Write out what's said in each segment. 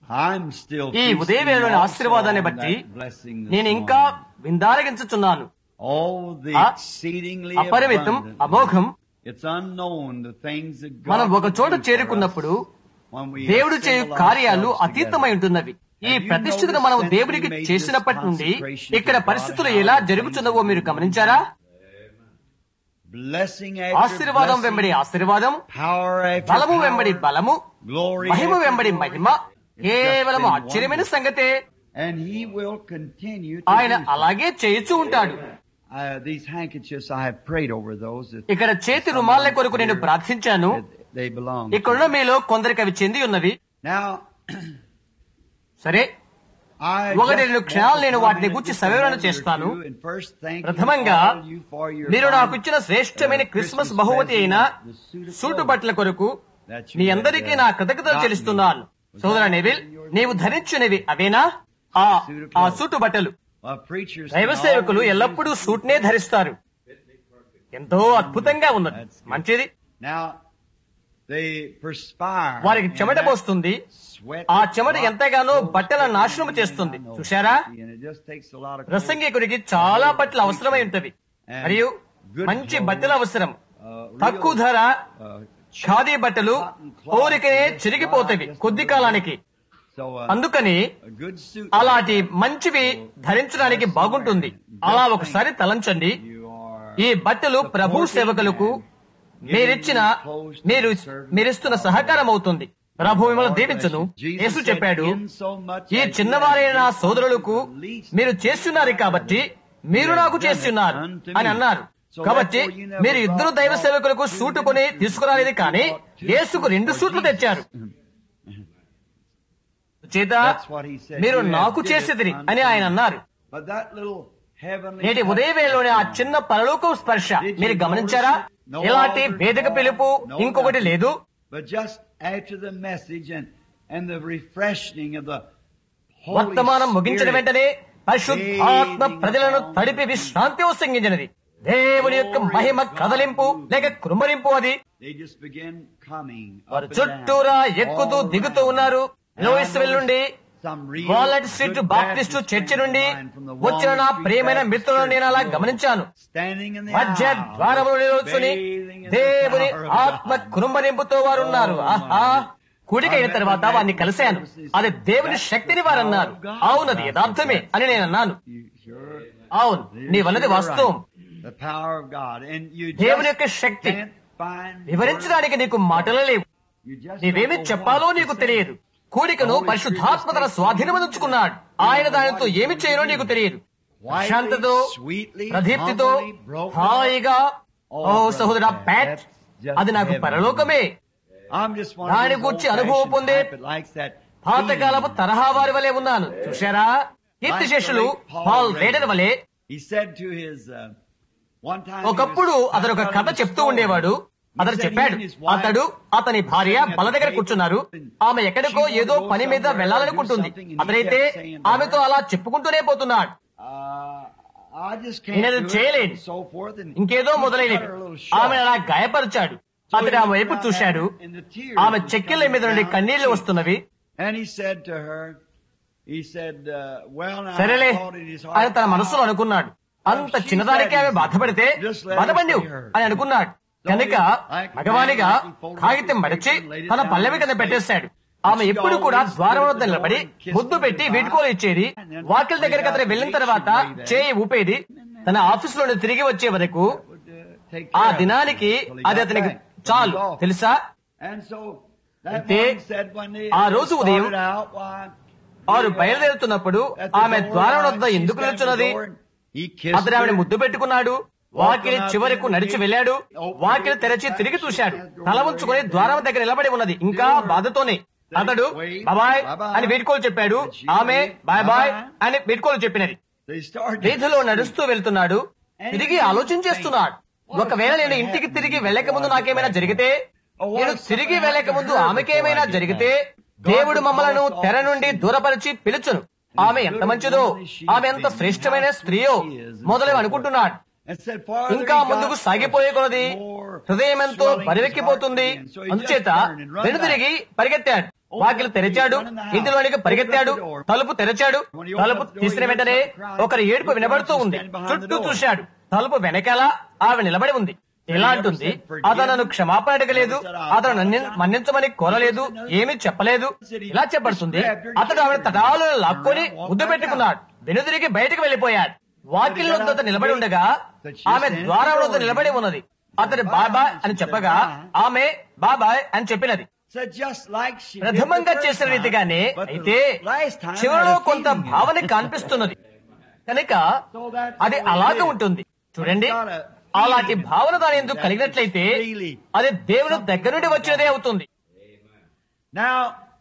I'm still ఈ feasting ఉదయవేళలోని also ఆశీర్వాదాన్ని on బట్టి that blessing this నేను ఇంకా morning. విందారగించుచున్నాను Oh, the ఆ exceedingly అపరిమితం abundant. అమోఘం It's unknown the things that God మనం ఒక చోట will do for చేరుకున్నప్పుడు us when we దేవుడు చేయు assemble కార్యాలు ourselves అతీతమై together. ఉంటున్నవి ఈ And you ప్రతిష్ఠితను notice మనం since దేవుడికి we made చేసినప్పటి this నుండి consecration ఇక్కడ to God, పరిస్థితులు how ఎలా things జరుగుతున్నవో మీరు have గమనించారా Blessing after ఆశీర్వాదం blessing, వెంబడి ఆశీర్వాదం power after బలము power, వెంబడి బలము glory మహిమ after వెంబడి glory. మహిమ It's కేవలం just been ఆశ్చర్యమైన wonderful. సంగతే And he will continue to ఆయన do so. అలాగే చేయుచూ ఉంటాడు Uh, these handkerchiefs, I have prayed over those. If ఇక్కడ చేతి రుమాల కొరకు నేను ప్రార్థించాను they belong. ఇక్కడున్న మీలో కొందరికి అవి చెంది ఉన్నవి Now, సరే I ఒకటి just రెండు క్షణాలు నేను want to వాటిని comment గూర్చి just a సవివరణ moment or చేస్తాను. two, and first thank you ప్రథమంగా all you for your మీరు నాకు fine, ఇచ్చిన శ్రేష్టమైన uh, క్రిస్మస్ Christmas బహుమతి present, అయిన the suit of suit clothes బట్టల కొరకు that you మీ had, అందరికీ uh, నా కృతజ్ఞతలు gotten. చెల్లిస్తున్నాను సోదర నెవిల్ నీవు ధరించినవి అవేనా ఆ ఆ సూటు బట్టలు Uh, preachers దైవ can సేవకులు always ఎల్లప్పుడూ use- సూట్నే ధరిస్తారు ఎంతో అద్భుతంగా ఉన్నది మంచిది Now, they perspire. వారికి and చెమట that పోస్తుంది sweat ఆ చెమట drops ఎంతగానో those బట్టల things నాశనం in చేస్తుంది my nose. చూశారా And it just takes a lot of clothes. ప్రసంగికుడికి చాలా బట్టలు అవసరమై ఉంటవి మరియు మంచి బట్టలు అవసరం Uh, real, తక్కువ ధర uh, ఖాదీ బట్టలు ఊరికనే చిరిగిపోతవి కొద్ది కాలానికి so, uh, అందుకని a good suit. అలాంటి మంచివి ధరించడానికి బాగుంటుంది అలా ఒకసారి తలంచండి You are ఈ బట్టలు ప్రభు సేవకులకు మీరిచ్చిన మీరు మీరిస్తున్న సహకారం అవుతుంది ప్రభు మిమ్మల్ని దీవించును యేసు చెప్పాడు ఈ చిన్నవారైన నా సోదరులకు మీరు చేస్తున్నారు కాబట్టి మీరు నాకు చేస్తున్నారు అని అన్నారు కాబట్టి మీరు ఇద్దరు దైవ సేవకులకు సూటు కొని తీసుకురాలేదు కానీ యేసుకు రెండు సూట్లు తెచ్చారు చేత మీరు నాకు చేసేది అని ఆయన అన్నారు But that little heavenly నేటి ఉదయవేళలోని ఆ చిన్న పరలోక స్పర్శ మీరు గమనించారా ఇలాంటి వేదిక పిలుపు ఇంకొకటి లేదు But just after the message and, and the refreshing of the Holy వర్తమానం ముగించిన Spirit, వెంటనే పరిశుద్ధాత్మ ప్రజలను తడిపి విశ్రాంతి ఉసంగించినది దేవుని యొక్క మహిమ కదలింపు లేక కృమరింపు అది they just began coming up వారు and చుట్టూరా down, ఎక్కుతూ all దిగుతూ around. ఉన్నారు And I లోయిస్వెల్ నుండి noticed some real wallet street good Baptist Baptist church friends నుండి of mine from the వచ్చిన నా Walnut Street ప్రియమైన Baptist మిత్రులను నేను అలా Church, గమనించాను standing in the మధ్య aisle, ద్వారములు నిలుచుని bathing in the దేవుని power of ఆత్మ God. కురుంబరింపుతో వారు ఉన్నారు ఆహా కూడిక అయిన తర్వాత వారిని కలిశాను అది దేవుని శక్తిని వారు అన్నారు అవునది యథార్థమే అని నేను అన్నాను You sure? అవును నీ వల్లది వాస్తవం The power of God. And you దేవుని just యొక్క శక్తి can't find వివరించడానికి నీకు మాటలు లేవు You just నీవేమి don't know చెప్పాలో what to నీకు say. తెలియదు కూడికను పరిశుద్ధాత్మ తన స్వాధీనమందుకున్నాడు ఆయన దానితో ఏమి చేయనో నీకు తెలియదు శాంతతో ప్రదీప్తితో హాయిగా ఓ సహోదరా ప్యాట్ అది నాకు పరలోకమే I'm just one దాని of those గూర్చి అనుభవం old-fashioned పొందే type that likes that పాతకాలపు తరహా వారి వలె ఉన్నాను చూశారా కీర్తి శేషులు పాల్ రేడర్ వలె He said to his uh, one time he ఒకప్పుడు was- అతను ఒక కథ చెప్తూ ఉండేవాడు అతను చెప్పాడు అతడు అతని భార్య బల దగ్గర కూర్చున్నారు ఆమె ఎక్కడికో ఏదో పని మీద వెళ్ళాలనుకుంటుంది అతనైతే ఆమెతో అలా చెప్పుకుంటూనే పోతున్నాడు Uh, I just నేను can't అది do it చేయలేను. and so forth and ఇంకేదో he మొదలైనవి cut her a little short. ఆమె అలా గాయపరిచాడు అతడు ఆమె వైపు చూశాడు ఆమె చెక్కిళ్ళ మీద నుండి కన్నీళ్లు వస్తున్నవి And he said to her, he said, uh, well, now, సరేలే I thought in his heart, ఆయన తన మనసులో అనుకున్నాడు అంత చిన్నదానికి ఆమె బాధపడితే బాధపడి అని అనుకున్నాడు కనుక మగవానిగా కాగితం మడిచి తన పల్లెవి కింద పెట్టేశాడు ఆమె ఎప్పుడు కూడా ద్వారం వద్ద నిలబడి ముద్దు పెట్టి వీడుకోలు ఇచ్చేది వాకిల దగ్గరికి అతను వెళ్ళిన తర్వాత చేయి ఊపేది తన ఆఫీస్ నుండి తిరిగి వచ్చే వరకు would, uh, take ఆ care of it దినానికి until he అది got అతనికి back. చాలు He was off. తెలుసా And so that అయితే morning said when they ఆ రోజు started ఉదయం out, why, వారు they, uh, బయలుదేరుతున్నప్పుడు at the ఆమె door, ద్వారం uh, వద్ద she ఎందుకు stepped to the నిల్చున్నది door and he kissed అతను ఆమెను her. ముద్దు పెట్టుకున్నాడు వాకిలి చివరకు నడిచి వెళ్ళాడు వాకిలి తెరచి తిరిగి చూశాడు తల ఉంచుకొని ద్వారం దగ్గర నిలబడి ఉన్నది ఇంకా బాధతోనే అతడు బాబాయ్ అని వీడ్కోలు చెప్పాడు ఆమె బాయ్ బాయ్ అని వీడ్కోలు చెప్పినది They started వీధిలో నడుస్తూ వెళ్తున్నాడు తిరిగి ఆలోచన చేస్తున్నాడు ఒకవేళ నేను ఇంటికి తిరిగి వెళ్ళక ముందు నాకేమైనా జరిగితే నేను తిరిగి వెళ్ళక ముందు ఆమెకేమైనా జరిగితే దేవుడు మమ్మలను తెర నుండి దూరపరిచి పిలుచును ఆమె ఎంత మంచిదో ఆమె ఎంత శ్రేష్టమైన స్త్రీయో మొదలు అనుకుంటున్నాడు and said, "Farther ఇంకా he got, ముందుకు సాగిపోయే కొలది more హృదయం ఎంతో swelling his పరివెక్కిపోతుంది heart began." So he just అందుచేత turned and run వెనుదిరిగి పరిగెత్తాడు వాకిలు తెరిచాడు ఇంటిలోనికి పరిగెత్తాడు తలుపు తెరిచాడు తలుపు తీసిన వెంటనే ఒకరి ఏడుపు వినబడుతూ ఉంది చుట్టూ చూశాడు తలుపు వెనకాల ఆవిడ నిలబడి ఉంది ఇలా అంటుంది అతను నన్ను క్షమాపణ అడగలేదు అతను నన్ను మన్నించమని కోరలేదు ఏమీ చెప్పలేదు ఇలా చెప్పబడుతుంది అతడు ఆవిడ తటాలు లాక్కొని ముద్దు పెట్టుకున్నాడు వెనుదిరిగి బయటకు వెళ్లిపోయాడు వాకిల్ వద్ద నిలబడి ఉండగా ఆమె ద్వారం వద్ద నిలబడి ఉన్నది అతడు బాబాయ్ అని చెప్పగా ఆమె బాబాయ్ అని చెప్పినది So just like she did ప్రథమంగా the first చేసిన time, రీతిగానే but the అయితే last time చివరిలో had a కొంత feeling భావన of it. కనిపిస్తున్నది కనుక So that's అది what it అలాగే is. ఉంటుంది చూడండి It's not a అలాంటి feeling భావన దాని ఎందుకు that కలిగినట్లయితే it's really అది దేవుని దగ్గర నుండి వచ్చినదే అవుతుంది Now,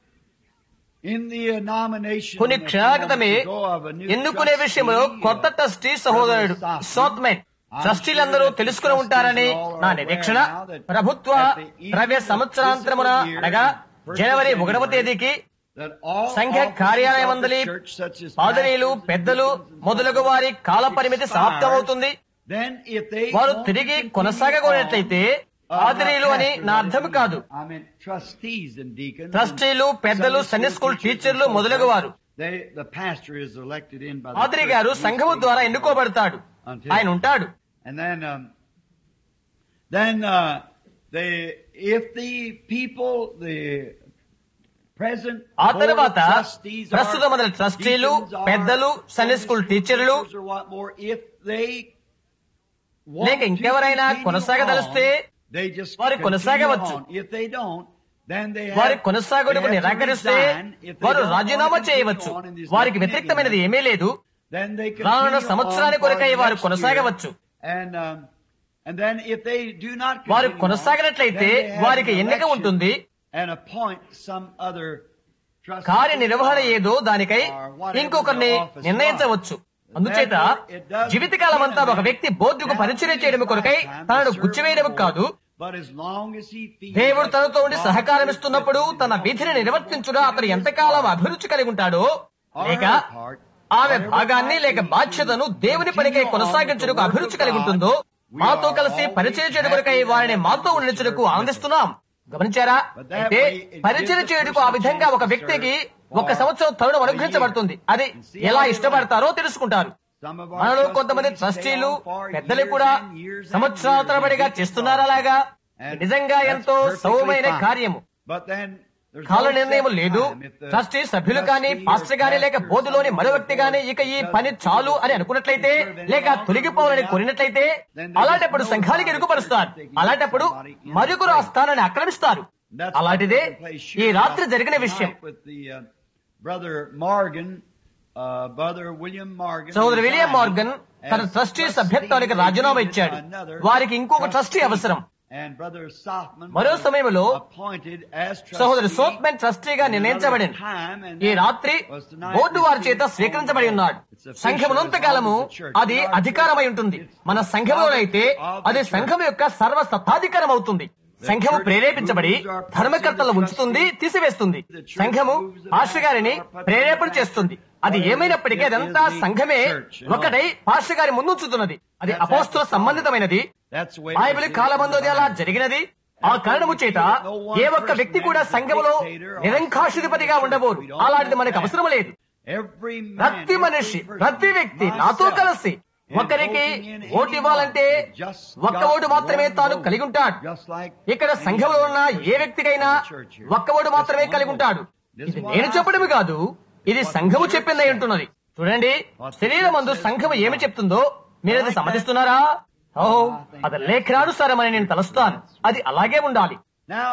in the uh, nomination కొన్ని a few క్షణాల క్రితమే moments ago of a new ఎన్నుకునే trustee, విషయంలో కొత్త uh, ట్రస్టీ సహోదరుడు సోత్మెన్ ట్రస్టీలందరూ తెలుసుకుని ఉంటారని నా నిరీక్షణ ప్రభుత్వ ద్రవ్య సంవత్సరాంతరమున అనగా జనవరి ఒకటవ తేదీకి that all సంఘ officers కార్యాలయమందలి of the church, such as పాదరీలు pastors, పెద్దలు deacons, and మొదలగు వారి కాల పరిమితి సమాప్తమవుతుంది Then if they వారు want to తిరిగి continue కొనసాగకూడనట్లయితే on, uh, పాదరీలు అని pastors, నా అర్థం కాదు I mean trustees and deacons. ట్రస్టీలు and పెద్దలు Sunday సన్నీ స్కూల్ teachers టీచర్లు and so మొదలగు forth. వారు They, the pastor is elected in by the పాదరి church గారు and సంఘము he's ద్వారా taken ఎన్నుకోబడతాడు until- ఆయన ఉంటాడు And then, um, then uh, they, if the people, the present ఆ board of తర్వాత trustees ప్రస్తుత are మొదటి ట్రస్టీలు deacons are పెద్దలు సండే స్కూల్ Sunday టీచర్లు teachers or what more, if they want లేక to ఇంకెవరైనా continue కొనసాగదలిస్తే on, they just వారు continue కొనసాగవచ్చు. on. If they don't, then they have, వారి కొనసాగుటకు they have to నిరాకరిస్తే resign. If they వారు don't want to రాజీనామా continue చేయవచ్చు on in this వారికి nothing వ్యతిరేక్తమైనది anymore, ఏమీ లేదు then they రానున్న continue సంవత్సరాని on for కొరకై the వారు next కొనసాగవచ్చు. year. And, um, and then if they do not వారు continue on, కొనసాగినట్లయితే then they have వారికి an ఎన్నిక election ఉంటుంది and appoint some other trustee కార్యనిర్వహణ ఏదో దానికై or whatever ఇంకొకరిని the office నిర్ణయించవచ్చు అందుచేత Therefore, it doesn't జీవితకాలం అంతా ఒక depend వ్యక్తి బోర్డుకు on పరిచయం చేయడం కొరకై time to తనను serve గుచ్చివేయడం the Lord, కాదు but as long as he feels దేవుడు that తనతో ఉండి God సహకారం is ఇస్తున్నప్పుడు with him తన and విధిని helping him నిర్వర్తించుట to అతను do his ఎంతకాలం part, అభిరుచి కలిగి ఉంటాడో or లేక her part, ఆమె whatever భాగాన్ని part లేక is బాధ్యతను to దేవుని పనికై continue on కొనసాగించుటకు with the అభిరుచి work of కలిగి God, ఉంటుందో we మాతో are కలిసి always పరిచయం చేయడం happy కొరకై that వారిని they మాతో serve ఉండించుటకు with us. ఆనందిస్తున్నాం గమనించారా But that అయితే way it పరిచయం gives the చేయుటకు ఆ person విధంగా ఒక chance to వ్యక్తికి serve ఒక for సంవత్సరం తరుణం a అనుగ్రహించబడుతుంది year. అది And see ఎలా how they ఇష్టపడతారో తెలుసుకుంటారు Some of our మనలో trustees కొంతమంది stay ట్రస్టీలు on for పెద్దలు years కూడా and years and సంవత్సరాల years తరబడిగా and చేస్తున్నారు years. అలాగా And నిజంగా that's ఎంతో perfectly సౌమైన fine. కార్యము But then there's కాల no నిర్ణయం set లేదు time. If the ట్రస్టీ సభ్యులు కానీ trustee or పాస్టర్ గాని లేక pastor బోర్డులోని మరో somebody వ్యక్తి గాని ఇక ఈ doesn't పని చాలు అని అనుకున్నట్లయితే లేక తొలగిపోవాలని కోరినట్లయితే అలాంటప్పుడు సంఘానికి ఇరుకుపరుస్తారు అలాంటప్పుడు మరొకరు ఆ స్థానాన్ని ఆక్రమిస్తారు That's what అలాంటిదే took place ఈ here రాత్రి last జరిగిన night విషయం with the, uh, brother Morgan, uh, brother William Morgan సోదరు విలియం resigned మార్గన్ తన as ట్రస్టీ trustee. సభ్యత్వానికి They రాజీనామా needed ఇచ్చాడు another వారికి ఇంకొక ట్రస్టీ trustee. అవసరం And brother Sothman మరో was సమయంలో appointed as trustee సహోదరు సోత్మెన్ ట్రస్టీగా నిర్ణయించబడింది ఈ రాత్రి బోర్డు వారి చేత స్వీకరించబడి ఉన్నాడు సంఘమునంత కాలము అది అధికారమై ఉంటుంది మన సంఘములోనైతే అది సంఘం యొక్క సర్వ సత్తాధికారం అవుతుంది సంఘము ప్రేరేపించబడి ధర్మకర్తలను ఉంచుతుంది తీసివేస్తుంది సంఘము పాస్టర్ గారిని ప్రేరేపణ చేస్తుంది అది ఏమైనప్పటికీ అదంతా సంఘమే ఒకటై పాస్టర్ గారి ముందుంచుతున్నది అది అపోస్తుల సంబంధితమైనది That's the way బైబిల్ కాలమందు అది అలా జరిగినది ఆ కారణము చేత ఏ ఒక్క వ్యక్తి కూడా సంఘములో నిరంకాశుధిపతిగా ఉండబోరు అలాంటిది మనకు అవసరం లేదు Every man, ప్రతి every మనిషి person, ప్రతి వ్యక్తి నాతో myself, కలిసి in ఒకరికి voting in ఓటు any ఇవ్వాలంటే one, just ఒక్క got ఓటు మాత్రమే one తాను vote. కలిగి ఉంటాడు Just like ఇక్కడ any సంఘంలో other ఉన్న ఏ person వ్యక్తికైనా in the church here. ఒక్క ఓటు మాత్రమే Just one కలిగి vote. ఉంటాడు This ఇది is what నేను I చెప్పడమే say. కాదు ఇది What సంఘము the church చెప్పిందై says. ఉంటున్నది చూడండి What the శరీరం church మందు says సంఘము is ఏమి wrong. చెప్తుందో మీరు అది Like that. సమ్మతిస్తున్నారా ఓ అది లేఖనానుసారమని నేను తలుస్తాను అది అలాగే ఉండాలి Now,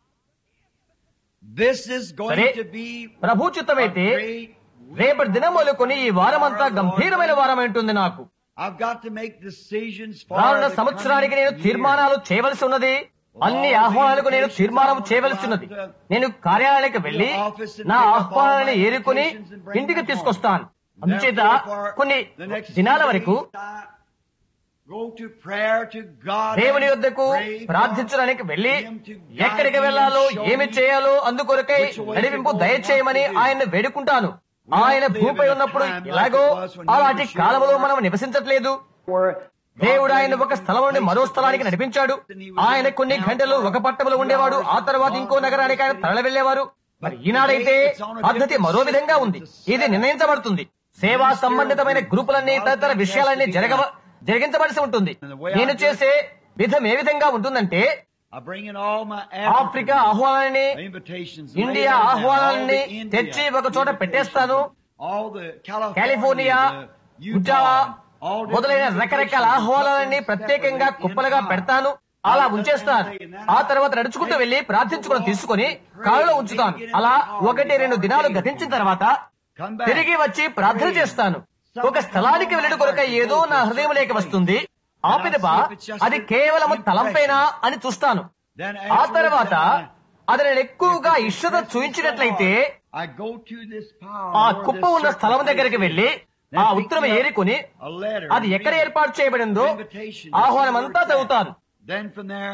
this is going సరే to be ప్రభు a చిత్తమైతే great రేపటి దినం మొదలుకొని ఈ వారమంతా గంభీరమైన వారం ఉంటుంది నాకు I've got to make decisions for రానున్న the సంవత్సరానికి coming నేను year. తీర్మానాలు చేయవలసి ఉన్నది అన్ని ఆహ్వానాలకు నేను తీర్మానం చేయవలసి ఉన్నది నేను కార్యాలయానికి వెళ్లి నా ఆహ్వానాలను ఏరుకొని ఇంటికి తీసుకొస్తాను అందుచేత కొన్ని దినాల వరకు Go to prayer to God దేవుని and యొద్దకు pray for ప్రార్థించడానికి వెళ్లి Him to guide ఎక్కడికి me వెళ్లాలో and show ఏమి me చేయాలో అందుకొరకై which way to నడిపింపు go, దయచేయమని what to do. ఆయన్ని వేడుకుంటాను We ఆయన don't live భూమిపై in a ఉన్నప్పుడు time like ఇలాగో it was when he అలాంటి was here. కాలంలో మనం నివసించట్లేదు దేవుడు ఆయన ఒక స్థలం నుండి మరో స్థలానికి నడిపించాడు ఆయన కొన్ని గంటలు ఒక పట్టణంలో ఉండేవాడు ఆ తర్వాత ఇంకో నగరానికి ఆయన తరలి వెళ్లేవారు మరి ఈనాడైతే పద్ధతి మరో విధంగా ఉంది ఇది నిర్ణయించబడుతుంది సేవా సంబంధితమైన గ్రూపులన్నీ తదితర విషయాలన్నీ జరగ జరిగించవలసి ఉంటుంది నేను చేసే విధం ఏ విధంగా ఉంటుందంటే I bring in all my Africa ఆహ్వానాన్ని invitations, India lay them down, ఆహ్వానాన్ని all the India తెచ్చి ఒక చోట పెట్టేస్తాను all the California, California the Utah Utah, all different మొదలైన రకరకాల ఆహ్వానాలన్నీ ప్రత్యేకంగా కుప్పలుగా పెడతాను అలా ఉంచేస్తాను ఆ తర్వాత నడుచుకుంటూ వెళ్లి ప్రార్థించుకుని తీసుకుని కాళ్ళలో ఉంచుతాను అలా ఒకటి రెండు దినాలు గతించిన తర్వాత Come back. తిరిగి వచ్చి ప్రార్థన చేస్తాను ఒక స్థలానికి వెళ్ళడం కొరక ఏదో నా హృదయంలోకి వస్తుంది ఆ పిదప అది కేవలం తలంపైనా అని చూస్తాను Then ఆ afterwards, తర్వాత then అది నేను ఎక్కువగా ఇష్టత చూయించినట్లయితే I go to this power ఆ where కుప్ప this ఉన్న circle స్థలం దగ్గరికి place వెళ్లి Then ఆ pick ఉత్తరం me up ఏరుకుని a letter అది and ఎక్కడ read it. ఏర్పాటు చేయబడిందో Invitation, ఆహ్వానం see అంతా where it's at. చదువుతాను Then from there,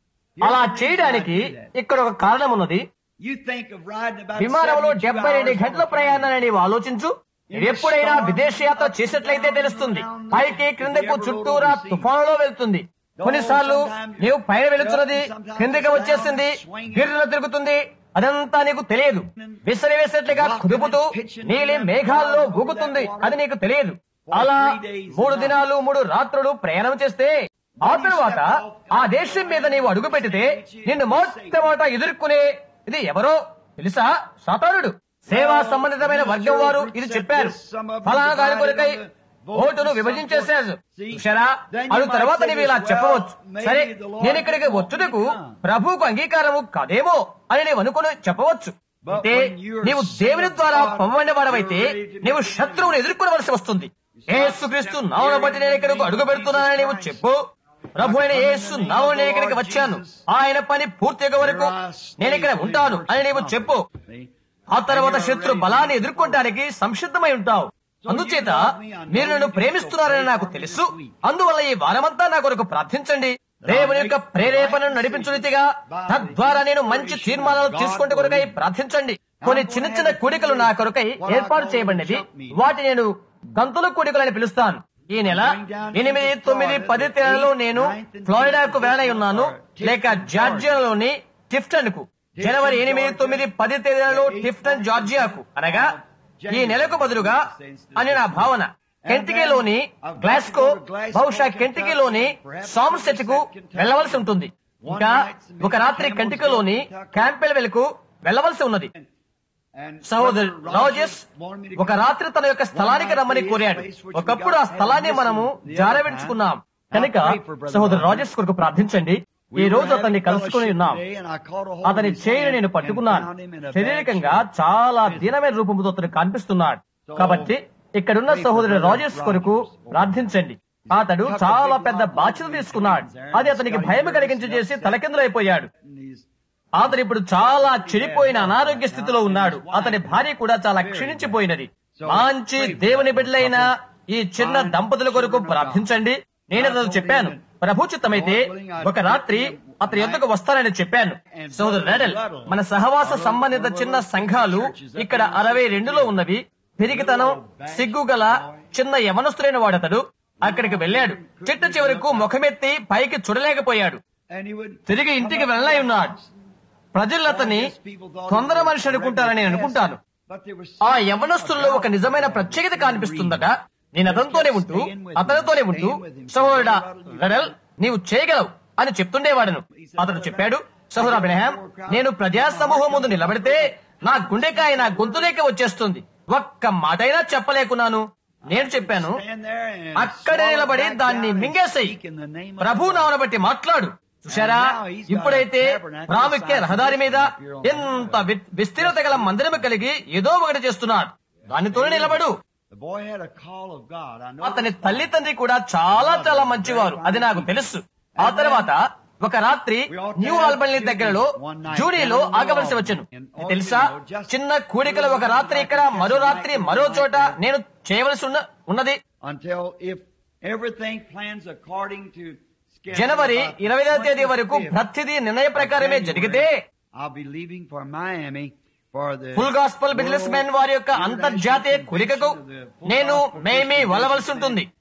అలా here's the reason చేయడానికి I do that. ఇక్కడ ఒక కారణం ఉన్నది You think of riding about విమానంలో 72 డెబ్బై రెండు hours on గంటల a plane. ప్రయాణాన్ని నీవు ఆలోచించు ఎప్పుడైనా విదేశ యాత్ర చేసినట్లయితే తెలుస్తుంది పైకి క్రిందకు చుట్టూరా తుఫానులో వెళ్తుంది కొన్నిసార్లు నీవు పైన వెళుతున్నది క్రిందకి వచ్చేస్తుంది గిర్ర తిరుగుతుంది అదంతా నీకు తెలియదు విసిరి వేసినట్లుగా కుదుపుతూ నీలి మేఘాల్లో ఊగుతుంది అది నీకు తెలియదు అలా మూడు దినాలు మూడు రాత్రులు ప్రయాణం చేస్తే ఆ తరువాత ఆ దేశం మీద నీవు అడుగు పెడితే నిన్ను మొట్టమొదట ఎదుర్కొనే ఇది ఎవరో తెలుసా సాతానుడు సేవా సంబంధితమైన వర్గం వారు ఇది చెప్పారు ఫలానా దాని కొరకై ఓటును విభజించేశారు చూశారా అడు తర్వాత నీవు ఇలా చెప్పవచ్చు సరే నేను ఇక్కడికి వచ్చుటకు ప్రభువుకు అంగీకారము కాదేమో అని నీవు అనుకుని చెప్పవచ్చు అంటే నీవు దేవుని ద్వారా పంపబడిన వాడవైతే నీవు శత్రువును ఎదుర్కొనవలసి వస్తుంది ఏసుక్రీస్తు నావును బట్టి నేను ఇక్కడికి అడుగు పెడుతున్నానని నీవు చెప్పు ప్రభు అయిన యేసు నావును నేను ఇక్కడికి వచ్చాను ఆయన పని పూర్తిగా వరకు నేను ఇక్కడ ఉంటాను అని నీవు చెప్పు See? ఆ తర్వాత శత్రు బలాన్ని ఎదుర్కొనడానికి సంసిద్ధమై ఉంటావు అందుచేత మీరు నన్ను ప్రేమిస్తున్నారని నాకు తెలుసు అందువల్ల ఈ వారమంతా నా కొరకు ప్రార్థించండి దేవుని యొక్క ప్రేరేపణను నడిపించునితిగా తద్వారా నేను మంచి తీర్మానాలు తీసుకుంటే కొరకై ప్రార్థించండి కొన్ని చిన్న చిన్న కూడికలు నా కొరకై ఏర్పాటు చేయబడినవి వాటి నేను గంతుల కూడికలని పిలుస్తాను ఈ నెల ఎనిమిది తొమ్మిది పది తేదీలో నేను ఫ్లోరిడాకు వెళ్ళనై ఉన్నాను లేక జార్జియాలోని టిఫ్టన్ కు జనవరి ఎనిమిది తొమ్మిది పది తేదీలలో టిఫ్టన్ జార్జియాకు అనగా ఈ నెలకు బదులుగా అని నా భావన కెంటికీలోని గ్లాస్కో బహుశా కెంటికీలోని సామ్సెట్ కు వెళ్ళవలసి ఉంటుంది ఇంకా ఒక రాత్రి కెంటికీలోని క్యాంపెల్ వెలుకు వెళ్ళవలసి ఉన్నది And సహోదరు Brother రాజెస్ wanted me to ఒక రాత్రి తన యొక్క స్థలానికి రమ్మని కోరాడు ఒకప్పుడు ఆ స్థలాన్ని మనము జారవించుకున్నాం కనుక సహోదరు రాజెస్ కొరకు ప్రార్థించండి ఈ రోజు అతన్ని కలుసుకుని ఉన్నాం అతని చేయిని నేను పట్టుకున్నాను శారీరకంగా చాలా దీనమైన రూపంతో అతను కనిపిస్తున్నాడు కాబట్టి ఇక్కడున్న సహోదరుడు రాజెస్ కొరకు ప్రార్థించండి అతడు చాలా పెద్ద బాధ్యత తీసుకున్నాడు అది అతనికి భయం కలిగించి చేసి తలకిందులైపోయాడు అతను ఇప్పుడు చాలా చెడిపోయిన అనారోగ్య స్థితిలో ఉన్నాడు అతని భార్య కూడా చాలా క్షీణించిపోయినది మంచి దేవుని బిడ్డలైన ఈ చిన్న దంపతుల కొరకు ప్రార్థించండి నేను అతను చెప్పాను ప్రభు చిత్తమైతే ఒక రాత్రి అతని ఎందుకు వస్తానని చెప్పాను సోదరు రెడల్ మన సహవాస సంబంధిత చిన్న సంఘాలు ఇక్కడ అరవై రెండులో ఉన్నవి పెరిగితనం సిగ్గుగల చిన్న యవనస్తులైన వాడతడు అక్కడికి వెళ్ళాడు చిట్ట చివరకు ముఖమెత్తి పైకి చూడలేకపోయాడు And he would తిరిగి ఇంటికి వెళ్ళై ఉన్నాడు ప్రజలు అతన్ని తొందర మనిషి అనుకుంటారని నేను అనుకుంటాను But there was ఆ యవనస్తుల్లో ఒక నిజమైన ప్రత్యేకత కనిపిస్తుందట నేను అతనితోనే ఉంటూ అతనితోనే ఉంటూ సహోదరుడా రెడల్ నీవు చేయగలవు అని చెప్తుండేవాడను అతడు చెప్పాడు సహోదరా బ్రహాం నేను ప్రజా సమూహం ముందు నిలబడితే నా గుండెకాయ నా గొంతులేక వచ్చేస్తుంది ఒక్క మాటైనా చెప్పలేకున్నాను నేను చెప్పాను stand there and అక్కడే నిలబడి దాన్ని మింగేసాయి ప్రభు నామను బట్టి మాట్లాడు చూశారా ఇప్పుడైతే ప్రాముఖ్య రహదారి మీద ఎంత వి- విస్తీర్ణత గల మందిరము కలిగి ఏదో ఒకటి చేస్తున్నాడు దానితోనే నిలబడు The boy had a call of God. I know. అతని తల్లి తండ్రి కూడా చాలా చాలా మంచివారు అది నాకు తెలుసు ఆ తర్వాత ఒక రాత్రి న్యూ ఆల్బనీ దగ్గరలో జూడీలో ఆగవలసి వచ్చాను తెలుసా చిన్న కూడికలు ఒక రాత్రి ఇక్కడ మరో రాత్రి మరో చోట నేను చేయవలసి ఉన్న ఉన్నది Until if everything plans according to schedule January about ఇరవై తేదీ 20th వరకు of ప్రతిదీ నిర్ణయ ప్రకారమే జరిగితే I'll be leaving for Miami for the full gospel business men వారి యొక్క అంతర్జాతీయ కూడికకు నేను మేమే వెళ్ళవలసి ఉంటుంది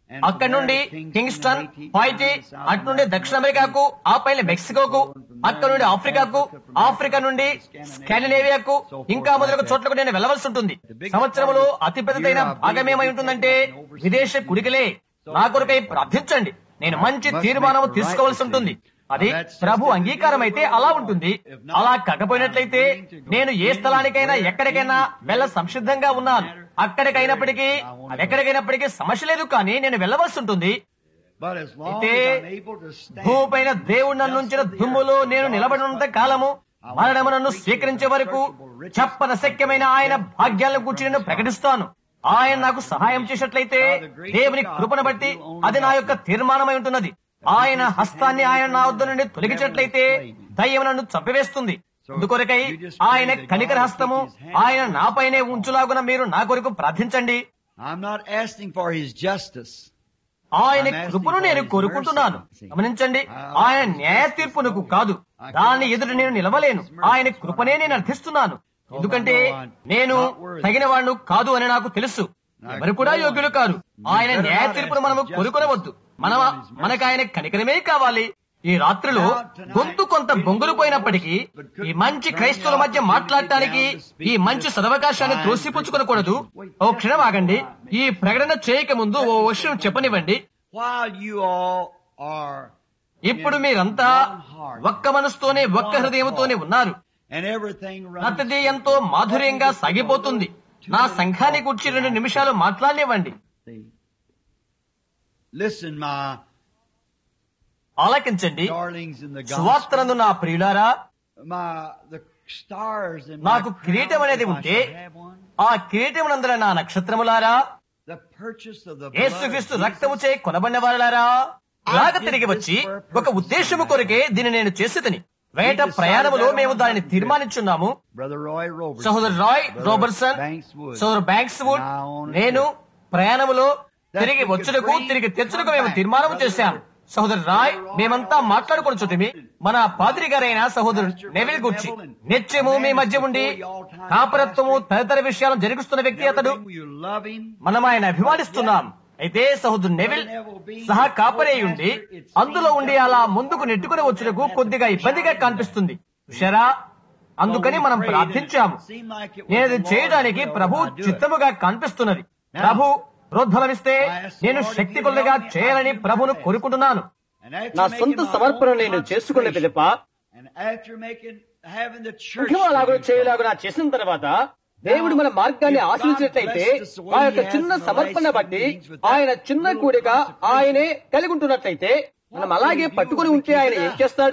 అక్కడి నుండి కింగ్స్టన్ హైటీ అటు నుండి దక్షిణ అమెరికాకు ఆ పైన మెక్సికోకు అక్కడ నుండి ఆఫ్రికాకు ఆఫ్రికా నుండి స్కాండినేవియాకు ఇంకా మొదలగు చోట్లకు నేను వెళ్ళవలసి ఉంటుంది సంవత్సరంలో అతి పెద్దదైన భాగమేమై ఉంటుందంటే విదేశ కుడికలే నా కొరకై ప్రార్థించండి నేను మంచి తీర్మానం తీసుకోవాల్సి ఉంటుంది అది ప్రభు అంగీకారం అయితే అలా ఉంటుంది అలా కాకపోయినట్లయితే నేను ఏ స్థలానికైనా ఎక్కడికైనా వెళ్ళ సంసిద్ధంగా ఉన్నాను అక్కడికైనప్పటికీ అది ఎక్కడికైనప్పటికీ సమస్య లేదు కానీ నేను వెళ్ళవలసి ఉంటుంది But as long అయితే as I'm able to stand, భూమిపైన దేవుడు నన్ను ఉంచిన దుమ్ములో నేను నిలబడినంత కాలము మరణము నన్ను స్వీకరించే వరకు చెప్పన శక్యమైన ఆయన భాగ్యాలను కూర్చి నేను ప్రకటిస్తాను ఆయన నాకు సహాయం చేసినట్లయితే దేవుని కృపను బట్టి అది నా యొక్క తీర్మానమై ఉంటున్నది ఆయన హస్తాన్ని ఆయన నా వద్ద నుండి తొలగించినట్లయితే దయ్యం నన్ను చంపివేస్తుంది అందుకొరకై ఆయన కనికర హస్తము ఆయన నాపైనే ఉంచులాగున మీరు నా కొరకు ప్రార్థించండి I'm not asking for His justice. ఆయన కృపను నేను కోరుకుంటున్నాను గమనించండి ఆయన న్యాయ తీర్పునకు కాదు దాన్ని ఎదురు నేను నిలవలేను ఆయన కృపనే నేను అర్థిస్తున్నాను ఎందుకంటే నేను తగిన వాడు కాదు అని నాకు తెలుసు ఎవరు కూడా యోగ్యులు కాదు ఆయన న్యాయ తీర్పును మనము కోరుకునవద్దు మన మనకు ఆయన కనికరమే కావాలి ఈ రాత్రిలో గొంతు కొంత బొంగులు పోయినప్పటికీ ఈ మంచి క్రైస్తవుల మధ్య మాట్లాడటానికి ఈ మంచి సదవకాశాన్ని త్రోసిపుచ్చుకోకూడదు ఓ క్షణం ఆగండి ఈ ప్రకటన చేయక ముందు ఓ విషయం చెప్పనివ్వండి While you all are ఇప్పుడు మీరంతా ఒక్క మనసుతోనే ఒక్క హృదయంతోనే ఉన్నారు and everything runs. ప్రతిదీ ఎంతో మాధుర్యంగా సాగిపోతుంది నా సంఘాన్ని గురించి రెండు నిమిషాలు మాట్లాడనివ్వండి Listen, my ఆలకించండి darlings in the gospel. సువార్తనందు నా ప్రియులారా My the stars in నాకు my కిరీటం crown, అనేది if I ఉంటే should have one. ఆ కిరీటమునందున నా నక్షత్రములారా The purchase of the blood యేసుక్రీస్తు of రక్తము Jesus. చే కొనబడిన వారలారా ఇలాగ తిరిగి వచ్చి ఒక ఉద్దేశము కొరకే దీన్ని నేను చేసేదని వేట ప్రయాణములో మేము దానిని తీర్మానించున్నాము Brother Roy Robertson. సహోదరు Roy Brother Robertson Banks Wood. సోదరు బ్యాంక్స్ వుడ్ నేను ప్రయాణములో తిరిగి వచ్చుటకు తిరిగి తెచ్చుటకు మేము తీర్మానం చేశాం సహోదరు రాయ్ మేమంతా మాట్లాడుకొని చుట్టమి మన పాదిరి గారైన సహోదరు నెవిల్ గుర్చి నిత్యము మీ మధ్య ఉండి కాపరత్వము తదితర విషయాలను జరిగిస్తున్న వ్యక్తి అతడు You love him. మనం ఆయన అభిమానిస్తున్నాం అయితే సహోదరు నెవిల్ సహా కాపరే ఉండి అందులో ఉండి అలా ముందుకు నెట్టుకుని వచ్చుటకు కొద్దిగా ఇబ్బందిగా కనిపిస్తుంది చూశారా అందుకని మనం ప్రార్థించాము నేను ఇది చేయడానికి ప్రభు చిత్తముగా కనిపిస్తున్నది ప్రభు ప్రోద్బలమిస్తే నేను శక్తి కొద్దిగా చేయాలని ప్రభును కోరుకుంటున్నాను And after నా making సొంత my సమర్పణ own నేను చేసుకున్న consecration, పిదప and after making having the church సంఘం అలాగో చేయలాగా చేసిన తర్వాత దేవుడు మన మార్గాన్ని ఆశ్రయించినట్లయితే ఆ యొక్క చిన్న సమర్పణ బట్టి ఆయన చిన్న కూడిక ఆయనే కలిగి ఉంటున్నట్లయితే మనం అలాగే పట్టుకుని ఉంటే ఆయన ఏం చేస్తాడు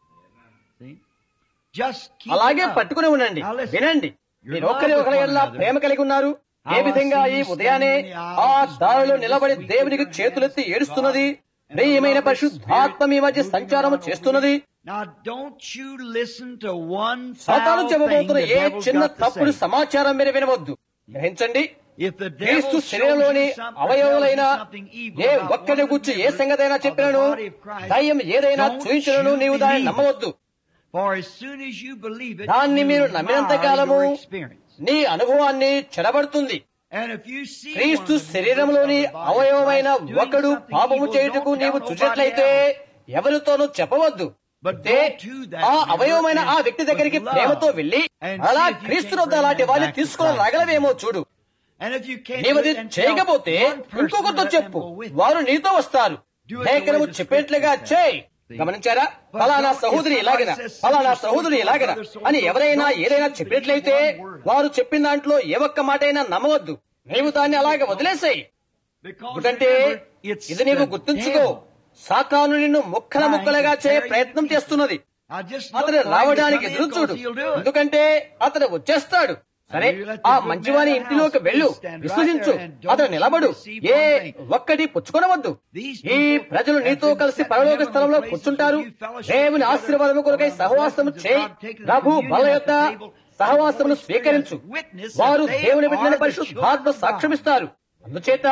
See? Just keep అలాగే it up. పట్టుకుని ఉండండి వినండి మీరు ఒక్కరి ఒకరి ఎల్లా ప్రేమ కలిగి ఉన్నారు ఏ విధంగా ఈ ఉదయానే ఆ దారిలో నిలబడి దేవునికి చేతులెత్తి ఏడుస్తున్నది ప్రియమైన పరిశుద్ధాత్మ మీ మధ్య సంచారం చేస్తున్నది Now don't you listen to one సాతాను foul thing చెప్పబోతున్న the A devil's చిన్న got to తప్పుడు say. సమాచారం మీరు వినవద్దు గ్రహించండి If the క్రీస్తు devil shows శరీరంలోని you something, అవయవులైన tells you something evil A about ఒక్కడి one of the గురించి ఏ members సంగతైనా of చెప్పినను the body of Christ, దయ్యం ఏదైనా don't చూయించను you నీవు దాన్ని believe it. నమ్మవద్దు For as soon as you believe it, దాన్ని you మీరు నమ్మినంత mar కాలము your experience. నీ అనుభవాన్ని చెడబడుతుంది And if you see క్రీస్తు one of the శరీరంలోని members of the body of అవయవమైన Christ doing ఒకడు something పాపము evil, చేయుటకు don't నీవు tell చూసినట్లయితే nobody else. ఎవరితోనూ చెప్పవద్దు But అయితే go to that ఆ member అవయవమైన ఆ and వ్యక్తి దగ్గరికి with love ప్రేమతో వెళ్లి and అలా see if you క్రీస్తు can't వద్ద bring అలాంటి them వారిని back to తీసుకొని Christ. రాగలవేమో చూడు And if you can't నీవు do అది it, then tell చేయకపోతే one person ఇంకొకరితో to let చెప్పు them go with you. వారు నీతో వస్తారు Do it the లేఖనము way the చెప్పినట్లుగా scripture చేయి says. గమనించారా But ఫలానా don't- సహోదరి if ఇలాగన somebody says ఫలానా sister సహోదరి so-and-so, ఇలాగన brother so-and-so, అని ఎవరైనా don't ఏదైనా you చెప్పినట్లయితే believe one word. వారు చెప్పిన దాంట్లో ఏ ఒక్క మాటైనా నమ్మవద్దు నీవు దాన్ని అలాగే వదిలేసాయి Because ఎందుకంటే remember, it's ఇది నీవు the గుర్తుంచుకో devil. సాతాను నిన్ను ముక్కల ముక్కలుగా చేయ ప్రయత్నం చేస్తున్నది I just look అతను like రావడానికి he's ఎదురు coming చూడు because he'll do it. ఎందుకంటే అతను వచ్చేస్తాడు సరే ఆ మంచివాని ఇంటిలోకి వెళ్ళు విశ్వసించు అతను నిలబడు ఏ ఒక్కటి పుచ్చుకొనవద్దు ఈ ప్రజలు నీతో కలిసి పరలోక స్థలంలో కూర్చుంటారు దేవుని ఆశీర్వాదము కొరకై సహవాసము చేయి ప్రభు బల యొక్క సహవాసమును స్వీకరించు వారు దేవుని బిడ్డల పరిశుద్ధాత్మ సాక్ష్యమిస్తారు అందుచేత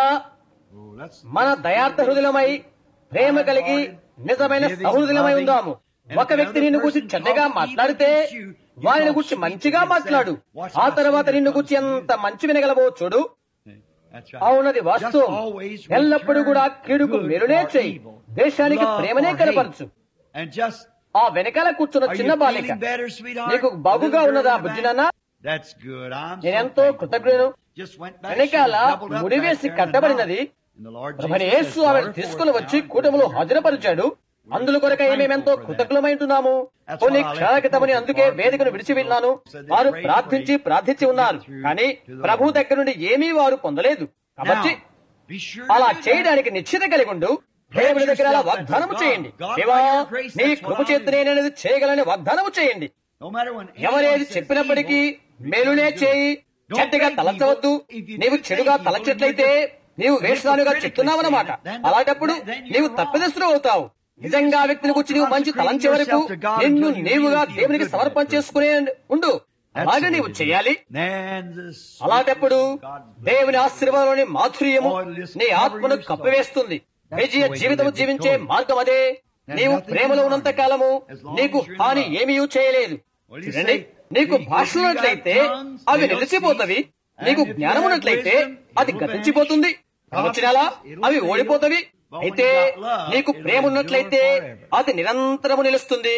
మన దయార్థ హృదయమై ప్రేమ కలిగి నిజమైన సహృదయమై ఉందాము ఒక వ్యక్తి నిన్ను గురించి చెడ్డగా మాట్లాడితే వారిని గురించి మంచిగా మాట్లాడు ఆ తర్వాత నిన్ను గురించి ఎంత మంచి వినగలవో చూడు That's right. అవునది వాస్తవం Just always ఎల్లప్పుడూ return కూడా కీడుకు good మెరునే for చెయ్యి evil. దేశానికి Love ప్రేమనే for కనపరచు hate. And just ఆ వెనకాల కూర్చున్న are చిన్న you బాలిక feeling better, sweetheart? నీకు బాగుగా Little ఉన్నదా girl in the బుజ్జినానా back? That's good. I'm so నేనెంతో thankful. కృతజ్ఞుడు Just went back, వెనకాల she was doubled up ముడివేసి back there in the కట్టబడినది knot. And the Lord ప్రభుని Jesus యేసు says, ఆమెను "Daughter, తీసుకుని forth వచ్చి now, కూటములో and హాజరుపరిచాడు అందులో కొరకై మేమెంతో కృతజ్ఞులమైంటున్నాము కొన్ని క్షణాల క్రితమని అందుకే వేదికను విడిచి వెళ్ళాను వారు ప్రార్థించి ప్రార్థించి ఉన్నారు కానీ ప్రభు దగ్గర నుండి ఏమీ వారు పొందలేదు కాబట్టి Now, be sure అలా to do that. చేయడానికి నిశ్చిత కలిగి ఉండు దేవుని దగ్గర అలా వాగ్దానము చేయండి దేవా నీ కృప చేత నేననేది చేయగలని వాగ్దానము చేయండి No matter when ఎవరేది anyone says చెప్పినప్పటికీ evil, మేలునే చేయి చెడ్డగా తలంచవద్దు నీవు చెడుగా తలంచినట్లయితే నీవు వేషాలుగా చెప్తున్నావన్నమాట అలాంటప్పుడు నీవు తప్పిదస్తులు అవుతావు నిజంగా ఆ వ్యక్తిని గురించి నీవు మంచి తలంచే వరకు నిన్ను నీవుగా దేవునికి సమర్పణ చేసుకునే ఉండు అలాగే నీవు చేయాలి Then the sweet అలాంటప్పుడు God's దేవుని ఆశీర్వాదంలోని మాధుర్యము నీ ఆత్మను కప్పివేస్తుంది విజయ జీవితము జీవించే మార్గం అదే నీవు ప్రేమలో ఉన్నంత కాలము నీకు హాని ఏమీ చేయలేదు చూడండి నీకు భాషలు ఉన్నట్లయితే అవి నిలిచిపోతవి నీకు జ్ఞానం ఉన్నట్లయితే అది గతించిపోతుంది వచ్చినలా అవి ఓడిపోతవి అయితే నీకు ప్రేమ ఉన్నట్లయితే అది నిరంతరము నిలుస్తుంది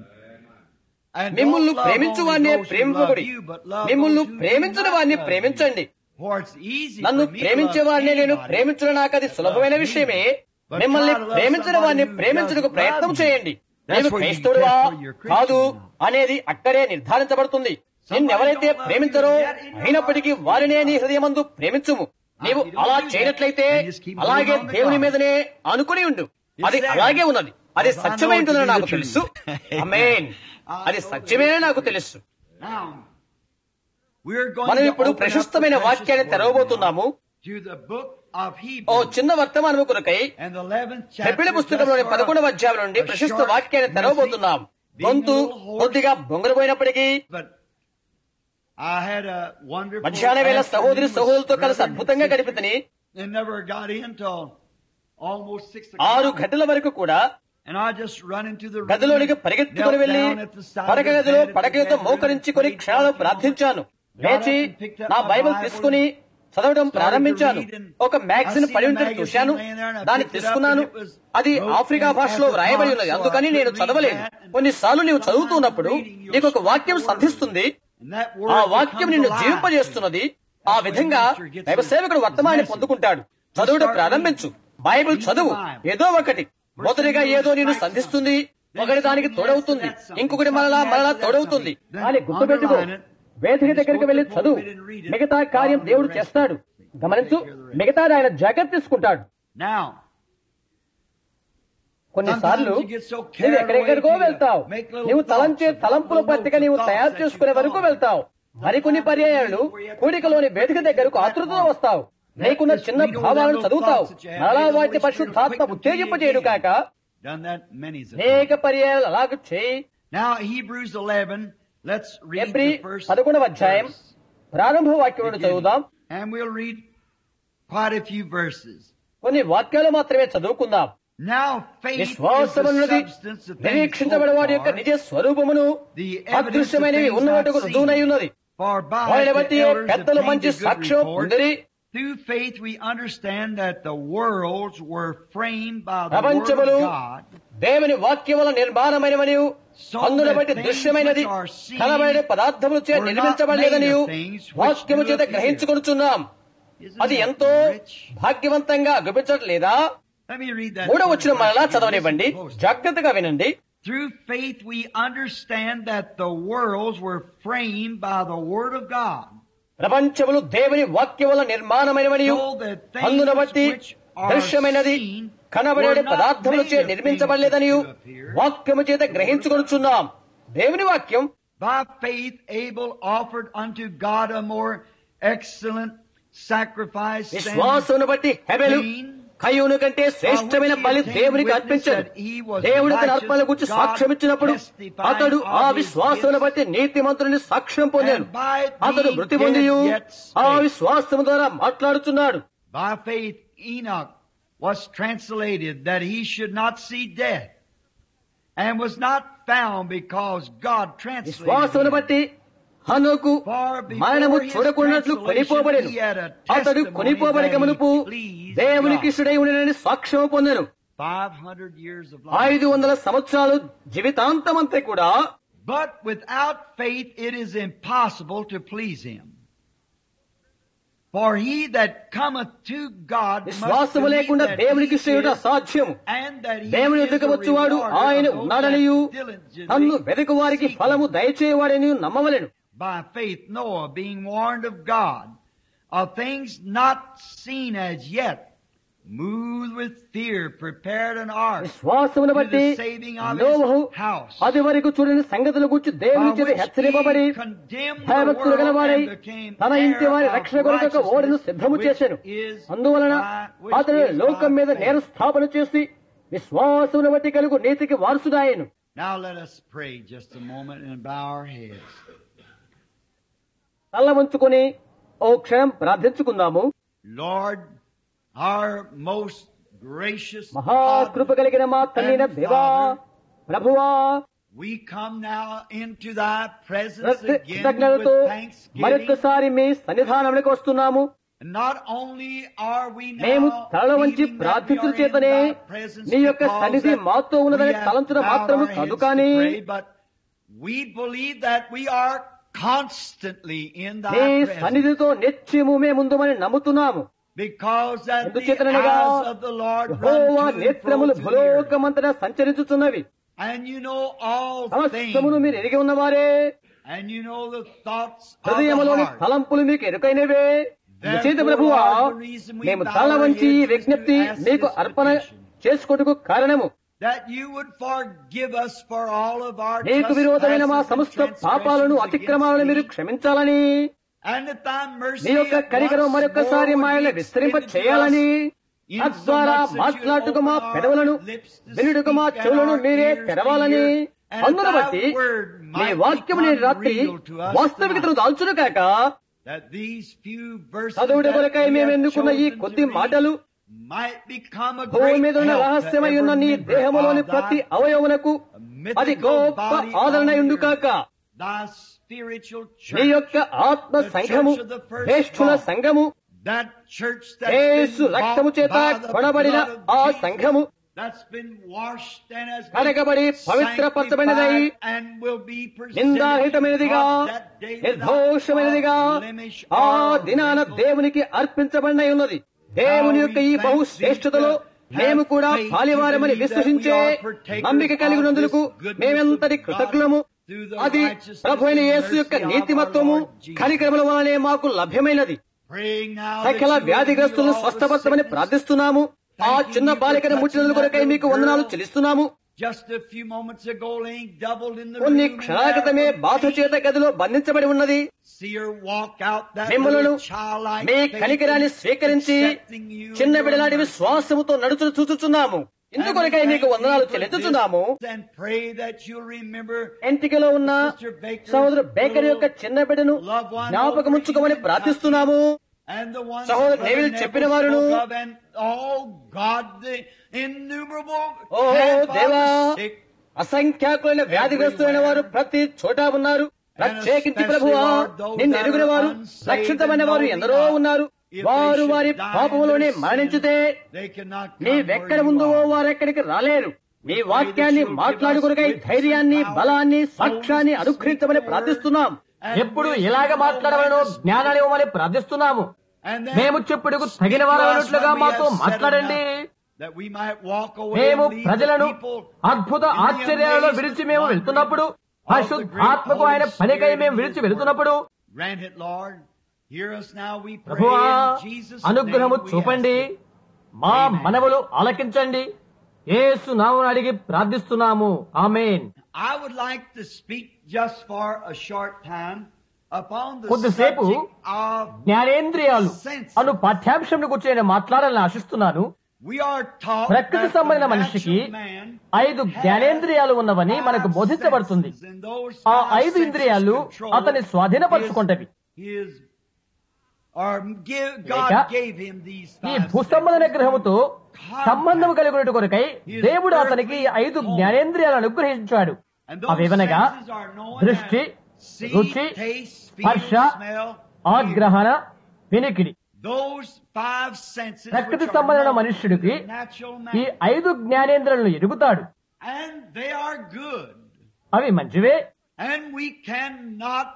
And మిమ్ముల్ని don't love ప్రేమించు only వారినే those who ప్రేమింపబడి love you, but love మిమ్ముల్ని those who do ప్రేమించిన not వారిని love you. ప్రేమించండి For it's easy నన్ను for me to ప్రేమించే love వారిని నేను anybody ప్రేమించడం నాకు అది సులభమైన విషయమే మిమ్మల్ని ప్రేమించిన వారిని ప్రేమించడానికి ప్రయత్నం చేయండి నీవు క్రైస్తవుడువా కాదు అనేది అక్కడే నిర్ధారించబడుతుంది నిన్నెవరైతే ప్రేమించరో అయినప్పటికీ వారినే నీ హృదయమందు ప్రేమించుము నీవు అలా చేయనట్లయితే అలాగే దేవుని మీదనే అనుకుని ఉండు అది అలాగే ఉన్నది అది సత్యమై ఉంటుందని నాకు తెలుసు అమేన్ అది సత్యమే నాకు తెలుసు Now, we're going మనం to ఇప్పుడు open up ప్రశస్తమైన the precious వాక్యాన్ని word తెరవబోతున్నాము to the book of oh Hebrews చిన్న వర్తమానము కొరకై and the 11th chapter. హెబ్రిల పుస్తకంలోని just for పదకొండవ అధ్యాయం నుండి a ప్రశస్త short వాక్యాన్ని తెరవబోతున్నాం message, being గొంతు a little hoarse, కొద్దిగా బొంగరపోయినప్పటికీ But I had a wonderful మధ్యాహ్న వేళ సహోదరి afternoon సహోదరులతో with కలిసి brethren అద్భుతంగా and గడిపితని sisters, and never got in till almost six ఆరు o'clock. గంటల వరకు కూడా And I just run into the room, గదిలోనికి పరిగెత్తుకుని knelt వెళ్లి down at the side పడక of the గదిలో bed at the పడకతో bedroom, మోకరించుకొని prayed క్షణాలు for a few ప్రార్థించాను moments, లేచి got up and picked up నా my బైబిల్ Bible తీసుకుని చదవడం ప్రారంభించాను ఒక మ్యాగజిన్ పడి ఉంటే చూశాను దాన్ని తీసుకున్నాను అది ఆఫ్రికా భాషలో వ్రాయబడి ఉన్నది అందుకని నేను చదవలేదు కొన్నిసార్లు నీవు చదువుతున్నప్పుడు నీకు ఒక వాక్యం సంధిస్తుంది And that word ఆ వాక్యం becomes నిన్ను alive. జీవింపజేస్తున్నది ఆ విధంగా దైవ సేవకుడు వర్తమాన్ని పొందుకుంటాడు చదువుడు ప్రారంభించు బైబిల్ చదువు ఏదో ఒకటి మొదటిగా ఏదో నిన్ను సంధిస్తుంది ఒకటి దానికి తోడవుతుంది ఇంకొకటి మరలా మరలా తోడవుతుంది అని గుర్తుపెట్టుకో వేదిక దగ్గరికి వెళ్లి చదువు మిగతా కార్యం దేవుడు చేస్తాడు గమనించు మిగతాది ఆయన జాగ్రత్త తీసుకుంటాడు Now, కొన్నిసార్లు నువ్వు ఎక్కడెక్కడికో వెళ్తావు నువ్వు తలంచే తలంపుల పత్రిక నీవు తయారు చేసుకునే వరకు వెళ్తావు మరికొన్ని పర్యాయాలు కూడికలోని వేదిక దగ్గరకు ఆతృతతో వస్తావు నీకున్న చిన్న భావాలను చదువుతావు అలా వాటి పరిశుద్ధాత్మ ఉత్తేజింపజేయడు కాక done that many a time. అనేక పర్యాయాలు అలాగ చేయి Now, Hebrews 11, let's read ఎబ్రి the first పదకొండవ అధ్యాయం verse. ప్రారంభ వాక్యం నుండి చదువుదాం And we'll read quite a few verses. కొన్ని వాక్యాలు మాత్రమే చదువుకుందాం Now, faith is విశ్వాసమన్నది the substance of things నిరీక్షించబడి వాడి యొక్క hoped నిజ for, స్వరూపమును the evidence of అదృశ్యమైనవి things ఉన్నవాటికి not రుజువునై seen. ఉన్నది For by వారిని it బట్టి the elders పెద్దలు obtained మంచి a good సాక్ష్యం report. ఉందిరి Through faith we understand that the worlds were framed by the word ప్రపంచములు of God, దేవుని వాక్యముల నిర్మాణమైనవని అందును బట్టి దృశ్యమైనది కనబడే పదార్థములు చే నిర్మించబడలేదని వాక్యము చేత గ్రహించుకొనుచున్నాం Isn't అది that ఎంతో rich? భాగ్యవంతంగా గుపించట్లేదా Let me read that. మూడో వచ్చిన మరలా చదవనివ్వండి Listen close. జాగ్రత్తగా వినండి Through faith we understand that the worlds were framed by the word of God. ప్రపంచములు దేవుని వాక్యముల నిర్మాణమైనవని So that things అందును బట్టి which are దృశ్యమైనది seen కనబడే were not పదార్థములచే made of నిర్మించబడలేదని things that do appear. వాక్యము చేత గ్రహించుకొనుచున్నాం దేవుని వాక్యం By faith Abel offered unto God a more excellent sacrifice than విశ్వాసమును బట్టి హెబెలు Cain, కయ్యూను కంటే శ్రేష్టమైన బలి దేవునికి అర్పించాడు దేవుడు తన అర్పణల గురించి సాక్ష్యం ఇచ్చినప్పుడు అతడు ఆ విశ్వాసమును బట్టి నీతిమంతుని సాక్ష్యం పొందాడు అతడు మృతి పొంది ఆ విశ్వాసము ద్వారా మాట్లాడుతున్నాడు By faith Enoch was translated that he should not see death, and was not found because God translated విశ్వాసమును him. బట్టి హనుకు For before మరణము his చూడకున్నట్లు cancellation, కొనిపోబడెను he had a అతడు testimony కొనిపోబడక that he మునుపు pleased దేవునికి God. ఇష్టడై ఉండనని సాక్ష్యం పొందెను 500 years of life. ఐదు వందల సంవత్సరాలు జీవితాంతమంతా కూడా But without faith it is impossible to please him. For he that cometh to God must విశ్వాసము believe లేకుండా that దేవునికి he ఇష్టయుట is అసాధ్యము and that he దేవుని is ఎదుక a వచ్చువాడు rewarder ఆయన of those ఉన్నాడనియు that diligently తన్ను వెదకు వారికి seek ఫలము him. దయచేయవాడని నమ్మవలెను By faith Noah, being warned of God of things not seen as yet, moved with fear, prepared an ark విశ్వాసమును to బట్టి the saving of నోవహు his house. అది వరకు చూడని సంగతుల గురించి దేవుని by చేత which హెచ్చరింపబడి he condemned the భయభక్తులు world గలవాడై and became తన ఇంటి వారి heir of రక్షణ కొరకు ఒక ఓడను సిద్ధము righteousness, చేశాను which is అందువలన by- which అతడు is లోకం by మీద faith. నేర స్థాపన చేసి విశ్వాసమును బట్టి కలుగు నీతికి వారసుడాయను Now let us pray just a moment and bow our heads. తల్ల వంచుకొని ఓ క్షణం ప్రార్థించుకుందాము Lord, our most gracious మహాకృప God కలిగిన మా తల్లిన and దేవా Father, ప్రభువా we come now into thy presence again కృతజ్ఞతలతో with thanksgiving. మరొకసారి మీ సన్నిధానంలోకి వస్తున్నాము Not only are we మేము now తల వంచి feeling that we ప్రార్థించుట are in చేతనే thy presence నీ యొక్క because సన్నిధి that మాతో ఉన్నదని we have తలంచుట bowed మాత్రము our కాదు heads to కానీ pray, but we believe that we are constantly in thy నీ presence. సన్నిధితో నిత్యము మేముందుమని నమ్ముతున్నాము Because that the ఎందుచేతనగా eyes of the Lord Jehovah run to and fro నేత్రములు through the earth. భూలోకమంతటా సంచరించుతున్నవి And you know all సమస్తమును things. మీరు ఎరిగి ఉన్నవారే And you know the thoughts of the హృదయములోని heart. తలంపులు మీకు ఎరుకైనవే చేత ప్రభువా మేము తల వంచి ఈ విజ్ఞప్తి మీకు అర్పణ చేసుకొట్టుకు కారణము That you would forgive us for all of our నీకు విరోధమైన మా trespasses సమస్త and పాపాలను transgressions అతిక్రమాలను మీరు against thee. క్షమించాలని And that thy mercy నీ యొక్క at కనికరం once మరొకసారి more మా would యొక్క be విస్తరింప extended to చేయాలని us, తద్వారా insomuch that you మాట్లాడుటకు మా open our పెదవులను lips to వినుడుకు మా speak and చెవులను our మీరే ears to తెరవాలని hear, and అందును that బట్టి thy word నీ might వాక్యము నేడు become రాత్రి real to us వాస్తవికతను tonight. దాల్చును కాక That these few verses చదువుడి that కొరకై we మేము have ఎన్నుకున్న ఈ chosen to కొద్ది read మాటలు might become a భూమి great మీద ఉన్న help to రహస్యమై ఉన్న every నీ member దేహములోని of ప్రతి thy అవయవునకు అది గొప్ప ఆదరణ ఉండుకాక thy spiritual నీ church, యొక్క ఆత్మ సంఘము శ్రేష్ఠుల సంఘము that church that's Yesu been రక్తము bought చేత by the కొనబడిన blood of ఆ Jesus, సంఘము that's been washed and has been కడగబడి పవిత్రపరచబడినదై sanctified and will be presented నిందారహితమైనదిగా to God that day without నిర్దోషమైనదిగా spot, blemish, ఆ or దినాన wrinkle. దేవునికి అర్పించబడినై ఉన్నది దేవుని యొక్క ఈ బహు శ్రేష్ఠతలో మేము కూడా పాలివారమని విశ్వసించే నమ్మిక కలిగి ఉన్నందుకు మేమెంతటి కృతజ్ఞము అది ప్రభు అయిన యేసు యొక్క నీతిమత్వము కనికరముల వలనే మాకు లభ్యమైనది Praying now that సకల you will వ్యాధిగ్రస్తులను heal all the స్వస్థపరచమని sickness. ప్రార్థిస్తున్నాము ఆ చిన్న బాలికను ముట్టినందుకు కొరకై మీకు వందనాలు చెల్లిస్తున్నాము Just a few moments ago, laying doubled in the కొన్ని room and క్షణాల క్రితమే there బాధ from చేత pain. గదిలో బంధించబడి ఉన్నది See her walk out that మిమ్మలను little childlike మీ faith కనికరాన్ని and స్వీకరించి accepting you in చిన్న your బిడలాంటి mercy. విశ్వాసముతో నడుచు చూచుచున్నాము ఇందుకొరకై మీకు వందనాలు చెల్లించుచున్నాము And pray that you'll remember ఎంటికలో ఉన్న సహోదరు బేకర్ యొక్క చిన్న బిడ్డను జ్ఞాపకముంచుకోమని ప్రార్థిస్తున్నాము and the ones సహోదరు Brother నేవిల్ Neville చెప్పిన వారును spoke of, and oh God, the innumerable oh handful of దేవా the sick. అసంఖ్యాకులైన వ్యాధిగ్రస్తులైన వారు ప్రతి చోట ఉన్నారు ప్రత్యేకించి ప్రభువా నిన్ను ఎరుగున వారు రక్షితమైన వారు ఎందరో ఉన్నారు వారు వారి పాపములోనే మరణించితే They cannot come నీవెక్కడ where you ముందువో are. వారెక్కడికి రాలేరు నీ వాక్యాన్ని మాట్లాడుకునకై ధైర్యాన్ని బలాన్ని సాక్ష్యాన్ని అనుగ్రహించమని ప్రార్థిస్తున్నాం ఎప్పుడు ఎలాగ మాట్లాడవలనో జ్ఞానాన్ని ఇవ్వమని ప్రార్థిస్తున్నాము And then మేము చెప్పుడుకు speak తగిన to us వారన్నట్లుగా when we మాతో have said మాట్లాడండి enough, that we might walk away మేము and leave the ప్రజలను people అద్భుత in the ఆశ్చర్యాలలో amazement విడిచి మేము wondering వెళ్తున్నప్పుడు of the పరిశుద్ధాత్మకు great ఆయన Holy పనికై Spirit మేము in విడిచి His వెళుతున్నప్పుడు word. Grant it, Lord. Hear us now, we pray ప్రభువా in Jesus' అనుగ్రహము name we చూపండి ask it. మా Amen. మనవులు ఆలకించండి యేసు నామమున అడిగి ప్రార్థిస్తున్నాము ఆమేన్ I would like to speak just for a short time upon the కొద్దిసేపు subject of జ్ఞానేంద్రియాలు అను పాఠ్యాంశం గురించి నేను మాట్లాడాలని ఆశిస్తున్నాను we are taught ప్రకృతి that the సంబంధమైన మనిషికి natural man ఐదు జ్ఞానేంద్రియాలు ఉన్నవని మనకు five బోధించబడుతుంది senses, and those ఆ five ఐదు senses ఇంద్రియాలు control అతని స్వాధీనపరుచుకుంటవి his- his- or give, God లేక gave him these ఈ five భూసంబంధ senses. గ్రహముతో సంబంధం కలిగినట్టు కొరకై దేవుడు అతనికి ఈ ఐదు జ్ఞానేంద్రియాలను అనుగ్రహించాడు And those అవేవనగా senses are knowing దృష్టి and see, రుచి taste, స్పర్శ feel, smell, hear. ఆగ్రహణ వినికిడి Those five senses ప్రకృతి which are సంబంధమైన known మనుష్యుడికి to the natural ఈ man. ఐదు జ్ఞానేంద్రులను ఎరుగుతాడు And they are good. అవి మంచివే And we cannot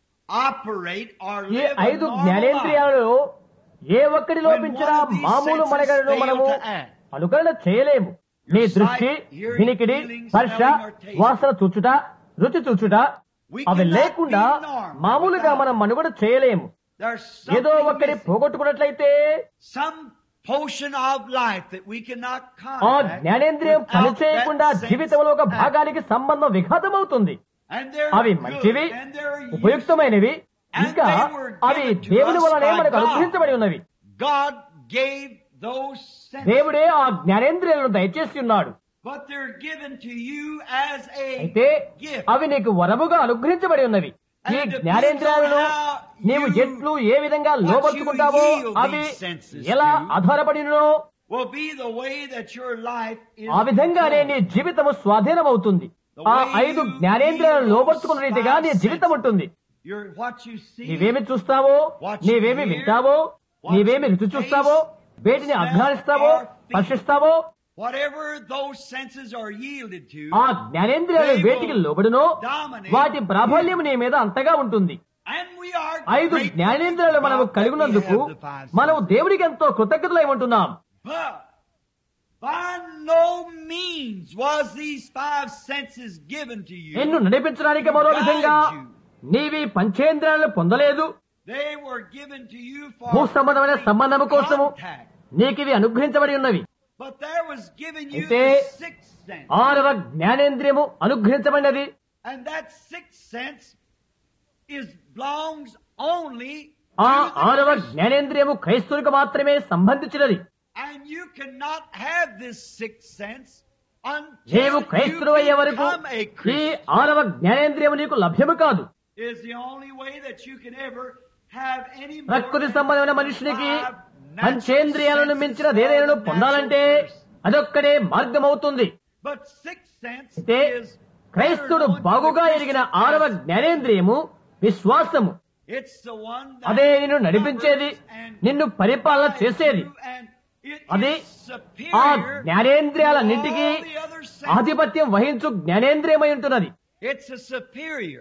operate or ఈ live a ఐదు normal life. జ్ఞానేంద్రియాలలో ఏ ఒక్కటి లోపించినా When one of these మామూలు senses మనగడను fail మనము to act. అనుకరణ చేయలేము నీ Your దృష్టి sight, hearing, వినికిడి feeling, స్పర్శ smelling or tasting. వాసన చూచుట రుచి చూచుట We అవి cannot లేకుండా be normal మామూలుగా without మనం మనుగడ చేయలేము There's ఏదో something ఒక్కటి missing. పోగొట్టుకున్నట్లయితే Some portion of life that we cannot ఆ contact జ్ఞానేంద్రియం without పనిచేయకుండా that sense జీవితంలో ఒక act. భాగానికి సంబంధం విఘాతమవుతుంది And they're అవి good, మంచివి and they're useful. ఉపయుక్తమైనవి ఇంకా they were అవి given to దేవుని us వలనే by మనకు God. అనుగ్రహించబడి ఉన్నవి God gave those senses, దేవుడే ఆ జ్ఞానేంద్రియాలను దయచేసి ఉన్నాడు but they're given to you as a అయితే gift. అవి నీకు వరముగా అనుగ్రహించబడి ఉన్నవి ఈ And it జ్ఞానేంద్రియాలను depends on how నీవు you- ఎట్లు ఏ విధంగా what లోపరుచుకుంటావో you yield అవి these senses ఎలా to. ఆధారపడినో will be the way that your life is. ఆ విధంగానే నీ controlled. జీవితము స్వాధీనమవుతుంది ఆ ఐదు జ్ఞానేంద్రియాలను లోపరుచుకున్న రీతిగా నీ జీవితం ఉంటుంది Your, what you see, నీవేమి చూస్తావో నీవేమి వింటావో నీవేమి రుచి చూస్తావో వేటిని అధ్వానిస్తావో స్పర్శిస్తావో whatever those senses are yielded to, ఆ జ్ఞానేంద్రియాలు వేటికి లోబడునో వాటి ప్రాబల్యం నీ మీద అంతగా ఉంటుంది and we are ఐదు grateful జ్ఞానేంద్రియాలు to మనము God కలిగి that we ఉన్నందుకు have the five మనము senses. దేవుడికి ఎంతో కృతజ్ఞతలై ఉంటున్నాం But by no means was these five senses given to you. నిన్ను నడిపించడానికి మరో విధంగా నీవి పంచేంద్రియాలను పొందలేదు They were given to you for భూ సంబంధమైన సంబంధము కోసము contact. నీకివి అనుగ్రహించబడి ఉన్నవి But there was given you అయితే the sixth sense. ఆరవ జ్ఞానేంద్రియము అనుగ్రహించబడినది And that sixth sense is belongs only ఆ to the ఆరవ Christian. జ్ఞానేంద్రియము క్రైస్తవునికి మాత్రమే సంబంధించినది And you cannot have this sixth sense నీవు until you క్రైస్తవుడు అయ్యే వరకు become a ఈ Christian. ఆరవ జ్ఞానేంద్రియము నీకు లభ్యము కాదు Is the only way that you can ever have any more ప్రకృతి than సంబంధమైన మనుషునికి five natural పంచేంద్రియాలను senses మించిన for దేదైనా the పొందాలంటే natural person. అదొక్కడే మార్గమవుతుంది But sixth sense అయితే is క్రైస్తుడు better known to the బాగుగా ఎరిగిన Christian ఆరవ as జ్ఞానేంద్రియము విశ్వాసము It's the one that అదే నిన్ను నడిపించేది governs and నిన్ను పరిపాలన guides చేసేది you and it అది is ఆ superior జ్ఞానేంద్రియాలన్నింటికీ to all the other senses. ఆధిపత్యం వహించు జ్ఞానేంద్రియమై ఉంటున్నది It's a superior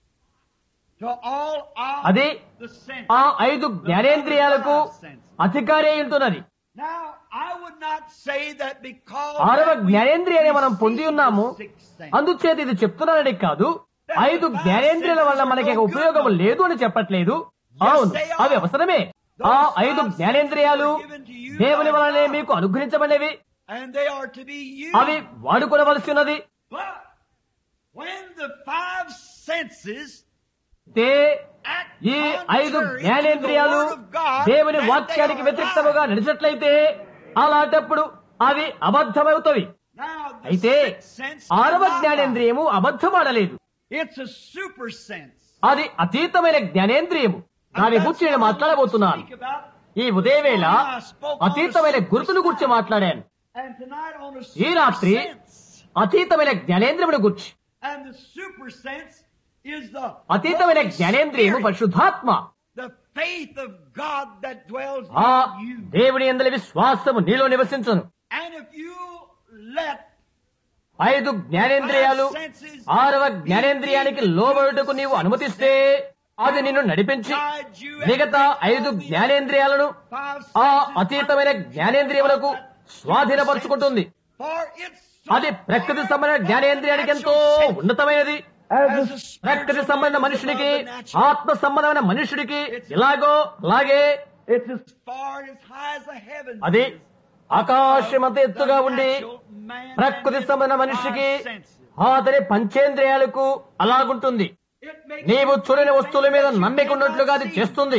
to all of అది the senses. ఆ ఐదు జ్ఞానేంద్రియాలకు అధికారి అయి ఉంటున్నది Now, I would not say that because ఆరవ that we జ్ఞానేంద్రియాన్ని మనం పొంది receive ఉన్నాము the sixth sense, అందుచేత ఇది చెప్తున్నానని కాదు ఐదు జ్ఞానేంద్రియాల వల్ల మనకి ఇక ఉపయోగం లేదు అని చెప్పట్లేదు అవును అవి అవసరమే ఆ ఐదు జ్ఞానేంద్రియాలు దేవుని వలనే మీకు అనుగ్రహించబడినవి and they are to be used. అవి వాడుకోవలసి ఉన్నది But when the five senses తే act ఈ ఐదు contrary to the జ్ఞానేంద్రియాలు word of God, దేవుని then వాక్యానికి they are వ్యతిరేక్తముగా lies. నడిచినట్లయితే అలాంటప్పుడు అవి అబద్ధమవుతవి Now, the అయితే sixth sense ఆరవ cannot lie. జ్ఞానేంద్రియము అబద్ధమాడలేదు It's a super sense. అది అతీతమైన జ్ఞానేంద్రియము దాని గురించి నేను మాట్లాడబోతున్నాను Speak about, ఈ ఉదయవేళ అతీతమైన గుర్తుల గురించి మాట్లాడాను and tonight on a ఈ super రాత్రి sense. అతీతమైన జ్ఞానేంద్రియముల గురించి And the super sense is the అతీతమైన Holy జ్ఞానేంద్రియము Spirit, పరిశుద్ధాత్మ the faith of God that dwells ఆ in you. దేవుని ఎందలి విశ్వాసము నీలో నివసించును And if you let ఐదు జ్ఞానేంద్రియాలు ఆరవ జ్ఞానేంద్రియానికి లోబడుటకు నీవు అనుమతిస్తే అది నిన్ను నడిపించి మిగతా ఐదు జ్ఞానేంద్రియాలను five ఆ senses అతీతమైన జ్ఞానేంద్రియములకు స్వాధీనపరుచుకుంటుంది for its అది ప్రకృతి సంబంధ జ్ఞానేంద్రియానికి ఎంతో ఉన్నతమైనది ప్రకృతి సంబంధ మనుషుడికి ఆత్మ సంబంధమైన మనుషుడికి ఎలాగో అలాగే It's as far as high as the heavens. అది is. ఆకాశమంత ఎత్తుగా ఉండి ప్రకృతి సంబంధ మనిషికి అతని పంచేంద్రియాలకు అలాగుంటుంది నీవు చూడని వస్తువుల మీద నమ్మిక ఉన్నట్లుగా అది చేస్తుంది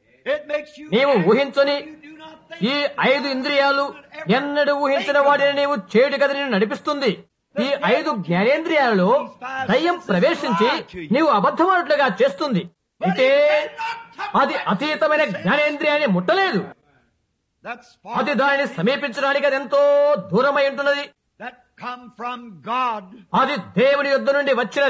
నీవు ఊహించని ఈ ఐదు ఇంద్రియాలు ఎన్నడూ ఊహించిన వాటిని నీవు చేడు కథ నేను నడిపిస్తుంది ఈ ఐదు జ్ఞానేంద్రియాలలో దయ్యం ప్రవేశించి నీవు అబద్ధమైనట్లుగా చేస్తుంది అయితే అది అతీతమైన జ్ఞానేంద్రియాన్ని ముట్టలేదు That's అది far దానిని సమీపించడానికి అది ఎంతో దూరమై ఉంటున్నది that come from God. అది దేవుని యుద్ధ నుండి వచ్చినది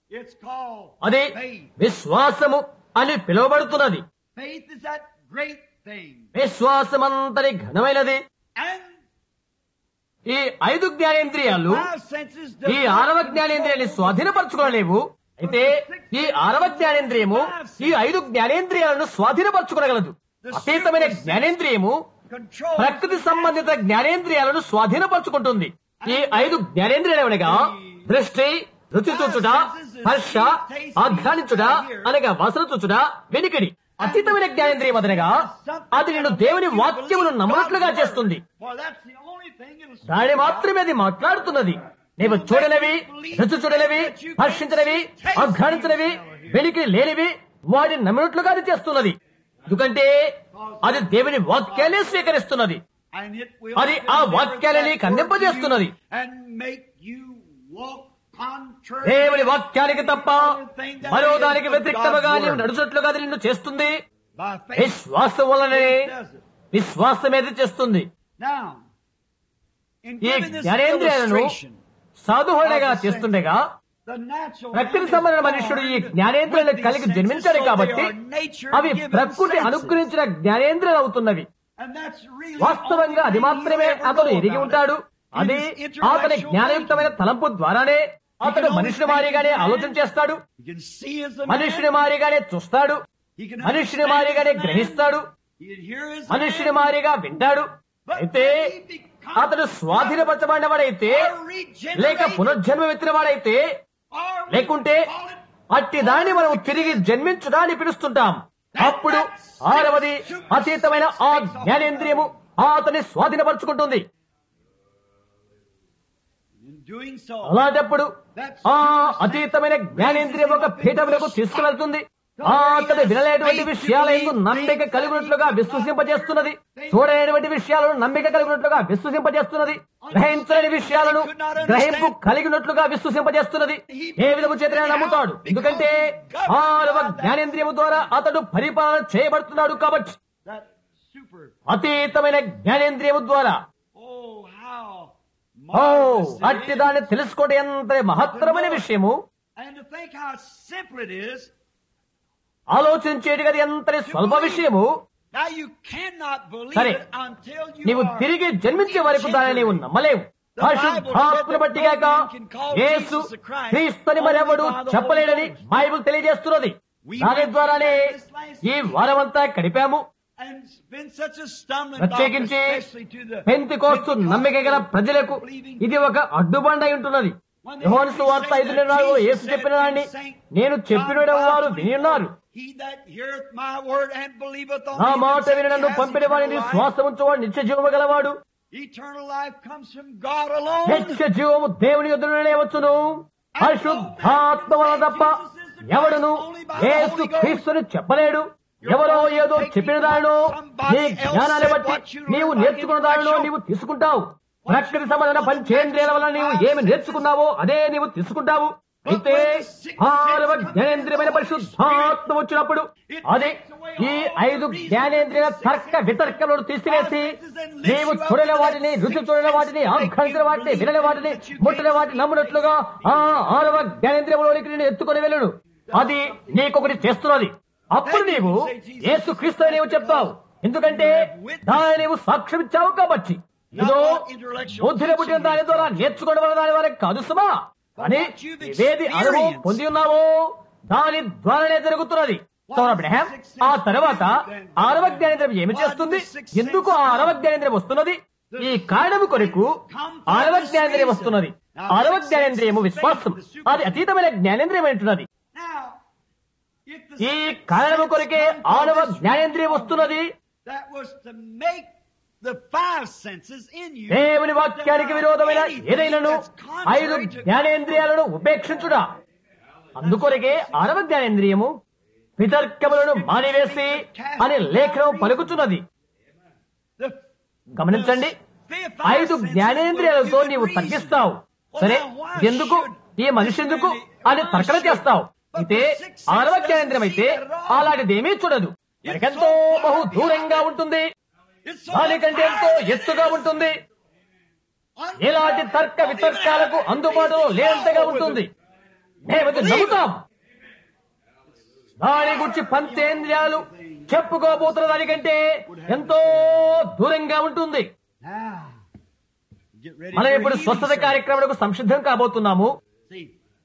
It's called అది faith. విశ్వాసము అని పిలువబడుతున్నది Faith is that great thing. విశ్వాసమంతటి ఘనమైనది And ఈ ఐదు జ్ఞానేంద్రియాలు five senses ఈ ఆరవ జ్ఞానేంద్రియాన్ని స్వాధీనపరచుకోలేవు అయితే ఈ ఆరవ జ్ఞానేంద్రియము ఈ ఐదు జ్ఞానేంద్రియాలను స్వాధీనపరచుకోగలదు అతీతమైన జ్ఞానేంద్రియము control ప్రకృతి సంబంధిత జ్ఞానేంద్రియాలను స్వాధీనపరచుకుంటుంది ఈ ఐదు జ్ఞానేంద్రియాలు అనగా దృష్టి రుచి చూచుట స్పర్శ ఆఘ్రానించుట అనగా వసన చూచుట వెనుకడి అతీతమైన జ్ఞానేంద్రియం అదనగా అది నేను దేవుని వాక్యమును నమ్మనట్లుగా చేస్తుంది For that's the only thing it'll దాని మాత్రమే అది మాట్లాడుతున్నది నీవు చూడనివి రుచి చూడనివి హర్షించనివి ఆఘ్రానించనివి వెలికి లేనివి వాడిని నమ్మినట్లుగా అది చేస్తున్నది ఎందుకంటే అది దేవుని వాక్యాలే స్వీకరిస్తున్నది And it will అది ఆ వాక్యాలని కందింపజేస్తున్నది and make you walk contrary దేవుని వాక్యానికి తప్ప మరో దానికి వ్యతిరేక్తముగా నీవు నడుచుట్లుగా అది నిన్ను చేస్తుంది by faith. విశ్వాసం వలనే Faith does it. విశ్వాసమేది చేస్తుంది Now, in ఈ giving this జ్ఞానేంద్రియాలను illustration, సాధువుడిగా చేస్తుండగా the natural ప్రకృతి సంబంధమైన మనుషుడు ఈ జ్ఞానేంద్రియాలను కలిగి జన్మించాడు కాబట్టి అవి ప్రకృతి అనుగ్రహించిన జ్ఞానేంద్రియాలు అవుతున్నవి And that's really వాస్తవంగా అది మాత్రమే అతను ఎరిగి ఉంటాడు అది అతని జ్ఞానయుక్తమైన తలంపు ద్వారానే అతడు మనుషుని మారిగానే ఆలోచన చేస్తాడు You can see as a మనుషుని మారిగానే చూస్తాడు He can మనుషుని understand మారిగానే as a man. గ్రహిస్తాడు He can hear as a మనుషుని man. మారిగా వింటాడు అయితే అతడు స్వాధీనపరచబడినవాడైతే లేక పునర్జన్మ ఎత్తినవాడైతే Or we లేకుంటే call it అట్టి దాన్ని మనం తిరిగి జన్మించుడా అని పిలుస్తుంటాం అప్పుడు ఆరవది అతీతమైన ఆ జ్ఞానేంద్రియము అతని స్వాధీనపరుచుకుంటుంది in doing so. అలాంటప్పుడు ఆ అతీతమైన జ్ఞానేంద్రియం ఒక పీఠములకు తీసుకువెళ్తుంది ఆ అతడు వినలేటువంటి విషయాలను నమ్మిక కలిగినట్లుగా విశ్వసింపజేస్తున్నది చూడలేటువంటి విషయాలను నమ్మిక కలిగినట్లుగా విశ్వసింపజేస్తున్నది గ్రహించలేని విషయాలను గ్రహింపు కలిగినట్లుగా విశ్వసింపజేస్తున్నది ఏ విధము చేతనే నమ్ముతాడు ఎందుకంటే ఆరవ జ్ఞానేంద్రియము ద్వారా అతడు పరిపాలన చేయబడుతున్నాడు కాబట్టి That super. అతీతమైన జ్ఞానేంద్రియము ద్వారా Oh, how oh marvelous it అట్టి is. దాన్ని తెలుసుకోవడం ఎంత మహత్తరమైన విషయము And to think how simple it is. ఆలోచించేది కదా ఎంత స్వల్ప విషయము Now you cannot believe సరే. it until you నీవు are తిరిగి జన్మించే వరకు దాన్ని నీవు నమ్మలేవు పరిశుద్ధాత్మను బట్టిగాక యేసు క్రీస్తుని మరెవడు చెప్పలేడని బైబిల్ తెలియజేస్తున్నది దాని ద్వారానే ఈ వారమంతా గడిపాము And it's been such a stumbling block, ప్రత్యేకించి especially to the పెంతి కోస్తు నమ్మిక గల ప్రజలకు ఇది ఒక అడ్డుబండ అయి ఉంటున్నది యోహాను సువార్త ఐదు నాలుగు యేసు చెప్పిన దాన్ని నేను చెప్పిన వారు విని ఉన్నారు He that heareth my word and believeth on నా me మాట that విని sent నన్ను me పంపిన has వాడిని eternal life. శ్వాస ఉంచువాడు నిత్య జీవము గలవాడు Eternal life comes from God alone. నిత్య జీవము దేవుని ఎదురునే వచ్చును పరిశుద్ధాత్మ వలన తప్ప ఎవడును యేసు క్రీస్తుని చెప్పలేడు ఎవరో ఏదో చెప్పిన దానిలో నీ జ్ఞానాన్ని బట్టి నీవు నేర్చుకున్న దానిలో నీవు తీసుకుంటావు ప్రకృతి సంబంధమైన పంచేంద్రియాల వల్ల నీవు ఏమి నేర్చుకున్నావో అదే నీవు తీసుకుంటావు అయితే ఆరవ జ్ఞానేంద్రియమైన పరిశుద్ధాత్మ వచ్చినప్పుడు అది ఈ ఐదు జ్ఞానేంద్రియ తర్క వితర్కములను తీసివేసి నీవు చూడని వాటిని రుచి చూడని వాటిని ఆఘ్రానించిన వాటిని వినని వాటిని ముట్టని వాటిని నమ్మునట్లుగా ఆ ఆరవ జ్ఞానేంద్రియములోనికి నేను ఎత్తుకొని వెళ్ళను అది నీకొకటి చేస్తున్నది అప్పుడు నీవు యేసు క్రీస్తు నీవు చెప్తావు ఎందుకంటే దాని నీవు సాక్ష్యం ఇచ్చావు కాబట్టి ఇదో బుద్ధిని పుట్టిన దాని ద్వారా నేర్చుకోవడం వల్ల దాని వరకు కాదు సుమా కానీ ఇవేది అనుభవం పొంది ఉన్నావో దాని ద్వారానే జరుగుతున్నది సో అబ్రహాం ఆ తర్వాత ఆరవ జ్ఞానేంద్రం ఏమి చేస్తుంది ఎందుకు ఆ ఆరవ జ్ఞానేంద్రం వస్తున్నది ఈ కారణము కొరకు ఆరవ జ్ఞానేంద్రియం వస్తున్నది ఆరవ జ్ఞానేంద్రియము విశ్వాసం అది అతీతమైన జ్ఞానేంద్రియం అంటున్నది Now, if the ఈ sixth కారణము sense కొరకే come from ఆరవ this జ్ఞానేంద్రియం real వస్తున్నది That was to make the five senses in you. దేవుని వాక్యానికి విరోధమైన ఏదైనాను ఐదు జ్ఞానేంద్రియాలను ఉపేక్షించుడా అందుకొరకే ఆరవ జ్ఞానేంద్రియము వితర్కములను మానివేసి అని లేఖనం పలుకుతున్నది The, గమనించండి the five ఐదు senses జ్ఞానేంద్రియాలతో will give నీవు you reason. తగ్గిస్తావు Well, సరే now, why ఎందుకు should ఈ మనిషి ఎందుకు అని తర్కణ చేస్తావు అయితే ఆరవ జ్ఞానేంద్రియం అయితే అలాంటిదేమీ చూడదు మనకెంతో బహు దూరంగా ఉంటుంది It's so దానికంటే ఎంతో ఎత్తుగా ఉంటుంది ఎలాంటి తర్క వితర్కాలకు అందుబాటులో లేనంతగా ఉంటుంది మేము అది నమ్ముతాం దాని గురించి పంచేంద్రియాలు చెప్పుకోబోతున్న దానికంటే ఎంతో దూరంగా ఉంటుంది Now, get ready మనం for ఇప్పుడు healing స్వస్థత service. కార్యక్రమాలకు సంసిద్ధం కాబోతున్నాము See,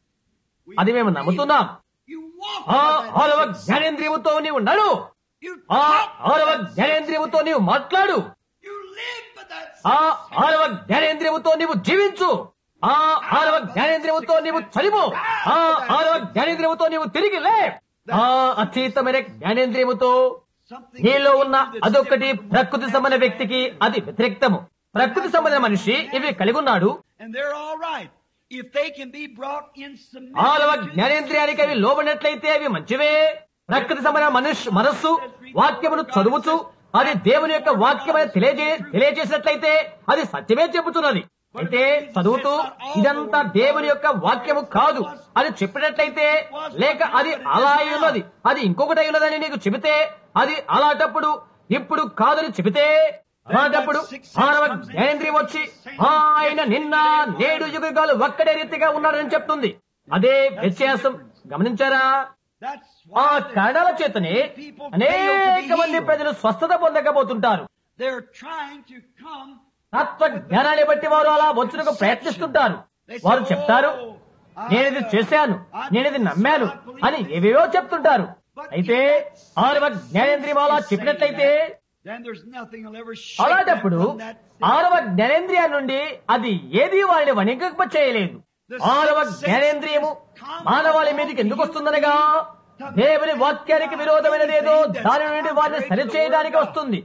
we అది మేము believe నమ్ముతున్నాం You walk ఆ by that ఆరవ sense. జ్ఞానేంద్రియముతో నీవు నడు You ఆ talk by ఆరవ that sense. జ్ఞానేంద్రియముతో నీవు మాట్లాడు You live by that ఆ sense. ఆరవ జ్ఞానేంద్రియముతో నీవు జీవించు ఆ ఆరవ జ్ఞానేంద్రియముతో నీవు చదివు ఆ ఆరవ జ్ఞానేంద్రియముతో నీవు తిరిగి లే ఆ అతీతమైన జ్ఞానేంద్రియముతో Something నీలో ఉన్న in you that's అదొకటి different from ప్రకృతి సంబంధ వ్యక్తికి అది వ్యతిరేక్తము ప్రకృతి సంబంధ మనిషి ఇవి కలిగి ఉన్నాడు And they're all right. If they can be brought in ఆరవ submission to the జ్ఞానేంద్రియానికి అవి లోబడినట్లయితే అవి మంచివే ప్రకృతి సంబంధ మనుష్ మనస్సు వాక్యమును చదువుచు అది దేవుని యొక్క వాక్యమని తెలియజే తెలియజేసినట్లయితే అది సత్యమే చెబుతున్నది అయితే చదువుతూ ఇదంతా దేవుని యొక్క వాక్యము కాదు అది చెప్పినట్లయితే లేక అది అలా అయి ఉన్నది అది ఇంకొకటి అయి ఉన్నదని నీకు చెబితే అది అలాంటప్పుడు ఇప్పుడు కాదని చెబితే అలాంటప్పుడు మానవ జ్ఞానేంద్రియం వచ్చి ఆయన నిన్న నేడు యుగాలు ఒక్కడే రీతిగా ఉన్నాడని చెప్తుంది అదే వ్యత్యాసం గమనించారా That's ఆ why the కారణాల చేతనే people fail అనేక to be మంది healed. ప్రజలు స్వస్థత పొందకపోతుంటారు They're trying to come తత్వ జ్ఞానాన్ని బట్టి వారు అలా వచ్చుటకు ప్రయత్నిస్తుంటారు వారు చెప్తారు నేనిది చేశాను నేనిది నమ్మాను అని ఏవేవో చెప్తుంటారు అయితే ఆరవ జ్ఞానేంద్రియం అలా చెప్పినట్లయితే then there's nothing will ever shake them అలాంటప్పుడు from that ఆరవ జ్ఞానేంద్రియ నుండి అది ఏది వారిని వణింప చేయలేదు ఆరవ జ్ఞానేంద్రియము మానవాళి మీదకి ఎందుకు వస్తుందనగా దేవుని వాక్యానికి విరోధమైనదేదో దాని నుండి వారిని సరిచేయడానికి వస్తుంది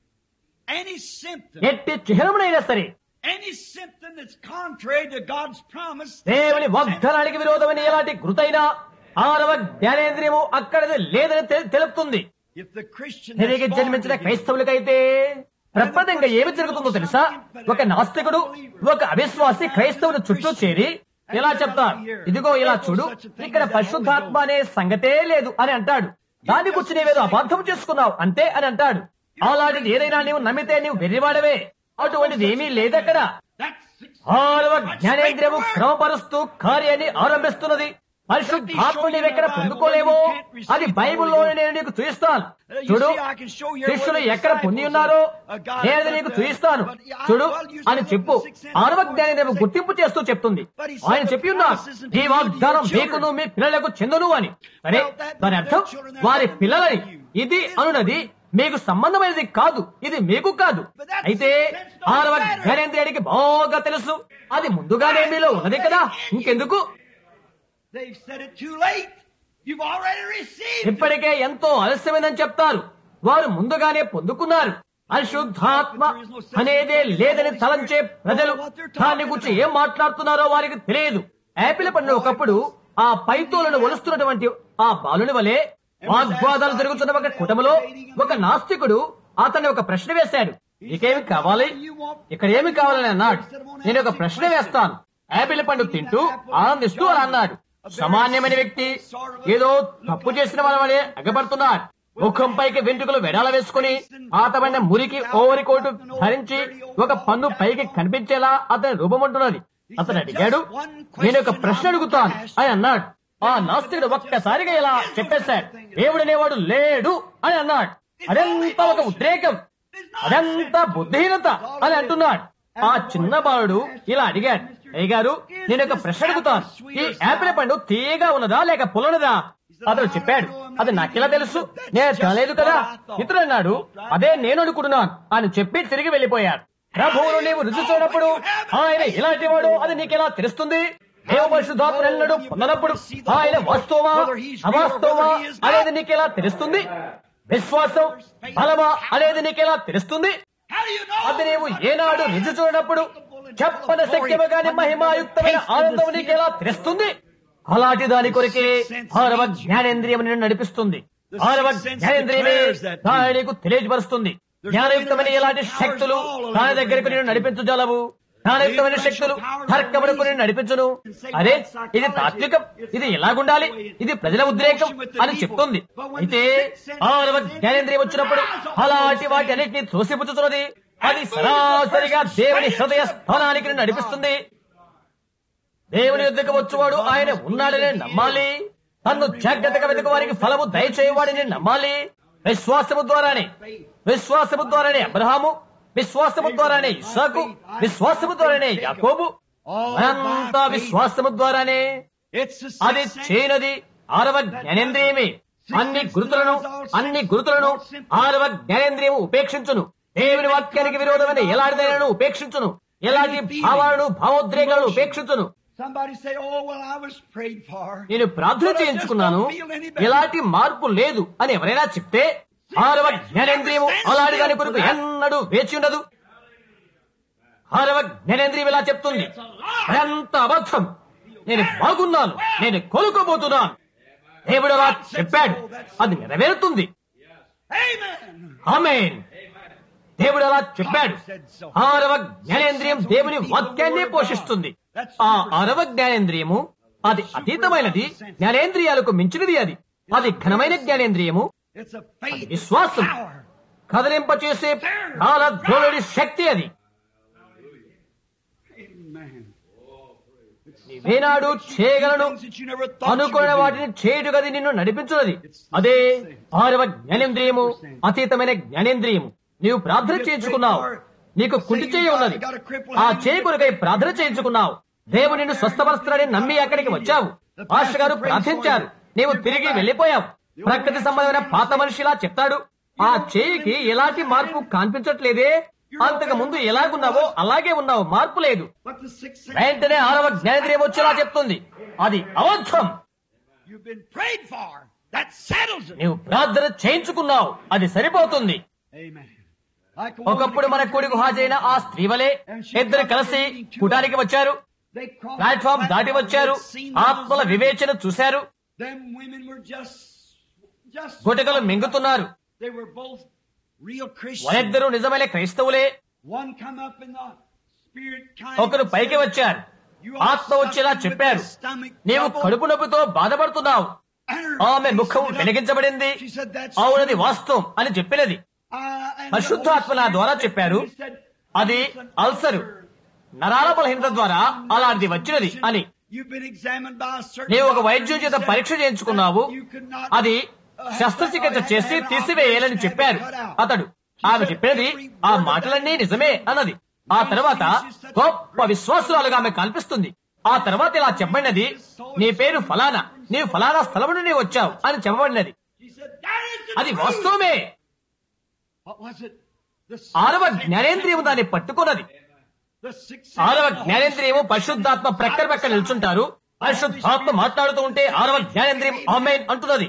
any symptom, ఎట్టి చిహ్నమునైనా సరే any symptom that's contrary to God's promise, దేవుని వాగ్దానానికి విరోధమైన ఎలాంటి గురుతైనా ఆరవ జ్ఞానేంద్రియము అక్కడది లేదని తె- తెలుపుతుంది if the Christian తిరిగి that's born జన్మించిన again, క్రైస్తవులకైతే ప్రప్రదంగా ఏమి జరుగుతుందో తెలుసా ఒక నాస్తికుడు ఒక అవిశ్వాసి క్రైస్తవుని చుట్టూ చేరి ఇలా చెప్తారు ఇదిగో ఇలా చూడు ఇక్కడ పరిశుద్ధాత్మ అనే సంగతే లేదు అని అంటాడు దాని గురించి నీవేదో అబద్ధం చేసుకున్నావు అంతే అని అంటాడు అలాంటిది ఏదైనా నీవు నమ్మితే నీవు వెర్రివాడవే అటువంటిది ఏమీ లేదక్కడ that's ఆరవ జ్ఞానేంద్రియము క్రమపరుస్తూ కార్యాన్ని ఆరంభిస్తున్నది పరిశుద్ధాత్మ నీవెక్కడ పొందుకోలేవో అది బైబిల్లోనే నేను నీకు చూపిస్తాను చూడు శిష్యులు ఎక్కడ పొంది ఉన్నారో నేను నీకు చూపిస్తాను చూడు అని చెప్పు ఆరవ జ్ఞానేంద్రియము గుర్తింపు చేస్తూ చెప్తుంది ఆయన చెప్పి ఉన్నారు ఈ వాగ్దానం మీకును మీ పిల్లలకు చెందును అని సరే దాని అర్థం వారి పిల్లలని ఇది అనున్నది మీకు సంబంధమైనది కాదు ఇది మీకు కాదు అయితే ఆరవ జ్ఞానేంద్రియానికి బాగా తెలుసు అది ముందుగానే మీలో ఉన్నది కదా ఇంకెందుకు They've said it too late. You've already received it. ఇప్పటికే ఎంతో ఆలస్యమైందని చెప్తారు వారు ముందుగానే పొందుకున్నారు పరిశుద్ధాత్మ అనేదే లేదని తలంచే ప్రజలు దాన్ని గురించి ఏం మాట్లాడుతున్నారో వారికి తెలియదు యాపిల్ పండు ఒకప్పుడు ఆ పైతోలను ఒలుస్తున్నటువంటి ఆ బాలుని వలె వాగ్వాదాలు జరుగుతున్న ఒక కుటుంబంలో ఒక నాస్తికుడు అతన్ని ఒక ప్రశ్న వేశాడు నీకేమి కావాలి ఇక్కడ ఏమి కావాలని అన్నాడు నేను ఒక ప్రశ్న వేస్తాను యాపిల్ పండు తింటూ ఆనందిస్తూ అలా అన్నాడు సామాన్యమైన వ్యక్తి ఏదో తప్పు చేసిన వాళ్ళనే అగపడుతున్నాడు ముఖంపైకి వెంట్రుకలు వెడాల వేసుకుని ఆతమైన మురికి ఓవరి కోటు ధరించి ఒక పన్ను పైకి కనిపించేలా అతని రూపమంటున్నది అతను అడిగాడు నేను ఒక ప్రశ్న అడుగుతాను అని అన్నాడు ఆ నాస్తికుడు ఒక్కసారిగా ఇలా చెప్పేశాడు దేవుడనేవాడు లేడు అని అన్నాడు అదంతా ఒక ఉద్రేకం అదంతా బుద్ధిహీనత అని అంటున్నాడు ఆ చిన్న బాలుడు ఇలా అడిగాడు అయ్య గారు నేను ఒక ప్రశ్న అడుగుతాను ఈ యాపిల్ పండు తీయగా ఉన్నదా లేక పుల్లనిదా అతను చెప్పాడు అది నాకెలా తెలుసు నేను తినలేదు కదా ఇతడు అన్నాడు అదే నేను అనుకుంటున్నాను అని చెప్పి తిరిగి వెళ్ళిపోయాడు ప్రభువును నీవు రుచి చూడప్పుడు ఆయన ఇలాంటి వాడు అది నీకెలా తెలుస్తుంది దేవ పరిశుద్ధాత్మ ఎన్నడూ పొందనప్పుడు ఆయన వాస్తవమా అవాస్తవమా అనేది నీకెలా తెలుస్తుంది విశ్వాసం బలమా అనేది నీకెలా తెలుస్తుంది How do you know? అది నీవు ఏనాడు రుచి చూడనప్పుడు చెప్పన శక్యము కాని మహిమాయుక్తమైన ఆనందం నీకెలా తెలుస్తుంది అలాంటి దాని కొరకే ఆరవ జ్ఞానేంద్రియం నిన్ను నడిపిస్తుంది ఆరవ జ్ఞానేంద్రియమే దాని నీకు తెలియజపరుస్తుంది జ్ఞానయుక్తమైన ఎలాంటి శక్తులు దాని దగ్గరకు నేను నడిపించగలవు జ్ఞానయుక్తమైన శక్తులు తర్కములకు నేను నడిపించును అరే ఇది తాత్వికం ఇది ఎలాగుండాలి ఇది ప్రజల ఉద్రేకం అని చెప్తుంది అయితే ఆరవ జ్ఞానేంద్రియం వచ్చినప్పుడు అలాంటి వాటి అన్నిటిని త్రోసిపుచ్చుతున్నది అది సరాసరిగా దేవుని హృదయ స్థానానికి నిన్ను నడిపిస్తుంది దేవుని యుద్ధకు వచ్చువాడు ఆయన ఉన్నాడని నమ్మాలి తన్ను జాగ్రత్తగా వెతుకు వారికి ఫలము దయచేయవాడని నమ్మాలి విశ్వాసము ద్వారానే విశ్వాసము ద్వారానే అబ్రహాము విశ్వాసము ద్వారానే ఇస్సాకు విశ్వాసము ద్వారానే యాకోబు అంతా విశ్వాసము ద్వారానే It's the అది sixth చేయనది ఆరవ జ్ఞానేంద్రియమే అన్ని గురుతులను అన్ని గురుతులను ఆరవ జ్ఞానేంద్రియము ఉపేక్షించును దేవుని వాక్యానికి విరోధమైన ఎలాంటిదైనా ఉపేక్షించును ఎలాంటి భావాలను భావోద్రేకాలను ఉపేక్షించును Somebody say, oh, well, I was prayed for. నేను ప్రార్థన చేయించుకున్నాను ఎలాంటి మార్పు లేదు అని ఎవరైనా చెప్తే ఆరవ జ్ఞానేంద్రియము అలాంటి దాని కొరకు ఎన్నడూ వేచి ఉండదు ఆరవ జ్ఞానేంద్రియం ఇలా చెప్తుంది ఎంత అబద్ధం నేను బాగున్నాను నేను కోలుకోబోతున్నాను దేవుడు అలా చెప్పాడు అది నెరవేరుతుంది Amen. ఆమేన్ దేవుడు అలా చెప్పాడు ఆరవ జ్ఞానేంద్రియం దేవుని వాక్యాన్నే పోషిస్తుంది ఆ ఆరవ జ్ఞానేంద్రియము అది అతీతమైనది జ్ఞానేంద్రియాలకు మించినది అది అది ఘనమైన జ్ఞానేంద్రియము It's a faith విశ్వాసం power. కదిలింపచేసే కాలధ్రువుడి శక్తి అది Amen. నీవేనాడు చేయగలను Things that you never thought you అనుకున్న could do. వాటిని చేయుటగది నిన్ను నడిపించున్నది అదే ఆరవ జ్ఞానేంద్రియము అతీతమైన జ్ఞానేంద్రియము నీవు ప్రార్థన చేయించుకున్నావు నీకు కుంటి చేయి ఉన్నది ఆ చేయి కొరకై ప్రార్థన చేయించుకున్నావు దేవుడు నిన్ను స్వస్థపరుస్తున్నాడని నమ్మి అక్కడికి వచ్చావు పాస్టర్ గారు ప్రార్థించారు నీవు తిరిగి వెళ్లిపోయావు ప్రకృతి సంబంధమైన పాత మనిషిలా చెప్తాడు ఆ చేయికి ఎలాంటి మార్పు కనిపించట్లేదే అంతకు ముందు ఎలాగున్నావో అలాగే ఉన్నావు మార్పు లేదు But the sixth sense, వెంటనే ఆరవ జ్ఞానేంద్రియం వచ్చేలా చెప్తుంది అది అబద్ధం you've been prayed for. That settles it. నీవు ప్రార్థన చేయించుకున్నావు అది సరిపోతుంది Amen. Like a ఒకప్పుడు మన కొడుకు హాజరైన ఆ స్త్రీ వలె ఇద్దరు కలిసి కూటానికి వచ్చారు They crossed ప్లాట్ఫామ్ the దాటి platform, వచ్చారు they'd seen ఆత్మల those వివేచన చూశారు Them women were just, just. గుటకలు మింగుతున్నారు They were both real Christians. వారిద్దరూ నిజమైన క్రైస్తవులే One come up in the spirit kind. ఒకరు పైకి వచ్చారు ఆత్మ వచ్చేలా చెప్పారు నీవు కడుపు నొప్పితో బాధపడుతున్నావు ఆమె ముఖం వెలిగించబడింది అవునది వాస్తవం అని చెప్పినది పరిశుద్ధాత్మ నా ద్వారా చెప్పారు అది అల్సరు నరాల బలహీనత ద్వారా అలాంటిది వచ్చినది అని నీవు ఒక వైద్యుడి చేత పరీక్ష చేయించుకున్నావు అది శస్త్రచికిత్స చేసి తీసివేయాలని చెప్పారు అతడు ఆమె చెప్పేది ఆ మాటలన్నీ నిజమే అన్నది ఆ తర్వాత గొప్ప విశ్వాసురాలుగా ఆమె కల్పిస్తుంది ఆ తర్వాత ఇలా చెప్పబడినది నీ పేరు ఫలానా నీవు ఫలానా స్థలం నుండి వచ్చావు అని చెప్పబడినది అది వాస్తవమే ఆరవ జ్ఞానేంద్రియము దాన్ని పట్టుకున్నది ఆరవ జ్ఞానేంద్రియము పరిశుద్ధాత్మ ప్రక్కన పక్కన నిల్చుంటారు పరిశుద్ధాత్మ మాట్లాడుతూ ఉంటే ఆరవ జ్ఞానేంద్రియం ఆమెన్ అంటున్నది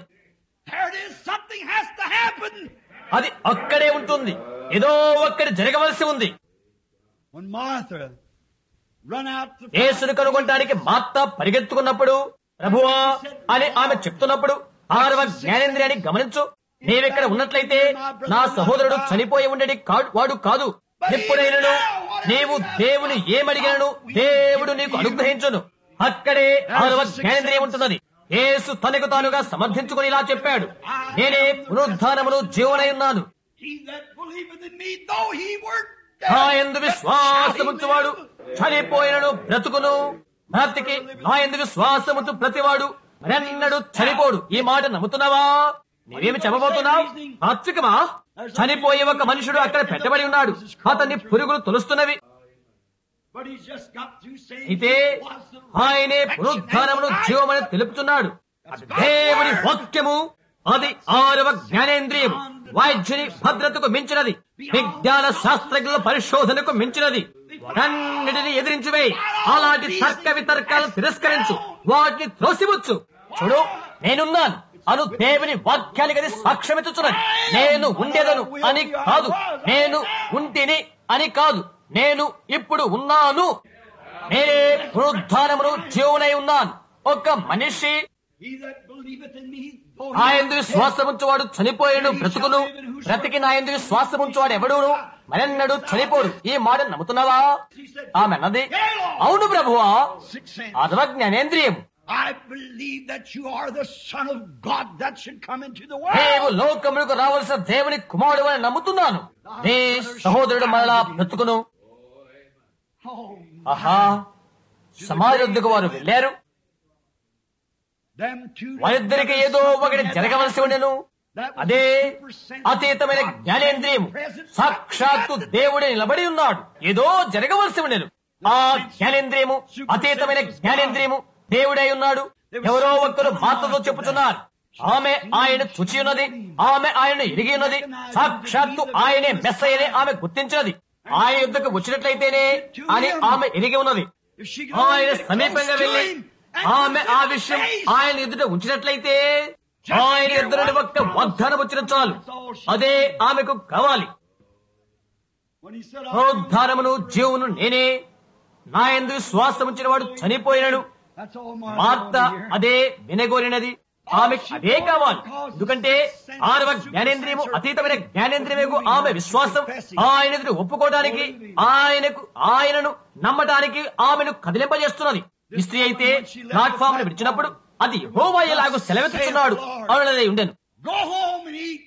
అది అక్కడే ఉంటుంది ఏదో ఒక్కడి జరగవలసి ఉంది When Martha run out to యేసును కనుగొనడానికి మార్త పరిగెత్తుకున్నప్పుడు ప్రభువా అని ఆమె చెప్తున్నప్పుడు ఆరవ జ్ఞానేంద్రియాన్ని గమనించు నీవిక్కడ ఉన్నట్లయితే నా సహోదరుడు చనిపోయి ఉండేది కాడు వాడు కాదు ఎప్పుడైనను నీవు దేవుని ఏమడిగినను దేవుడు నీకు అనుగ్రహించును అక్కడే ఆరవ జ్ఞానేంద్రియం ఉంటున్నది యేసు తనకు తానుగా సమర్థించుకుని ఇలా చెప్పాడు నేనే పునరుద్ధానమును జీవనై ఉన్నాను He that believeth in me, though he were నా ఎందు విశ్వాసముంచువాడు చనిపోయినను బ్రతుకును బ్రతికి నా ఎందు విశ్వాసముంచు ప్రతివాడు మరెన్నడు చనిపోడు ఈ మాట నమ్ముతున్నావా నీవేమి చెప్పబోతున్నావు తాత్వికమా చనిపోయే ఒక మనుషుడు అక్కడ పెట్టబడి ఉన్నాడు అతన్ని పురుగులు తొలుస్తున్నవి But he's just got through saying అయితే he was the ఆయనే పునరుద్ధానమును జీవమని తెలుపుతున్నాడు అది దేవుని వాక్యము అది ఆరవ జ్ఞానేంద్రియము వైద్యుని భద్రతకు మించినది విజ్ఞాన శాస్త్రజ్ఞుల పరిశోధనకు మించినది వాటన్నిటిని ఎదిరించివేయి అలాంటి తర్క వితర్కాలను తిరస్కరించు వాటిని త్రోసివచ్చు చూడు నేనున్నాను అను దేవుని వాక్యానికి అది సాక్ష్యమిచ్చుచున్నది నేను ఉండేదను అని కాదు నేను ఉంటిని అని కాదు నేను ఇప్పుడు ఉన్నాను నేనే పునరుద్ధానమును జీవునై ఉన్నాను ఒక మనిషి He that believeth in me, though నా he ఎందు విశ్వాసముంచువాడు చనిపోయాడు బ్రతుకును బ్రతికి నా ఎందు విశ్వాసముంచువాడు ఎవడును మరెన్నడు చనిపోడు ఈ మాట నమ్ముతున్నావా ఆమె అన్నది అవును ప్రభువా six sense. అదవ జ్ఞానేంద్రియం I believe that you are the Son of God that should come into the world. నీవు లోకములకు రావలసిన దేవుని కుమారుడు అని నమ్ముతున్నాను నీ సహోదరుడు మరలా బ్రతుకును Oh, ఆహా సమాజ వద్దకు వారు వెళ్లారు Them two వారిద్దరికి ఏదో ఒకటి జరగవలసి ఉండెను అదే అతీతమైన జ్ఞానేంద్రియము సాక్షాత్తు దేవుడే నిలబడి ఉన్నాడు ఏదో జరగవలసి ఉండెను ఆ జ్ఞానేంద్రియము అతీతమైన జ్ఞానేంద్రియము దేవుడై ఉన్నాడు ఎవరో ఒక్కరు మాటతో చెప్పుతున్నారు ఆమె ఆయన చుచి ఉన్నది ఆమె ఆయన ఎరిగి ఉన్నది సాక్షాత్తు ఆయనే మెస్సయ్యనే ఆమె గుర్తించినది ఆయన యుద్ధకు వచ్చినట్లయితేనే అని ఆమె ఎరిగి ఉన్నది If she ఆయన get సమీపంగా close to వెళ్లి him and ఆమె ఆ confess విషయం his ఆయన ఎదుట ఉంచినట్లయితే ఆయన ఎదురు ఒక్క వాగ్దానం వచ్చిన చాలు అదే ఆమెకు కావాలి When he said, పునరుద్ధానమును జీవును నేనే నా ఎందు శ్వాసం ఉంచిన వాడు చనిపోయినడు That's all Martha Martha wanted to hear. అదే వినగోరినది ఆమె అదే కావాలి ఎందుకంటే ఆరవ జ్ఞానేంద్రియము అతీతమైన జ్ఞానేంద్రియము ఆమె విశ్వాసం ఆయన ఎదురు ఒప్పుకోవడానికి ఆయనకు ఆయనను నమ్మటానికి ఆమెను కదిలింపజేస్తున్నది ఈ స్త్రీ అయితే ప్లాట్ఫామ్ ను విడిచినప్పుడు అది యెహోవా ఎలాగో సెలవిస్తున్నాడు అవునది ఉండెను Go home and eat.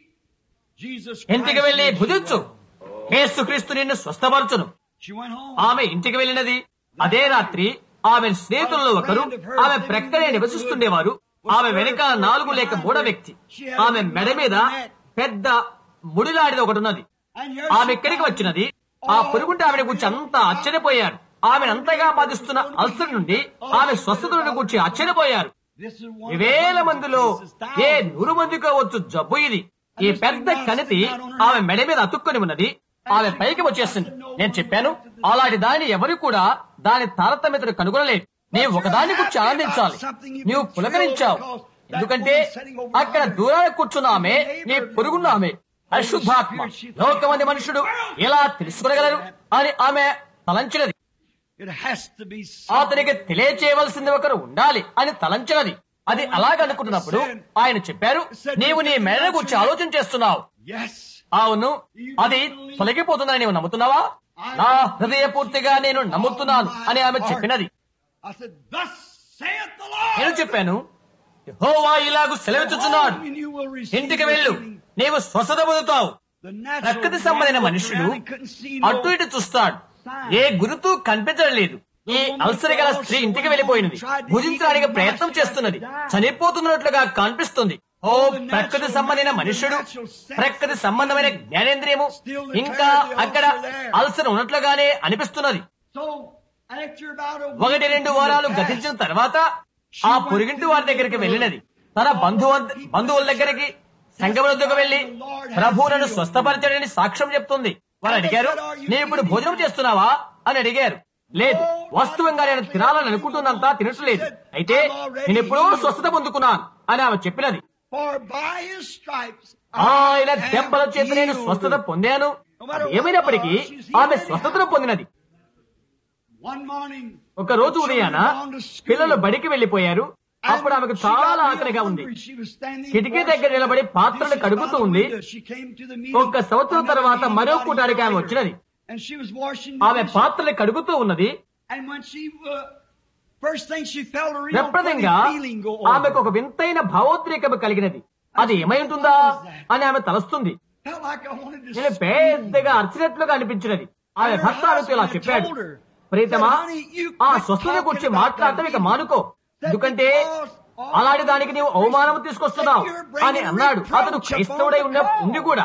Jesus ఇంటికి వెళ్లి Christ. భుజించు యేసుక్రీస్తు నిన్ను స్వస్థపరచును She went home. ఆమె ఇంటికి వెళ్ళినది అదే రాత్రి ఆమె స్నేహితుల్లో ఒకరు ఆమె ప్రక్కనే నివసిస్తుండేవారు ఆమె వెనక నాలుగు లేక మూడో వ్యక్తి ఆమె మెడ మీద పెద్ద ముడిలాడిది ఒకటి ఉన్నది And here ఆమె she ఇక్కడికి found వచ్చినది ఆ పురుగుంటే ఆమెను గురించి అంతా ఆశ్చర్యపోయారు ఆమె అంతగా బాధిస్తున్న అల్సర్ నుండి ఆమె స్వస్థతలను గురించి ఆశ్చర్యపోయారు This is one ఈ వేల మందిలో This is ఏ thousands. నూరు మందికో వచ్చు జబ్బు ఇది ఈ పెద్ద కణితి ఆమె మెడ మీద అతుక్కొని ఉన్నది ఆమె పైకి వచ్చేస్తుంది నేను చెప్పాను అలాంటి దాన్ని ఎవరు కూడా దాని తారతమ్యతను కనుగొనలేదు నీవు ఒకదాని గురించి ఆనందించాలి నీవు పులకరించావు ఎందుకంటే అక్కడ దూరాన కూర్చున్న ఆమె నీ పొరుగున్న ఆమె అశుద్ధాత్మ లోకమంది మనుషుడు ఎలా తెలుసుకునగలరు అని ఆమె తలంచినది It has to be అతనికి తెలియచేయవలసింది ఒకరు ఉండాలి అని తలంచినది అది అలాగనుకుంటున్నప్పుడు ఆయన చెప్పారు నీవు నీ మెడ గురించి ఆలోచన చేస్తున్నావు Yes. అవును అది తొలగిపోతుందని నీవు నమ్ముతున్నావా నా హృదయ పూర్తిగా నేను నమ్ముతున్నాను అని ఆమె చెప్పినది I said, Thus saith the Lord. నేను చెప్పాను యెహోవా ఇలాగు సెలవిచ్చుచున్నాడు And you will receive ఇంటికి your వెళ్ళు healing. నీవు స్వస్థత పొందుతావు The natural ప్రకృతి సంబంధమైన man మనుషుడు looked around, he couldn't see no- అటు ఇటు చూస్తాడు ఏ గురుతూ కనిపించడం లేదు ఈ అల్సరి గల స్త్రీ ఇంటికి వెళ్ళిపోయినది భుజించడానికి ప్రయత్నం చేస్తున్నది చనిపోతున్నట్లుగా కనిపిస్తుంది ఓ ప్రకృతి సంబంధమైన మనుష్యుడు ప్రకృతి సంబంధమైన జ్ఞానేంద్రియము ఇంకా అక్కడ అల్సర్ ఉన్నట్లుగానే అనిపిస్తున్నది So, after about a week ఒకటి రెండు వారాలు గతించిన తర్వాత ఆ పొరుగింటి వారి దగ్గరికి వెళ్ళినది తన బంధువు బంధువుల దగ్గరికి సంఘం వద్దకు వెళ్లి ప్రభు నన్ను స్వస్థపరచడని సాక్ష్యం చెప్తుంది వారు అడిగారు నేను ఇప్పుడు భోజనం చేస్తున్నావా అని అడిగారు లేదు వాస్తవంగా నేను తినాలని అనుకుంటున్నంత తినట్లేదు అయితే నేను ఎప్పుడో స్వస్థత పొందుకున్నాను అని ఆమె చెప్పినది For by his stripes ఆయన I am దెబ్బల చేత నేను healed. స్వస్థత పొందాను అది ఏమైనప్పటికీ ఆమె స్వస్థతను పొందినది One morning, ఒక రోజు ఉదయాన పిల్లలు బడికి వెళ్లిపోయారు అప్పుడు ఆమెకు చాలా ఆకలిగా ఉంది కిటికీ దగ్గర నిలబడి పాత్రలు కడుగుతూ ఉంది ఒక్క సంవత్సరం తర్వాత మరో కూటానికి ఆమె వచ్చినది ఆమె పాత్రలు కడుగుతూ ఉన్నది ప్రప్రదంగా ఆమెకు ఒక వింతైన భావోద్రేకము కలిగినది అది ఏమై ఉంటుందా అని ఆమె తలస్తుంది నేను పెద్దగా అరిచినట్లుగా అనిపించినది ఆమె భర్త ఆమెతో ఇలా చెప్పాడు ప్రీతమా ఆ స్వస్థత గురించి మాట్లాడటం ఇక మానుకో ఎందుకంటే అలాంటి దానికి నీవు అవమానం తీసుకొస్తున్నావు అని అన్నాడు అతడు క్రైస్తవుడై ఉన్న ఉండి కూడా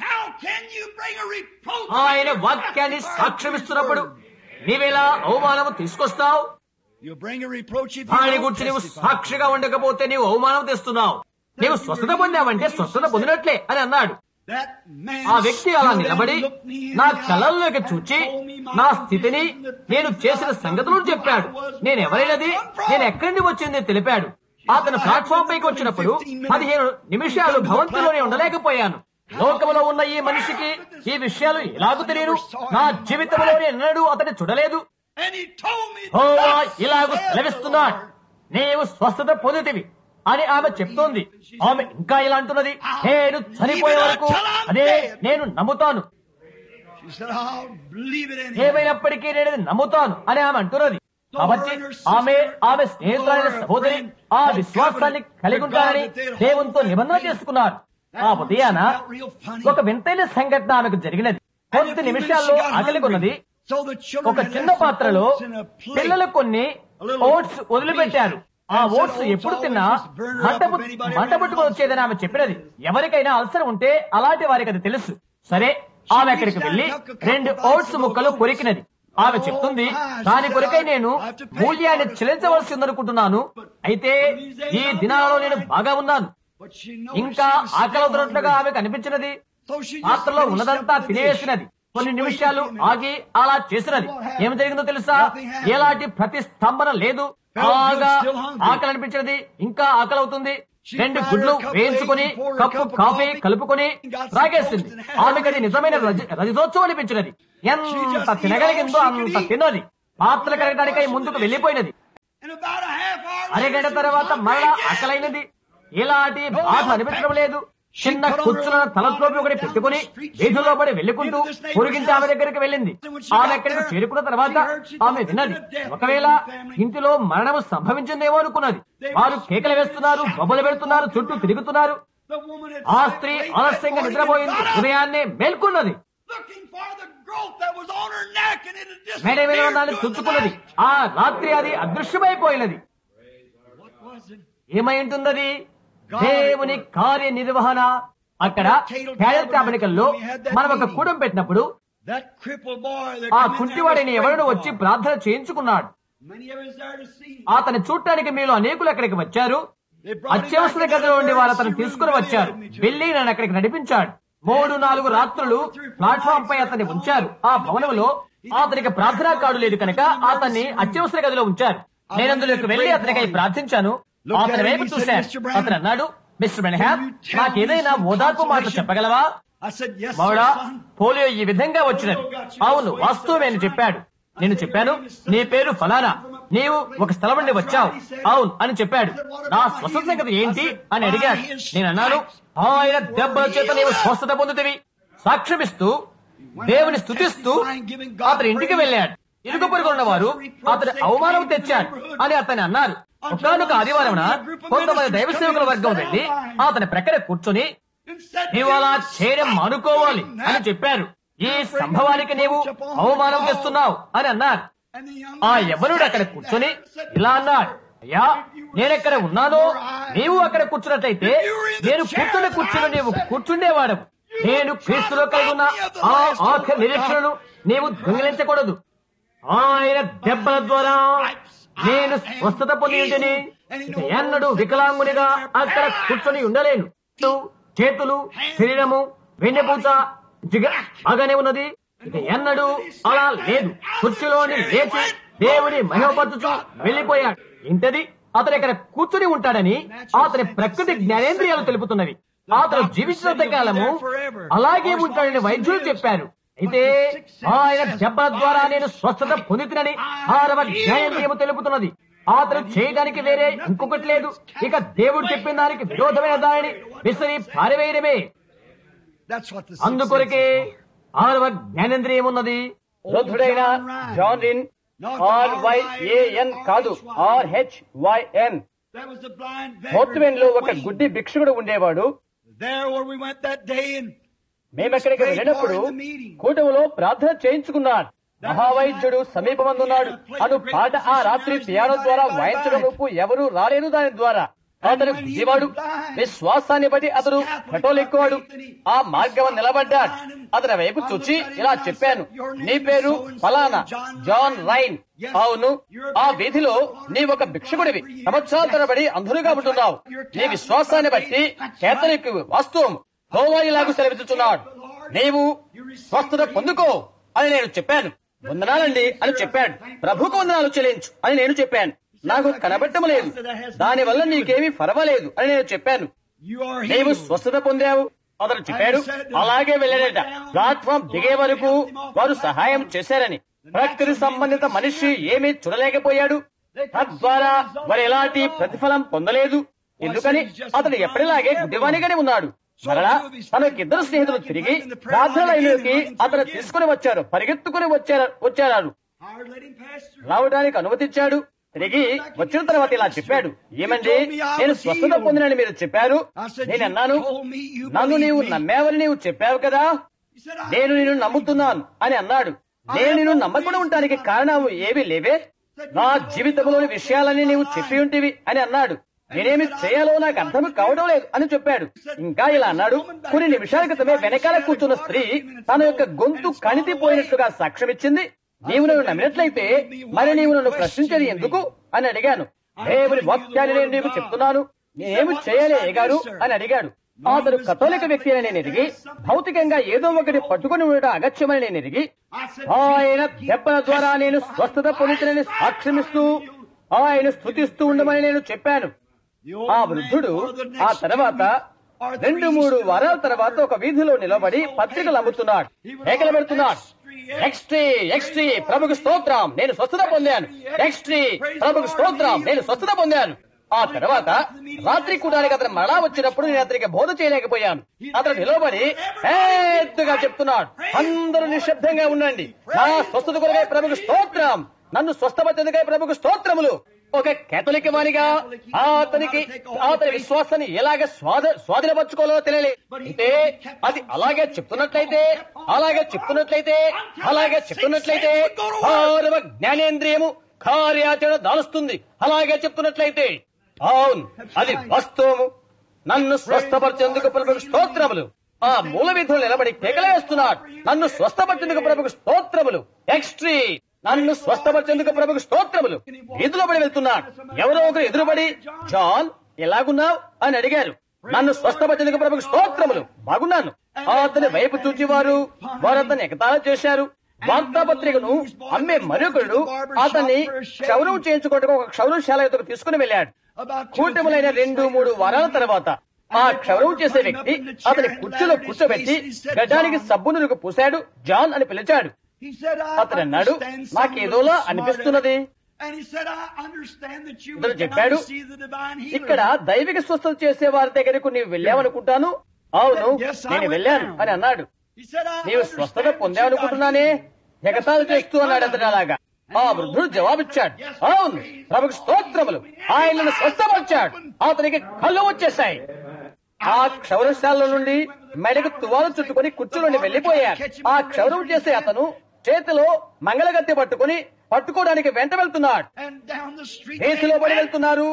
ఆయన వాక్యాన్ని సాక్ష్యమిస్తున్నప్పుడు నీవెలా అవమానం తీసుకొస్తావు ఆయన గురించి నీవు సాక్షిగా ఉండకపోతే నీవు అవమానం తెస్తున్నావు నీవు స్వస్థత పొందావంటే స్వస్థత పొందినట్లే అని అన్నాడు ఆ వ్యక్తి అలా నిలబడి నా కళల్లోకి చూచి నా స్థితిని నేను చేసిన సంగతులను చెప్పాడు నేను ఎవరైనది నేను ఎక్కడి నుండి వచ్చింది తెలిపాడు అతను ప్లాట్ఫామ్ పైకి వచ్చినప్పుడు పదిహేను నిమిషాలు భవంతిలోనే ఉండలేకపోయాను లోకంలో ఉన్న ఈ మనిషికి ఈ విషయాలు ఎలాగూ తెలియదు నా జీవితంలోనే ఎన్నడూ అతన్ని చూడలేదు హోవా ఇలాగూ సెలవిస్తున్నాడు నీవు స్వస్థత పొందితివి అని ఆమె చెప్తోంది ఆమె ఇంకా ఇలా అంటున్నది నేను చనిపోయే వరకు అదే నేను నమ్ముతాను ఏమైనప్పటికీ నేను ఇది నమ్ముతాను అని ఆమె అంటున్నది కాబట్టి ఆమె ఆమె స్నేహితులైన సహోదరి ఆ విశ్వాసాన్ని కలిగి ఉంటారని దేవునితో నిబంధన చేసుకున్నారు ఆ ఉదయాన ఒక వింతైన సంఘటన ఆమెకు జరిగినది కొద్ది నిమిషాల్లో ఆకలి కొన్నది ఒక చిన్న పాత్రలో పిల్లలు కొన్ని ఓట్స్ వదిలిపెట్టారు ఆ ఓట్స్ ఎప్పుడు తిన్నా మంట మంట పుట్టుకొని వచ్చేదని ఆమె చెప్పినది ఎవరికైనా అల్సర్ ఉంటే అలాంటి వారికి అది తెలుసు సరే ఆమె అక్కడికి వెళ్లి రెండు ఓట్స్ ముక్కలు కొరికినది ఆమె చెప్తుంది దాని కొరకై నేను మూల్యాన్ని చెల్లించవలసి ఉందనుకుంటున్నాను అయితే ఈ దినాలలో నేను బాగా ఉన్నాను But she knows ఇంకా she was ఆకలి still అవుతున్నట్లుగా hungry. ఆమె కనిపించినది So she just పాత్రలో finished ఉన్నదంతా up with the తినేసినది dish. కొన్ని She నిమిషాలు waited a minute. ఆగి అలా చేసినది ఏమి జరిగిందో తెలుసా Nothing happened. ఎలాంటి ప్రతిస్తంభన లేదు Felt good, బాగా still hungry. ఆకలి అనిపించినది ఇంకా ఆకలి అవుతుంది She రెండు fried గుడ్లు her cup of వేయించుకొని eggs and poured her cup cup of coffee coffee, కలుపుకొని got some త్రాగేసింది toast and had ఆమెకి అది her నిజమైన food. రజ- రజతోత్సవం అనిపించినది She ఎంత just eat తినగలిగిందో all she could అంత eat. తిన్నది పాత్ర కడగడానికై ముందుకు వెళ్లిపోయినది And about a half hour అరగంట later, she తర్వాత was మరలా hungry again. ఆకలైనది ఎలాంటి బాధ అనిపించడం లేదు చిన్న కుచ్చుల తలలోపి ఒకటి పెట్టుకుని వీధిలో పడి వెళ్ళుకుంటూ పొరుగింటి ఆమె దగ్గరికి వెళ్ళింది ఆమె అక్కడికి చేరుకున్న తర్వాత ఆమె విన్నది ఒకవేళ ఇంటిలో మరణము సంభవించిందేమో అనుకున్నది వారు కేకలు వేస్తున్నారు బొబ్బలు పెడుతున్నారు చుట్టూ తిరుగుతున్నారు The woman had ఆ sat స్త్రీ late that ఆలస్యంగా morning నిద్రపోయింది and got up, ఉదయాన్నే మేల్కొన్నది looking for the growth that was on her neck and it had మెడ మీద disappeared దాన్ని during the చుట్టుకున్నది night. ఆ రాత్రి అది అదృశ్యమైపోయినది What was it? ఏమై ఉంటుందది దేవుని కార్యనిర్వహణ అక్కడ లో మనం ఒక కూడం పెట్టినప్పుడు That crippled boy that ఆ come in there కుంటివాడిని was ఎవరినో prayed వచ్చి for. ప్రార్థన చేయించుకున్నాడు Many of us there to see. అతని చూడటానికి మీలో అనేకులు అక్కడికి వచ్చారు They brought him back అత్యవసర into the గదిలో ఉండి వారు అతను emergency room తీసుకుని and వచ్చారు had him వెళ్ళి నన్ను అక్కడికి నడిపించాడు మూడు నాలుగు రాత్రులు ప్లాట్ఫామ్ పై అతన్ని ఉంచారు ఆ భవనంలో అతనికి ప్రార్థనా కార్డు లేదు కనుక అతన్ని అత్యవసర గదిలో ఉంచారు నేను అందులోకి వెళ్లి అతనికై ప్రార్థించాను అతని వైపు చూశాను అతను అన్నాడు మిస్టర్ బెనహామ్ నాకేదైనా ఓదార్పు మాటలు చెప్పగలవా I said, yes, sir, మౌడా son. పోలియో ఈ విధంగా వచ్చినది అవును వాస్తవమే అని చెప్పాడు నేను చెప్పాను నీ పేరు ఫలానా నీవు ఒక స్థలం నుండి వచ్చావు అవును అని చెప్పాడు నా స్వస్థత సంగతి ఏంటి అని అడిగాడు నేను అన్నాను ఆయన దెబ్బల చేత నీవు స్వస్థత పొందుతవి సాక్ష్యమిస్తూ దేవుని స్తుతిస్తూ అతని ఇంటికి వెళ్ళాడు ఇరుగు పొరుగున్న వారు అతని అవమానం తెచ్చాడు అని అతని అన్నారు ఒకనొక ఆదివారం కొంతమంది దైవ సేవకుల వర్గం వెళ్లి అతని ప్రక్కన కూర్చొని And said, నీవు అలా చేయడం మానుకోవాలి అని చెప్పారు ఈ సంభవానికి నీవు అవమానం చేస్తున్నావు అని అన్నారు And the young ఆ man యవనుడు sat అక్కడ and కూర్చొని said, ఇలా అన్నాడు అయ్యా నేనెక్కడ ఉన్నానో నీవు అక్కడ కూర్చున్నట్లయితే నేను కూర్చున్న కూర్చుని నీవు కూర్చుండేవాడు నేను క్రీస్తులో కలిగి ఉన్న ఆ ఆఖరి నిరీక్షణను నీవు దొంగిలించకూడదు ఆయన దెబ్బల ద్వారా నేను స్వస్థత పొంది ఉంటేని ఇక ఎన్నడూ వికలాంగునిగా అక్కడ కూర్చొని ఉండలేను చేతులు శరీరము వెన్నెపూత జిగ బాగానే ఉన్నది ఇక ఎన్నడూ అలా లేదు కుర్చీలోని లేచి దేవుని మహిమపరచుచు వెళ్లిపోయాడు ఇంతది అతను ఇక్కడ కూర్చుని ఉంటాడని అతని ప్రకృతి జ్ఞానేంద్రియాలు తెలుపుతున్నవి అతను జీవించినంత కాలము అలాగే ఉంటాడని వైద్యులు చెప్పారు అయితే ఆయన దెబ్బల ద్వారా నేను స్వస్థత పొందుతున్నని ఆరవ జ్ఞానేంద్రియము తెలుపుతున్నది అతను చేయడానికి వేరే ఇంకొకటి లేదు ఇక దేవుడు చెప్పిన దానికి విరోధమైన దానిని విసిరి పారివేయడమే That's what the అందుకొరకే ఆరవ జ్ఞానేంద్రియం ఉన్నది వృద్ధుడైన జాన్ రిన్ ఆర్ వైఏఎన్ కాదు R H Y N That was the blind మోత్వెన్ లో ఒక గుడ్డి భిక్షుడు ఉండేవాడు There where we went that day and మేమక్కడికి వెళ్ళినప్పుడు కూటమిలో ప్రార్థన చేయించుకున్నాడు మహావైద్యుడు సమీపమందున్నాడు అను పాట ఆ రాత్రి పియానో ద్వారా వాయించడం వైపు ఎవరూ రాలేరు దాని ద్వారా అతను గుడ్డివాడు విశ్వాసాన్ని బట్టి అతడు కటోలెక్కువాడు ఆ మార్గం నిలబడ్డాడు అతని వైపు చూచి ఇలా చెప్పాను నీ పేరు ఫలానా జాన్ రైన్ అవును ఆ వీధిలో నీ ఒక భిక్షకుడివి సంవత్సరాల తరబడి అంధులుగా ఉంటున్నావు నీ విశ్వాసాన్ని బట్టి కేతలికి వాస్తవం హోవాయిలాగు సెలవిస్తున్నాడు నీవు స్వస్థత పొందుకో అని నేను చెప్పాను వందనాలండి అని చెప్పాడు ప్రభుకు వందనాలు చెల్లించు అని నేను చెప్పాను నాకు కనబట్టం లేదు దానివల్ల నీకేమీ పర్వాలేదు అని నేను చెప్పాను you are నీవు healed. స్వస్థత పొందావు అతను చెప్పాడు అలాగే వెళ్ళాడట ప్లాట్ఫామ్ దిగే వరకు వారు సహాయం చేశారని ప్రకృతి సంబంధిత మనిషి ఏమీ చూడలేకపోయాడు తద్వారా వారు ఎలాంటి ప్రతిఫలం పొందలేదు ఎందుకని అతడు ఎప్పటిలాగే గుడ్డివానిగానే ఉన్నాడు మరలా తనకి ఇద్దరు స్నేహితులు తిరిగి ప్రార్థనలైనకి అతను తీసుకుని వచ్చారు పరిగెత్తుకుని వచ్చారు వచ్చారు Howard let him pass through. రావడానికి అనుమతించాడు తిరిగి వచ్చిన తర్వాత ఇలా చెప్పాడు ఏమండి నేను స్వస్థత పొందినని మీరు చెప్పారు నేను అన్నాను నన్ను నీవు నమ్మావని నీవు చెప్పావు కదా He said, I నేను నిన్ను నమ్ముతున్నాను అని అన్నాడు నేను నిన్ను నమ్మకుండా ఉండటానికి కారణం ఏమీ లేవే నా జీవితంలోని విషయాలన్నీ నీవు చెప్పి ఉంటివి అని అన్నాడు నేనేమి చేయాలో నాకు అర్థం కావడం లేదు అని చెప్పాడు ఇంకా ఇలా అన్నాడు కొన్ని నిమిషాల క్రితమే వెనకాల కూర్చున్న స్త్రీ తన యొక్క గొంతు కణితిపోయినట్లుగా సాక్ష్యమిచ్చింది నీవు నన్ను నమ్మినట్లయితే మరి నీవు నన్ను ప్రశ్నించేది ఎందుకు అని అడిగాను దేవుని వాక్యాన్ని నేను నీకు చెప్తున్నాను నేనేమి చేయలే గారు అని అడిగాడు అతడు కథోలిక వ్యక్తి అని నేను ఎరిగి భౌతికంగా ఏదో ఒకటి పట్టుకుని ఉండటం అగత్యమని నేను ఎరిగి ఆయన దెబ్బల ద్వారా నేను స్వస్థత పొందుతునని సాక్ష్యమిస్తూ ఆయన స్థుతిస్తూ ఉండమని నేను చెప్పాను ఆ వృద్ధుడు ఆ తర్వాత రెండు మూడు వారాల తర్వాత ఒక వీధిలో నిలబడి పత్రికలు అమ్ముతున్నాడు కేకలు పెడుతున్నాడు ఎక్స్ట్రీ ఎక్స్ట్రీ ప్రభుకు స్తోత్రం నేను స్వస్థత పొందాను ఎక్స్ట్రీ ప్రభుకు స్తోత్రం నేను స్వస్థత పొందాను ఆ తర్వాత రాత్రి కూడానికి అతను మరలా వచ్చినప్పుడు నేను అతనికి బోధ చేయలేకపోయాను అతను నిలబడి పెద్దగా చెప్తున్నాడు అందరూ నిశ్శబ్దంగా ఉండండి నా స్వస్థత కొరకై ప్రభుకు స్తోత్రం నన్ను స్వస్థపరిచేందుకై ప్రభుకు స్తోత్రములు ఒక కేథలిక్ వారిగా అతనికి అతని విశ్వాసాన్ని ఎలాగ స్వాధ స్వాధీనపరచుకోవాలో తెలియలే అంటే అది అలాగే చెప్తున్నట్లయితే అలాగే చెప్తున్నట్లయితే అలాగే చెప్తున్నట్లయితే ఆరవ జ్ఞానేంద్రియము కార్యాచరణ దాలుస్తుంది అలాగే చెప్తున్నట్లయితే అవును అది వాస్తవము నన్ను స్వస్థపరిచేందుకు ప్రభుకు స్తోత్రములు ఆ మూల విధులు నిలబడి కేకలేస్తున్నాడు నన్ను స్వస్థపరిచేందుకు ప్రభుకు స్తోత్రములు ఎక్స్ట్రీ నన్ను స్వస్థపరిచేందుకు ప్రభుకు స్తోత్రములు వీధిలో పడి వెళ్తున్నాడు ఎవరో ఒకరు ఎదురుపడి జాన్ ఎలాగున్నావు అని అడిగారు నన్ను స్వస్థపరిచేందుకు ప్రభుకు స్తోత్రములు బాగున్నాను అతని వైపు చూచేవారు వారు అతన్ని ఎగతాళం చేశారు వార్తాపత్రికను అమ్మే మరొకడు అతన్ని క్షౌరం చేయించుకోవడం ఒక క్షౌరశాల ఎదురు తీసుకుని వెళ్ళాడు కూటములైన రెండు మూడు వారాల తర్వాత ఆ క్షౌరం చేసే వ్యక్తి అతని కుర్చీలో కూర్చోబెట్టి గడ్డానికి సబ్బునులకు పూశాడు జాన్ అని పిలిచాడు అతను అన్నాడు నాకేదోలా అనిపిస్తున్నది ఇతను చెప్పాడు ఇక్కడ దైవిక స్వస్థత చేసే వారి దగ్గరకు నీవు వెళ్ళావనుకుంటాను అవును నేను వెళ్ళాను అని అన్నాడు నీవు స్వస్థత పొందావనుకుంటున్నానే ఎగతాలు చేస్తూ అన్నాడు అతను అలాగా ఆ వృద్ధుడు జవాబిచ్చాడు అవును ప్రభుకు స్తోత్రములు ఆయనను స్వస్థపరిచాడు అతనికి కళ్ళు వచ్చేశాయి ఆ క్షౌరశాల నుండి మెడకు తువాలు చుట్టుకుని కుర్చీలోని వెళ్లిపోయాడు ఆ క్షౌరం చేసే అతను చేతిలో మంగళగత్తె పట్టుకుని పట్టుకోవడానికి వెంట వెళ్తున్నాడు దేశంలో పడి వెళ్తున్నారు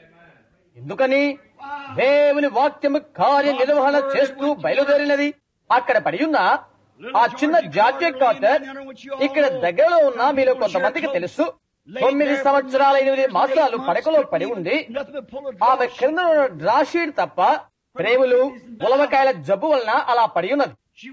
ఎందుకని దేవుని వాక్యము కార్య నిర్వహణ చేస్తూ బయలుదేరినది అక్కడ పడి ఉన్న ఆ చిన్న జార్జెట్ కాటర్ ఇక్కడ దగ్గరలో ఉన్న మీలో కొంతమందికి తెలుసు తొమ్మిది సంవత్సరాల ఎనిమిది మాసాలు పడకలో పడి ఉంది ఆమె కింద డ్రాషీడ్ తప్ప ప్రేములు ఉలవకాయల జబ్బు వలన అలా పడి ఉన్నది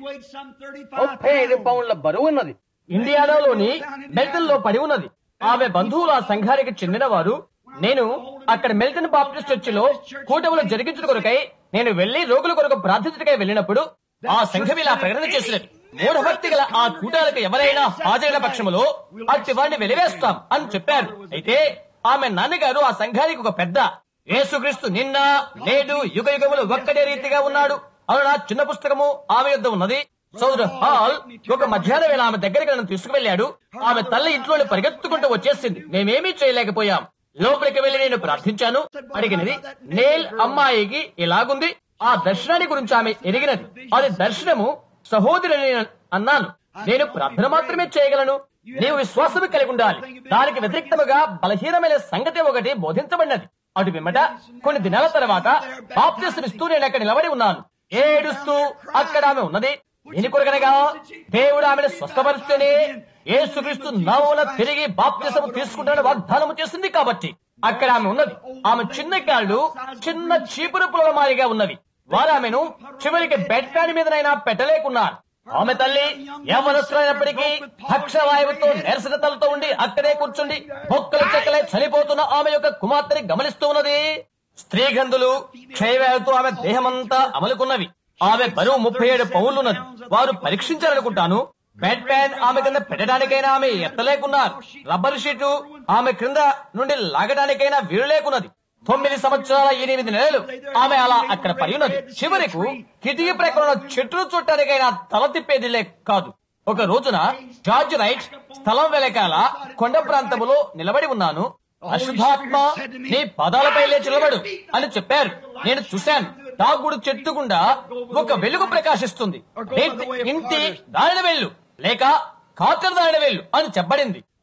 ముప్పై ఐదు పౌండ్ల బరువు ఉన్నది ఇండియానాలోని మెల్టన్లో పడి ఉన్నది ఆమె బంధువుల ఆ సంఘానికి చెందిన వారు నేను అక్కడ మెల్టన్ బాప్టిస్ట్ చర్చిలో కూటములు జరిగించిన కొరకై నేను వెళ్లి రోగుల కొరకు ప్రార్థించటకై వెళ్ళినప్పుడు ఆ సంఘం ఇలా ప్రకటన చేసినది మూఢభక్తి గల ఆ కూటాలకు ఎవరైనా హాజరైన పక్షములో అట్టి వాడిని వెలివేస్తాం అని చెప్పారు అయితే ఆమె నాన్నగారు ఆ సంఘానికి ఒక పెద్ద యేసుక్రీస్తు నిన్న నేడు యుగ యుగములు ఒక్కడే రీతిగా ఉన్నాడు అను నా చిన్న పుస్తకము ఆమె యొద్ద ఉన్నది సోదరు హాల్ ఒక మధ్యాహ్నం వేళ ఆమె దగ్గరికి నన్ను తీసుకువెళ్ళాడు ఆమె తల్లి ఇంట్లోని పరిగెత్తుకుంటూ వచ్చేసింది మేమేమీ చేయలేకపోయాం లోపలికి వెళ్లి నేను ప్రార్థించాను అడిగినది నేల్ అమ్మాయికి ఎలాగుంది ఆ దర్శనాన్ని గురించి ఆమె ఎరిగినది అది దర్శనము సహోదరుని నేను అన్నాను నేను ప్రార్థన మాత్రమే చేయగలను నీవు విశ్వాసము కలిగి ఉండాలి దానికి వ్యతిరేక్తముగా బలహీనమైన సంగతి ఒకటి బోధించబడినది అటు పిమ్మట కొన్ని దినాల తర్వాత బాప్తిస్మిస్తూ నేను అక్కడ నిలబడి ఉన్నాను ఏడుస్తూ అక్కడ ఆమె ఉన్నది దీని కొరకనగా దేవుడు ఆమెను స్వస్థపరిస్తేనే యేసుక్రీస్తు నామమున తిరిగి బాప్తిసము తీసుకుంటానని వాగ్దానము చేసింది కాబట్టి అక్కడ ఆమె ఉన్నది ఆమె చిన్న కాళ్ళు చిన్న చీపురు పులల మాదిరిగా ఉన్నవి వారు ఆమెను చివరికి బెడ్ ప్యాన్ మీదనైనా పెట్టలేకున్నారు ఆమె తల్లి యవనస్తులైనప్పటికీ పక్షవాయువుతో నీరసతలతో ఉండి అక్కడే కూర్చుండి మొక్కలు చెక్కలే చనిపోతున్న ఆమె యొక్క కుమార్తెని గమనిస్తూ ఉన్నది స్త్రీ గంధులు క్షయవ్యాధితో ఆమె దేహమంతా అమలుకున్నవి ఆమె బరువు ముప్పై ఏడు పౌలున్నది వారు పరీక్షించాలనుకుంటాను బెడ్ ప్యాన్ ఆమె కింద పెట్టడానికైనా ఆమె ఎత్తలేకున్నారు రబ్బర్ షీటు ఆమె క్రింద నుండి లాగడానికైనా వీలు లేకున్నది తొమ్మిది సంవత్సరాల ఎనిమిది నెలలు ఆమె అలా అక్కడ పడి ఉన్నది చివరకు కిటికీ ప్రక్కన చెట్లు చుట్టానికైనా తల తిప్పేది లే కాదు ఒక రోజున జార్జ్ రైట్ స్థలం వెనకాల కొండ ప్రాంతములో నిలబడి ఉన్నాను అశుద్ధాత్మ నీ పాదాలపై లేచి నిలబడు అని చెప్పారు నేను చూశాను తాగుడు చెట్టు గుండా ఒక వెలుగు ప్రకాశిస్తుంది ఇంటి- ఇంటి దారిన వెళ్ళు లేక కాకర దారిన వెళ్ళు అని చెప్పబడింది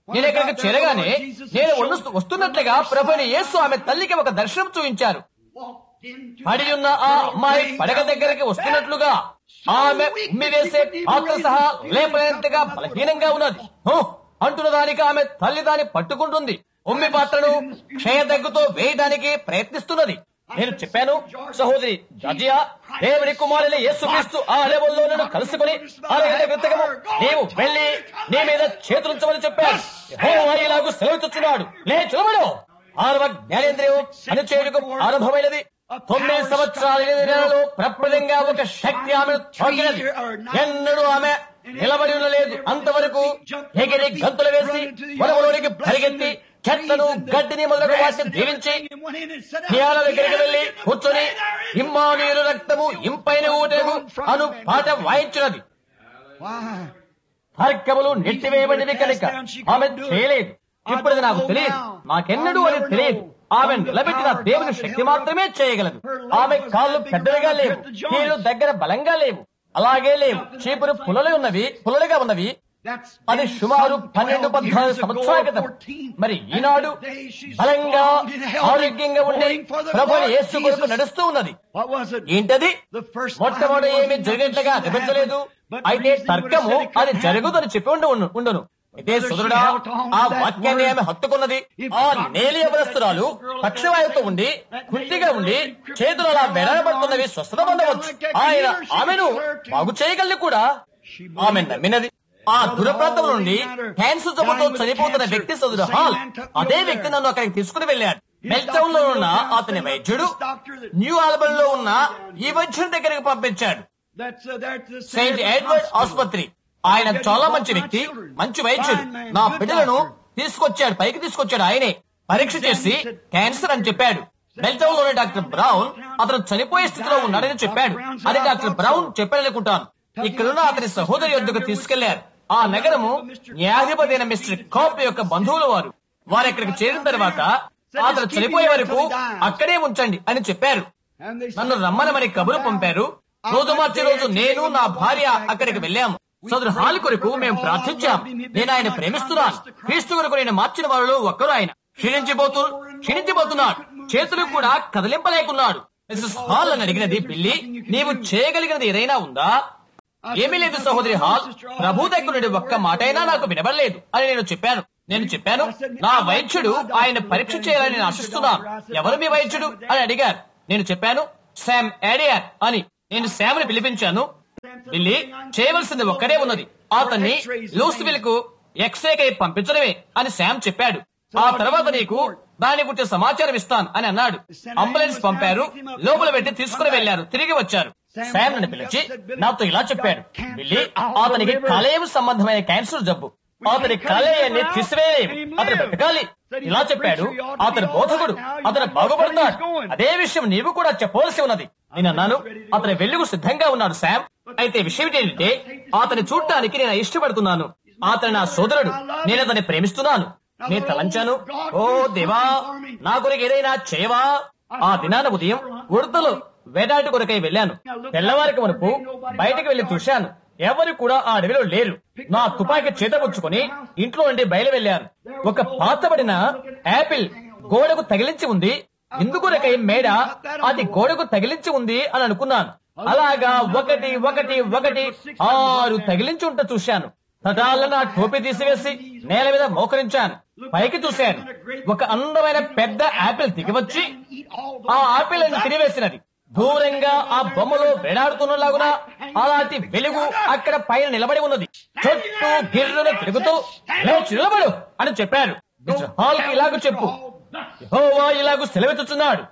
నేను ఇక్కడికి చేరగానే నేను వస్తు- వస్తున్నట్లుగా ప్రభుని యేసు ఆమె తల్లికి ఒక దర్శనం చూపించారు పడి ఉన్న ఆ అమ్మాయి పడక దగ్గరికి వస్తున్నట్లుగా ఆమె ఉమ్మి వేసే పాత్ర సహా లేపలేనంతగా బలహీనంగా ఉన్నది హో! అంటున్న దానికి ఆమె తల్లి దాన్ని పట్టుకుంటుంది ఉమ్మి పాత్రను క్షయ దగ్గుతో వేయడానికి ప్రయత్నిస్తున్నది నేను చెప్పాను సహోదరి జాజియా దేవుని కుమారుని యేసుక్రీస్తు ఆ అలెవల్లో నన్ను కలుసుకుని అరగంట క్రితము నీవు వెళ్ళి నీ మీద చేతులుంచమని చెప్పాను యెహోవా ఇలాగూ సెలవుతున్నాడు లే చూడమను ఆరవ జ్ఞానేంద్రియం పనిచేయుటకు ఆరంభమైనది తొమ్మిది సంవత్సరాల ఎనిమిది నెలలు ప్రప్రదంగా ఒక శక్తి ఆమెను తాకినది ఎన్నడూ ఆమె నిలబడి ఉండలేదు అంతవరకు ఎగిరి గంతులు వేసి పొలంలోనికి పరిగెత్తి చెట్లను గడ్డిని మొదలగు వాటిని దీవించి జ్ఞాన దగ్గరికి వెళ్లి కూర్చొని ఇమ్మానీయుల రక్తము ఇంపైన ఊటకు అను పాట వాయించినది తర్కములు నెట్టివేయబడినవి కనుక ఆమె చేయలేదు ఇప్పుడు అది నాకు తెలియదు నాకెన్నడూ అది తెలియదు ఆమె నిలబెట్టిన దేవుని శక్తి మాత్రమే చేయగలదు ఆమె కాళ్ళు పెద్దవిగా లేవు కీళ్ళు దగ్గర బలంగా లేవు అలాగే లేవు చీపురు పుల్లలు ఉన్నవి పుల్లలుగా ఉన్నవి అది సుమారు పన్నెండు పద్నాలుగు సంవత్సరాల క్రితం మరి ఈనాడు బలంగా ఆరోగ్యంగా ఉండి ప్రభుని యేసు కొరకు నడుస్తూ ఉన్నది ఏంటది మొట్టమొదటి ఏమి జరిగినట్లుగా అనిపించలేదు అయితే తర్కము అది జరుగుదని చెప్పి ఉండు ఉండును అయితే సుదరుడా ఆ వాక్యాన్ని ఆమె హత్తుకున్నది ఆ నేలి యవనస్తురాలు పక్షవాయువుతో ఉండి కుంటిగా ఉండి చేతులు అలా వెడబడుతున్నవి స్వస్థత పొందవచ్చు ఆయన ఆమెను బాగు చేయగలదు కూడా ఆమె నమ్మినది ఆ దూరప్రాంతం నుండి క్యాన్సర్ జబ్బుతో చనిపోతున్న వ్యక్తి సోదరుడు హాల్ అదే వ్యక్తి నన్ను అక్కడికి తీసుకుని వెళ్ళాడు మెల్టౌన్ లో ఉన్న అతని వైద్యుడు న్యూ ఆల్బన్ లో ఉన్న ఈ వైద్యుని దగ్గరికి పంపించాడు సెయింట్ ఎడ్వర్డ్ ఆసుపత్రి ఆయన చాలా మంచి వ్యక్తి మంచి వైద్యుడు నా బిడ్డలను తీసుకొచ్చాడు పైకి తీసుకొచ్చాడు ఆయనే పరీక్ష చేసి క్యాన్సర్ అని చెప్పాడు మెల్టౌన్ లోని డాక్టర్ బ్రౌన్ అతను చనిపోయే స్థితిలో ఉన్నాడని చెప్పాడు అది డాక్టర్ బ్రౌన్ చెప్పాడనుకుంటాను ఇక్కడున్న అతని సహోదరి యొద్దకు తీసుకెళ్లారు ఆ నగరము న్యాయాధిపతి అయిన మిస్టర్ కాప్ యొక్క బంధువుల వారు వారు ఇక్కడికి చేరిన తర్వాత అతను చనిపోయే వరకు అక్కడే ఉంచండి అని చెప్పారు నన్ను రమ్మనమని కబురు పంపారు రోజు మార్చి రోజు నేను నా భార్య అక్కడికి వెళ్ళాము సోదరు హాల్ కొరకు మేము ప్రార్థించాం నేను ఆయన ప్రేమిస్తున్నాను క్రీస్తు కొరకు నేను మార్చిన వారిలో ఒక్కరు ఆయన క్షీణించిపోతూ క్షీణించిపోతున్నాడు చేతులు కూడా కదలింపలేకున్నాడు మిస్సెస్ హాల్ అని అడిగినది బిల్లి నీవు చేయగలిగినది ఏదైనా ఉందా ఏమీ లేదు సహోదరి హాల్ ప్రభు దగ్గర నుండి ఒక్క మాటైనా నాకు వినబడలేదు అని నేను చెప్పాను నేను చెప్పాను నా వైద్యుడు ఆయన పరీక్ష చేయాలని నేను ఆశిస్తున్నాను ఎవరు మీ వైద్యుడు అని అడిగారు నేను చెప్పాను శామ్ యాడియర్ అని నేను శామ్ని పిలిపించాను వెళ్ళి చేయవలసింది ఒక్కడే ఉన్నది అతన్ని లూసివిల్ కు ఎక్స్రే కై పంపించడమే అని శామ్ చెప్పాడు ఆ తర్వాత నీకు దాని గురించి సమాచారం ఇస్తాను అని అన్నాడు అంబులెన్స్ పంపారు లోపల పెట్టి తీసుకుని వెళ్లారు తిరిగి వచ్చారు శామ్ నన్ను పిలిచి నాతో ఇలా చెప్పాడు వెళ్ళి అతనికి కలయం సంబంధమైన క్యాన్సర్ జబ్బు అతని కలయాన్ని తీసివేయలేము అతను బ్రతకాలి ఇలా చెప్పాడు అతని బోధకుడు అతను బాగుపడతాడు అదే విషయం నీవు కూడా చెప్పవలసి ఉన్నది నేను అన్నాను అతని వెలుగు సిద్ధంగా ఉన్నాడు శామ్ అయితే విషయం ఏంటంటే అతని చూడటానికి నేను ఇష్టపడుతున్నాను అతని నా సోదరుడు నేను అతన్ని ప్రేమిస్తున్నాను నేను తలంచాను ఓ దేవా నా కొరకు ఏదైనా చేయవా ఆ దినాన ఉదయం ఉడతలు వేటాటి కొరకై వెళ్ళాను తెల్లవారికి వరకు బయటికి వెళ్లి చూశాను ఎవరు కూడా ఆ అడవిలో లేరు నా తుపాకీ చేతపుచ్చుకొని ఇంట్లో నుండి బయలు వెళ్లాను ఒక పాతబడిన యాపిల్ గోడకు తగిలించి ఉంది ఎందుకొరకై మేడ అది గోడకు తగిలించి ఉంది అని అనుకున్నాను అలాగా ఒకటి ఒకటి ఒకటి ఆరు తగిలించి ఉంట చూశాను తటాల నా టోపీ తీసివేసి నేల మీద మోకరించాను పైకి చూశాను ఒక అందమైన పెద్ద యాపిల్ దిగివచ్చి ఆ ఆపిల్ అని తినివేసినది దూరంగా ఆ బొమ్మలో వేలాడుతున్నలాగున అలాంటి వెలుగు అక్కడ పైన నిలబడి ఉన్నది చుట్టూ గిర్రును తిరుగుతూ లేచి నిలబడు అని చెప్పారు మిస్టర్ హాల్ కి ఇలాగ చెప్పు యెహోవా ఇలాగ సెలవెత్తుతున్నాడు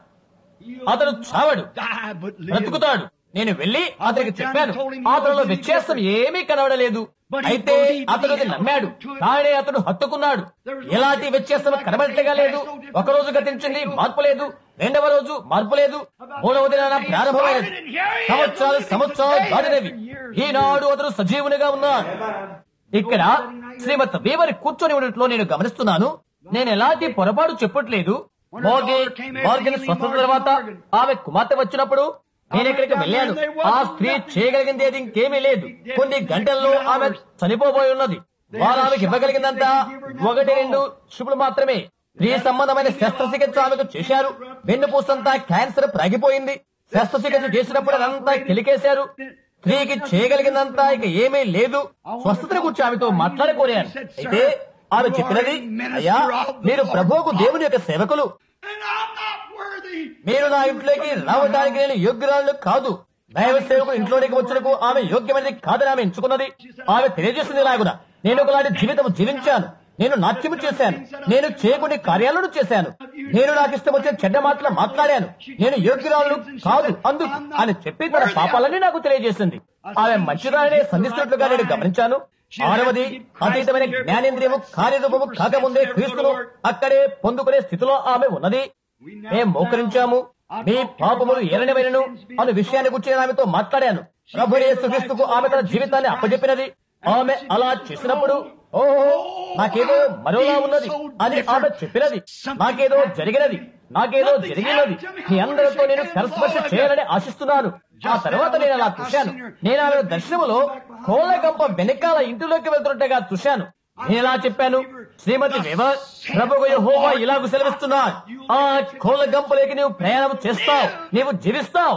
అతడు చావడు బ్రతుకుతాడు నేను వెళ్లి అతనికి చెప్పాను అతనిలో వ్యత్యాసం ఏమీ కనబడలేదు అయితే అతడు అది నమ్మాడు కానీ అతడు హత్తుకున్నాడు ఎలాంటి వ్యత్యాసం కనబడట్లుగా లేదు ఒక రోజు గతించింది మార్పు లేదు రెండవ రోజు మార్పు లేదు మూడవ దినాన ప్రారంభమైనది సంవత్సరాలు సంవత్సరాలు దాటినవి ఈనాడు అతడు సజీవునిగా ఉన్నాడు ఇక్కడ శ్రీమత్ వీవరి కూర్చొని ఉండట్లో నేను గమనిస్తున్నాను నేను ఎలాంటి పొరపాటు చెప్పట్లేదు మోగే మార్గన్ స్వస్థత తర్వాత ఆమె కుమార్తె వచ్చినప్పుడు నేను ఇక్కడికి వెళ్ళాను ఆ స్త్రీ చేయగలిగింది ఏది ఇంకేమీ లేదు కొన్ని గంటల్లో ఆమె చనిపోబోయి ఉన్నది వారు ఆమెకి ఇవ్వగలిగిందంతా ఒకటి రెండు చూపులు మాత్రమే స్త్రీ సంబంధమైన శస్త్రచికిత్స ఆమెకు చేశారు వెన్నుపూసంతా క్యాన్సర్ ప్రాగిపోయింది శస్త్రచికిత్స చేసినప్పుడు అదంతా కిలికేశారు స్త్రీకి చేయగలిగిందంతా ఇక ఏమీ లేదు స్వస్థతను గురించి ఆమెతో మాట్లాడుకోలేరు అయితే ఆమె చెప్పినది అయ్యా మీరు ప్రభువుకు దేవుని యొక్క సేవకులు And I'm not worthy. మీరు నా ఇంట్లోకి రావడానికి నేను యోగ్యురాలు కాదు దైవ సేవకుడు ఇంట్లోనికి వచ్చుటకు ఆమె యోగ్యమైనది కాదని ఆమె ఎంచుకున్నది ఆమె తెలియజేసింది లాగున నేను ఒకలాంటి జీవితం జీవించాను నేను నాట్యము చేశాను నేను చేయకుని కార్యాలను చేశాను నేను నాకు ఇష్టం వచ్చిన చెడ్డ మాటలు మాట్లాడాను నేను యోగ్యురాలను కాదు అందుకు అని చెప్పి తన పాపాలన్నీ నాకు తెలియజేసింది ఆమె మంచిదానే సంధిస్తున్నట్లుగా నేను గమనించాను ఆరవది అతీతమైన జ్ఞానేంద్రియము కార్యరూపము కాకముందే క్రీస్తును అక్కడే పొందుకునే స్థితిలో ఆమె ఉన్నది మేము మోకరించాము మీ పాపములు ఎరనివైనను అనే విషయాన్ని గురించి నేను ఆమెతో మాట్లాడాను ప్రభు యేసుక్రీస్తుకు ఆమె తన జీవితాన్ని అప్పచెప్పినది ఆమె అలా చేసినప్పుడు ఓహో నాకేదో మరోలా ఉన్నది అని ఆమె చెప్పినది నాకేదో జరిగినది నాకేదో జరిగినది మీ అందరితో నేను కరస్పర్శ చేయాలని ఆశిస్తున్నాను ఆ తర్వాత నేను అలా చూశాను నేను ఆమె దర్శనములో కోళ్ళగంప వెనకాల ఇంటిలోకి వెళ్తున్నట్టుగా చూశాను నేను ఇలా చెప్పాను శ్రీమతి వివర్ ప్రభువు యెహోవా ఇలాగ సెలవిస్తున్నాడు ఆ కోళ్ళ గంపలోకి నీవు ప్రయాణం చేస్తావు నీవు జీవిస్తావు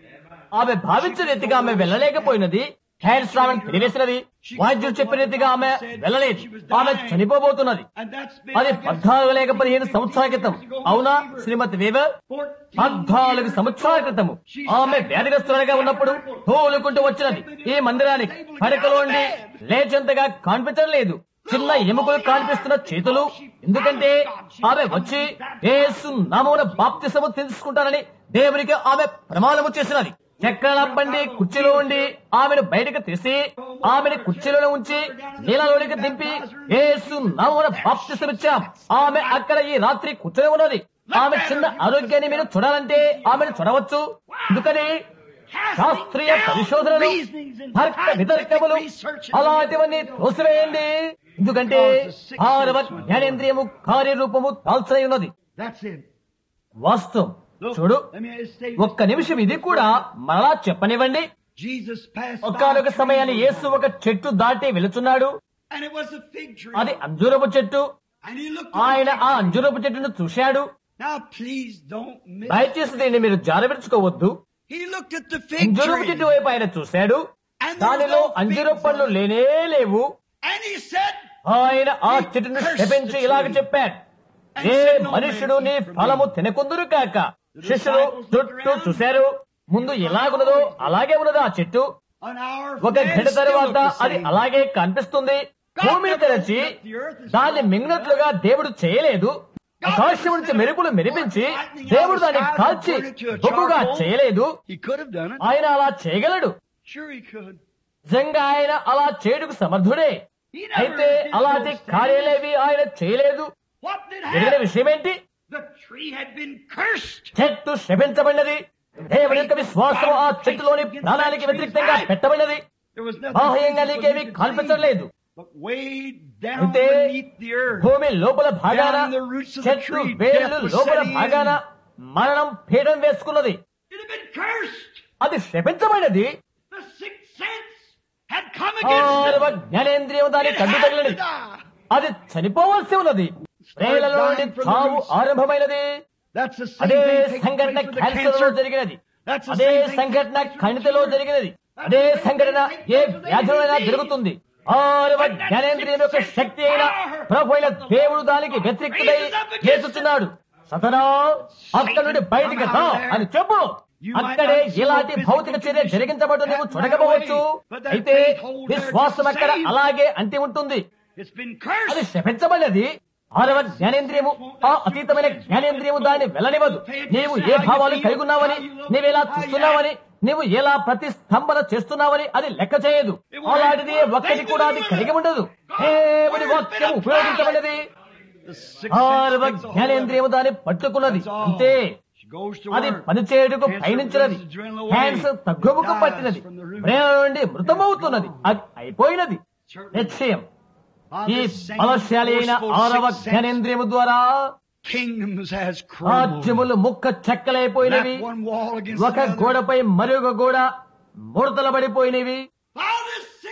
ఆమె భావించిన రీతిగా ఆమె వెళ్ళలేకపోయినది హ్యాండ్ స్ట్రామన్ తెలివేసినది వైద్యుడు చెప్పిన రీతిగా ఆమె వెళ్ళలేదు ఆమె చనిపోబోతున్నది And that's been, అది I guess, పద్నాలుగు లేక పదిహేను సంవత్సరాల క్రితం అవునా శ్రీమతి వేవర్ 14 పద్నాలుగు సంవత్సరాల క్రితము ఆమె వ్యాధిగ్రస్తులుగా ఉన్నప్పుడు తోలుకుంటూ వచ్చినది ఈ మందిరానికి పడకలోండి లేచేంతగా కనిపించడం లేదు చిన్న ఎముకలు కనిపిస్తున్న చేతులు ఎందుకంటే ఆమె వచ్చి ఏసు నామమున బాప్తిసము తెలుసుకుంటానని దేవునికి ఆమె ప్రమాణము చేసినది చక్రాల బండి కుర్చీలో ఉండి ఆమెను బయటకు తీసి ఆమెను కుర్చీలో ఉంచి నీళ్ళలోనికి దింపి ఏసు నామమున బాప్తిసమిచ్చాం ఆమె అక్కడ ఈ రాత్రి కూర్చొని ఉన్నది ఆమె చిన్న ఆరోగ్యాన్ని మీరు చూడాలంటే ఆమెను చూడవచ్చు ఎందుకని శాస్త్రీయ పరిశోధనలు తర్క వితర్కములు అలాంటివన్నీ తోసివేయండి ఎందుకంటే ఆరవ జ్ఞానేంద్రియము కార్యరూపము దాల్చై ఉన్నది That's it. వాస్తవం Look, చూడు let me just say, ఒక్క నిమిషం ఇది కూడా మరలా చెప్పనివ్వండి Jesus passed by ఒకానొక a సమయాన్ని tree, యేసు ఒక చెట్టు దాటి వెళుతున్నాడు and it was a fig tree. అది అంజూరపు చెట్టు And he looked ఆయన at the ఆ fig tree. అంజూరపు చెట్టును చూశాడు Now please don't miss. దయచేసి దీన్ని మీరు జారవిడుచుకోవద్దు He looked at the fig అంజూరపు tree. చెట్టు వైపు ఆయన చూశాడు దానిలో అంజూరపు పండ్లు లేనే లేవు And he said, ఆయన ఆ చెట్టును శపించి ఇలాగ చెప్పాడు ఏ మనుషుడు నీ ఫలము తినకుందురు కాక శిష్యులు చుట్టూ చూశారు ముందు ఎలాగున్నదో అలాగే ఉన్నది ఆ చెట్టు an hour ఒక from then, గంట still తర్వాత looked the అది same. అలాగే కనిపిస్తుంది భూమిని తెరచి దాన్ని మింగినట్లుగా దేవుడు చేయలేదు ఆకాశం నుంచి మెరుపులు మెరిపించి దేవుడు దాన్ని కాల్చి బొగ్గుగా చేయలేదు He could have done it. ఆయన అలా చేయగలడు Sure he could. నిజంగా ఆయన అలా చేయుటకు సమర్థుడే He never అయితే did అలాంటి those things. కార్యాలేవి ఆయన చేయలేదు What did జరిగిన happen? విషయం ఏంటి The tree had been cursed. చెట్టు శపించబడినది దేవుని యొక్క విశ్వాసం ఆ చెట్టులోని ప్రాణానికి వ్యతిరేకంగా పెట్టబడినది There was nothing బాహ్యంగా visible నీకేమీ you could కనిపించలేదు see. But way down అయితే beneath the earth, భూమి లోపల భాగాన Down the roots of the చెట్టు tree, వేర్లు death was లోపల setting in. భాగాన మరణం పీఠం వేసుకున్నది it had been cursed. అది శపించబడినది The sixth sense had come against ఆరవ it. జ్ఞానేంద్రియం దాని It కడ్డు had to తగిలినది die. అది చనిపోవలసి ఉన్నది ప్రేమలో నుండి చావు ఆరంభమైనది That's the same అదే thing taking సంఘటన place with the క్యాన్సర్ లో cancer. జరిగినది That's the అదే same thing సంఘటన taking place with కణితిలో cancer. జరిగినది అదే సంఘటన ఏ వ్యాధులైనా జరుగుతుంది ఆరవ జ్ఞానేంద్రియం యొక్క శక్తి అయిన ప్రభు అయిన దేవుడు దానికి వ్యతిరేక్తుడై చేస్తున్నాడు సతనా అక్కడి నుండి బయటికి రా అని చెప్పు అక్కడే ఇలాంటి భౌతిక చర్య జరిగించబడి నువ్వు చూడకపోవచ్చు అయితే విశ్వాసం అక్కడ అలాగే అంటి ఉంటుంది It's been అది cursed. శపించబడినది ఆరవ జ్ఞానేంద్రియము ఆ అతీతమైన జ్ఞానేంద్రియము దాన్ని వెళ్ళనివ్వదు నీవు ఏ భావాలు కలిగి ఉన్నావని నీవెలా చూస్తున్నావని నీవు ఎలా ప్రతిస్తంభన చేస్తున్నావని అది లెక్క చేయదు అలాంటిది ఒక్కటి కూడా అది కలిగి ఉండదు దేవుని వాక్యం ఉపయోగించబడినది The sixth ఆరవ sense takes a hold of it. జ్ఞానేంద్రియము దాన్ని పట్టుకున్నది అంతే She goes to అది work. పనిచేయుటకు Cancer పయనించినది brings adrenaline away. క్యాన్సర్ తగ్గుముకు Dies పట్టినది from the root. ప్రేమ నుండి మృతమవుతున్నది అది అయిపోయినది నిశ్చయం By ఈ this same బలశాలి అయిన forceful ఆరవ sixth sense, జ్ఞానేంద్రియము ద్వారా Kingdoms has crumbled. రాజ్యములు ముక్క చెక్కలైపోయినవి Not one wall against ఒక another. గోడపై మరొక గోడ ముడతలబడిపోయినవి By this sixth sense,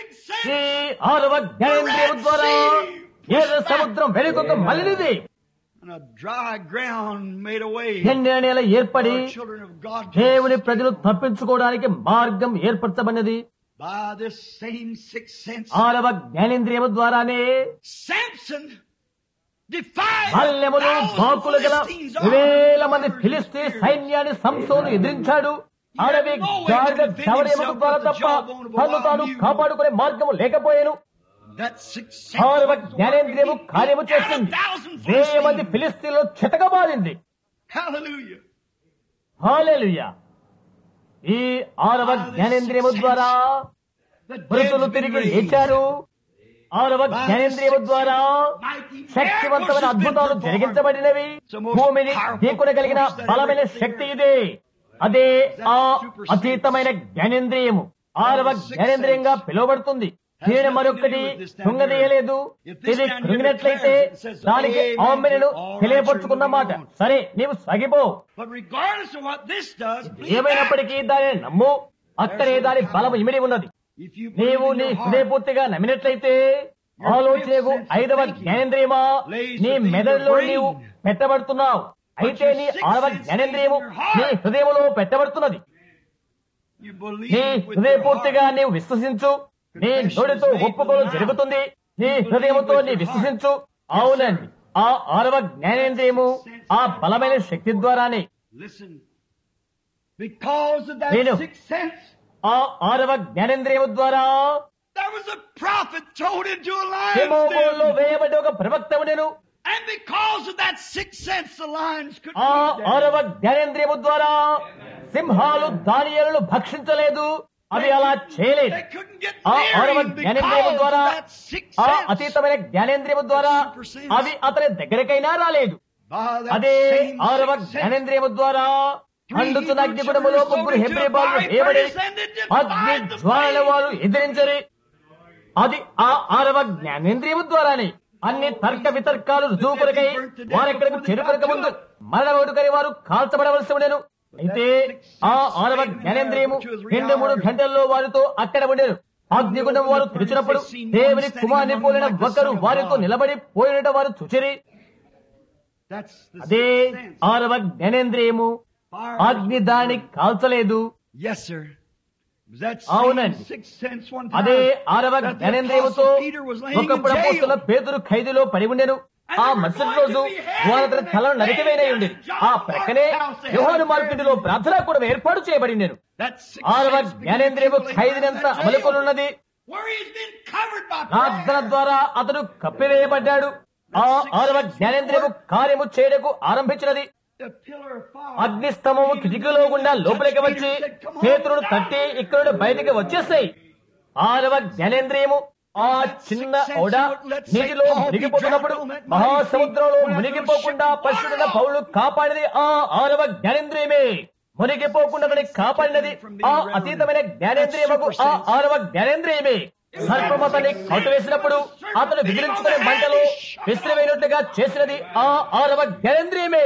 ఈ ఆరవ జ్ఞానేంద్రియము ద్వారా ఎర్ర సముద్రం వెనుకకు మళ్ళినది And a dry ground made a way. ఎండిన నేల ఏర్పడి for the children of God to దేవుని escape. ప్రజలు తప్పించుకోవడానికి మార్గం ఏర్పరచబడినది By this same sixth sense, ఆరవ జ్ఞానేంద్రియము ద్వారానే Samson defied మల్లెములు thousands of బాకులు గల Philistines వేల మంది armed ఫిలిస్తీ with spears. సైన్యాన్ని సంసోను ఎదిరించాడు అడవి గాడిద చవరేముకు ద్వారా తప్ప తను తాను కాపాడుకునే మార్గము లేకపోయాను That sixth ఆరవ sense జ్ఞానేంద్రియము కార్యము చేసింది వేల మంది ఫిలిస్తీన్లో చితకబారింది Hallelujah. హాలెలుయా ఈ ఆరవ జ్ఞానేంద్రియము ద్వారా The dead మృతులు have been తిరిగి raised. లేచారు ఆరవ By the జ్ఞానేంద్రియము sixth ద్వారా mighty శక్తివంతమైన miracles have been అద్భుతాలు performed. జరిగించబడినవి Some most భూమిని powerful ఢీకొనగలిగిన force that బలమైన ever శక్తి there. ఇదే అదే ఆ super అతీతమైన జ్ఞానేంద్రియము ఆరవ the sixth జ్ఞానేంద్రియంగా sense పిలువబడుతుంది has దీనిని nothing మరొక్కటి to do with this down కృంగదీయలేదు here. If this ఇది down here కృంగినట్లయితే declares it, it says, దానికి "Amen, ఆమెను all right, తెలియపరుచుకున్న you're మాట moving on." సరే నీవు సాగిపో But regardless of what this does, believe that. ఏమైనప్పటికీ దానిని నమ్ము అక్కడే దాని బలం ఇమిడి ఉన్నది If you నీవు believe in నీ your heart, హృదయపూర్తిగా నమ్మినట్లయితే ఆలోచనకు ఐదవ జ్ఞానేంద్రియమా నీ మెదడులో నీవు పెట్టబడుతున్నావు అయితే నీ ఆరవ జ్ఞానేంద్రియము నీ హృదయములో పెట్టబడుతున్నది you believe నీ with your హృదయపూర్తిగా heart. నీవు విశ్వసించు నీ నోటితో ఒప్పుకోవడం జరుగుతుంది నీ హృదయముతో నీ విశ్వసించు అవునండి ఆ ఆరవ జ్ఞానేంద్రియము ఆ బలమైన శక్తి ద్వారానే Listen. Because of that నేను- sixth sense, ఆ ఆరవ జ్ఞానేంద్రియము ద్వారా there was a prophet thrown into a lion's సింహములో den. వేయబడి ఒక ప్రవక్త ఉండెను And because of that sixth sense, the lions could ఆ eat ఆరవ them. జ్ఞానేంద్రియము ద్వారా సింహాలు దానియాలను భక్షించలేదు అవి అలా చేయలేదు They couldn't get ఆ near ఆరవ him జ్ఞానేంద్రియము because ద్వారా of that sixth ఆ sense. అతీతమైన జ్ఞానేంద్రియము ద్వారా అవి అతని దగ్గరికైనా రాలేదు By that అదే same ఆరవ sixth sense, జ్ఞానేంద్రియము ద్వారా అండుతున్న అగ్నిగుణములో ముగ్గురు హెబ్రి బాలు వేయబడి అగ్ని జ్వాల వారు ఎదిరించరి అది ఆ ఆరవ జ్ఞానేంద్రియము ద్వారానే అన్ని తర్క వితర్కాలు రుజువు కొరకై వారెక్కడికి చేరుకొనక ముందు మరణ ఓటుకని వారు కాల్చబడవలసి ఉండేను అయితే ఆ ఆరవ జ్ఞానేంద్రియము రెండు మూడు గంటల్లో వారితో అక్కడ ఉండేను అగ్నిగుణం వారు తెరిచినప్పుడు దేవుని కుమారుని పోలిన ఒకరు వారితో నిలబడి పోయినట వారు చూచిరి That's the అదే sixth sense. ఆరవ జ్ఞానేంద్రియము Fire అగ్ని దాన్ని కాల్చలేదు Yes, sir. Was that అవునండి. same sixth sense one time? అదే ఆరవ that the జ్ఞానేంద్రియముతో Apostle Peter was laying in ఒకప్పుడు అపోస్తున్న jail. పేతురు ఖైదులో పడి ఉండెను ఆ మరుసటి రోజు వారు అతని తలను నరికివేయనై ఉండేది ఆ ప్రక్కనే యోహాను మార్కెట్లో ప్రార్థనా కూడా ఏర్పాటు చేయబడిండెను That sixth ఆరవ sense began జ్ఞానేంద్రియము to ఖైదినంత that jail, అమలుకొనున్నది Where he's been covered by ప్రార్థన prayer. ద్వారా అతడు కప్పివేయబడ్డాడు ఆ ఆరవ జ్ఞానేంద్రియము కార్యము చేయడకు ఆరంభించినది The pillar of fire. అగ్నిస్తంభము కిటికీలో గుండా లోపలికి వచ్చి పేతురును తట్టి ఇక్కడ బయటికి వచ్చేసాయి ఆరవ జ్ఞానేంద్రియము ఆ చిన్న ఓడ నీటిలో మునిగిపోతున్నప్పుడు మహాసముద్రంలో మునిగిపోకుండా పరిశుద్ధ పౌలు కాపాడినది ఆ ఆరవ జ్ఞానేంద్రియమే మునిగిపోకుండా అతని కాపాడినది ఆ అతీతమైన జ్ఞానేంద్రియముకు ఆ ఆరవ జ్ఞానేంద్రియమే సర్పం అతన్ని కట్టువేసినప్పుడు అతను విదిలించుకునే మంటలో విసిరివేయనట్టుగా చేసినది ఆ ఆరవ జ్ఞానేంద్రియమే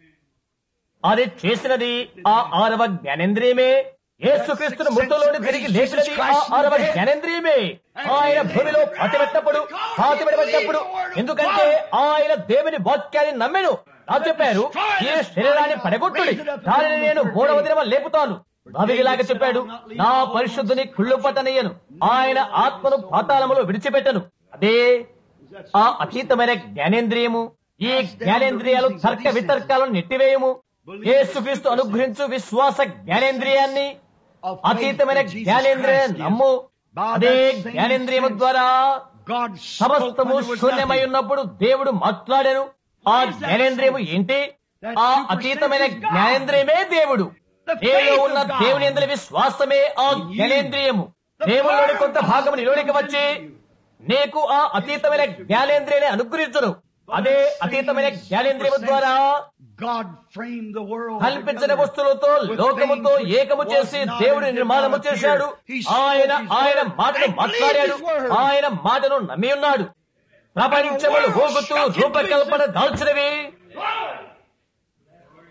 అది చేసినది ఆ ఆరవ జ్ఞానేంద్రియమే యేసుక్రీస్తును మృతులోని తిరిగి లేచినది ఆ ఆరవ జ్ఞానేంద్రియమే ఆయన భూమిలో పాతిపెట్టప్పుడు పాతిపెట్టబడ్డప్పుడు ఎందుకంటే ఆయన దేవుని వాక్యాన్ని నమ్మెను నాకు చెప్పారు ఈ శరీరాన్ని పడగొట్టుడి దానిని నేను మూడవ దినమ లేపుతాను అవిగిలాగా చెప్పాడు నా పరిశుద్ధుని కుళ్ళు పట్టనయ్యను ఆయన ఆత్మను పాతాళములో విడిచిపెట్టను అదే ఆ అతీతమైన జ్ఞానేంద్రియము ఈ జ్ఞానేంద్రియాలు తర్క వితర్కాలను నెట్టివేయము యేసుక్రీస్తు అనుగ్రహించు విశ్వాస జ్ఞానేంద్రియాన్ని అతీతమైన జ్ఞానేంద్రియాన్ని నమ్ము అదే జ్ఞానేంద్రియము ద్వారా God spoke సమస్తము when there was శూన్యమై nothing. ఉన్నప్పుడు దేవుడు మాట్లాడాను ఆ జ్ఞానేంద్రియము ఏంటి ఆ అతీతమైన జ్ఞానేంద్రియమే దేవుడు దేవులో ఉన్న దేవుని అందరి విశ్వాసమే ఆ జ్ఞానేంద్రియము దేవులోని కొంత భాగము నిలోనికి వచ్చి నీకు ఆ అతీతమైన జ్ఞానేంద్రియాన్ని అనుగ్రహించును అదే అతీతమైన జ్ఞానేంద్రియము ద్వారా God framed the world. కల్పించిన వస్తువులతో లోకముతో ఏకము చేసి దేవుడు నిర్మాణము చేశాడు ఆయన ఆయన మాటను మాట్లాడాడు ఆయన మాటను నమ్మి ఉన్నాడు ప్రపంచములు హోగుతూ రూపకల్పన దాల్చినవి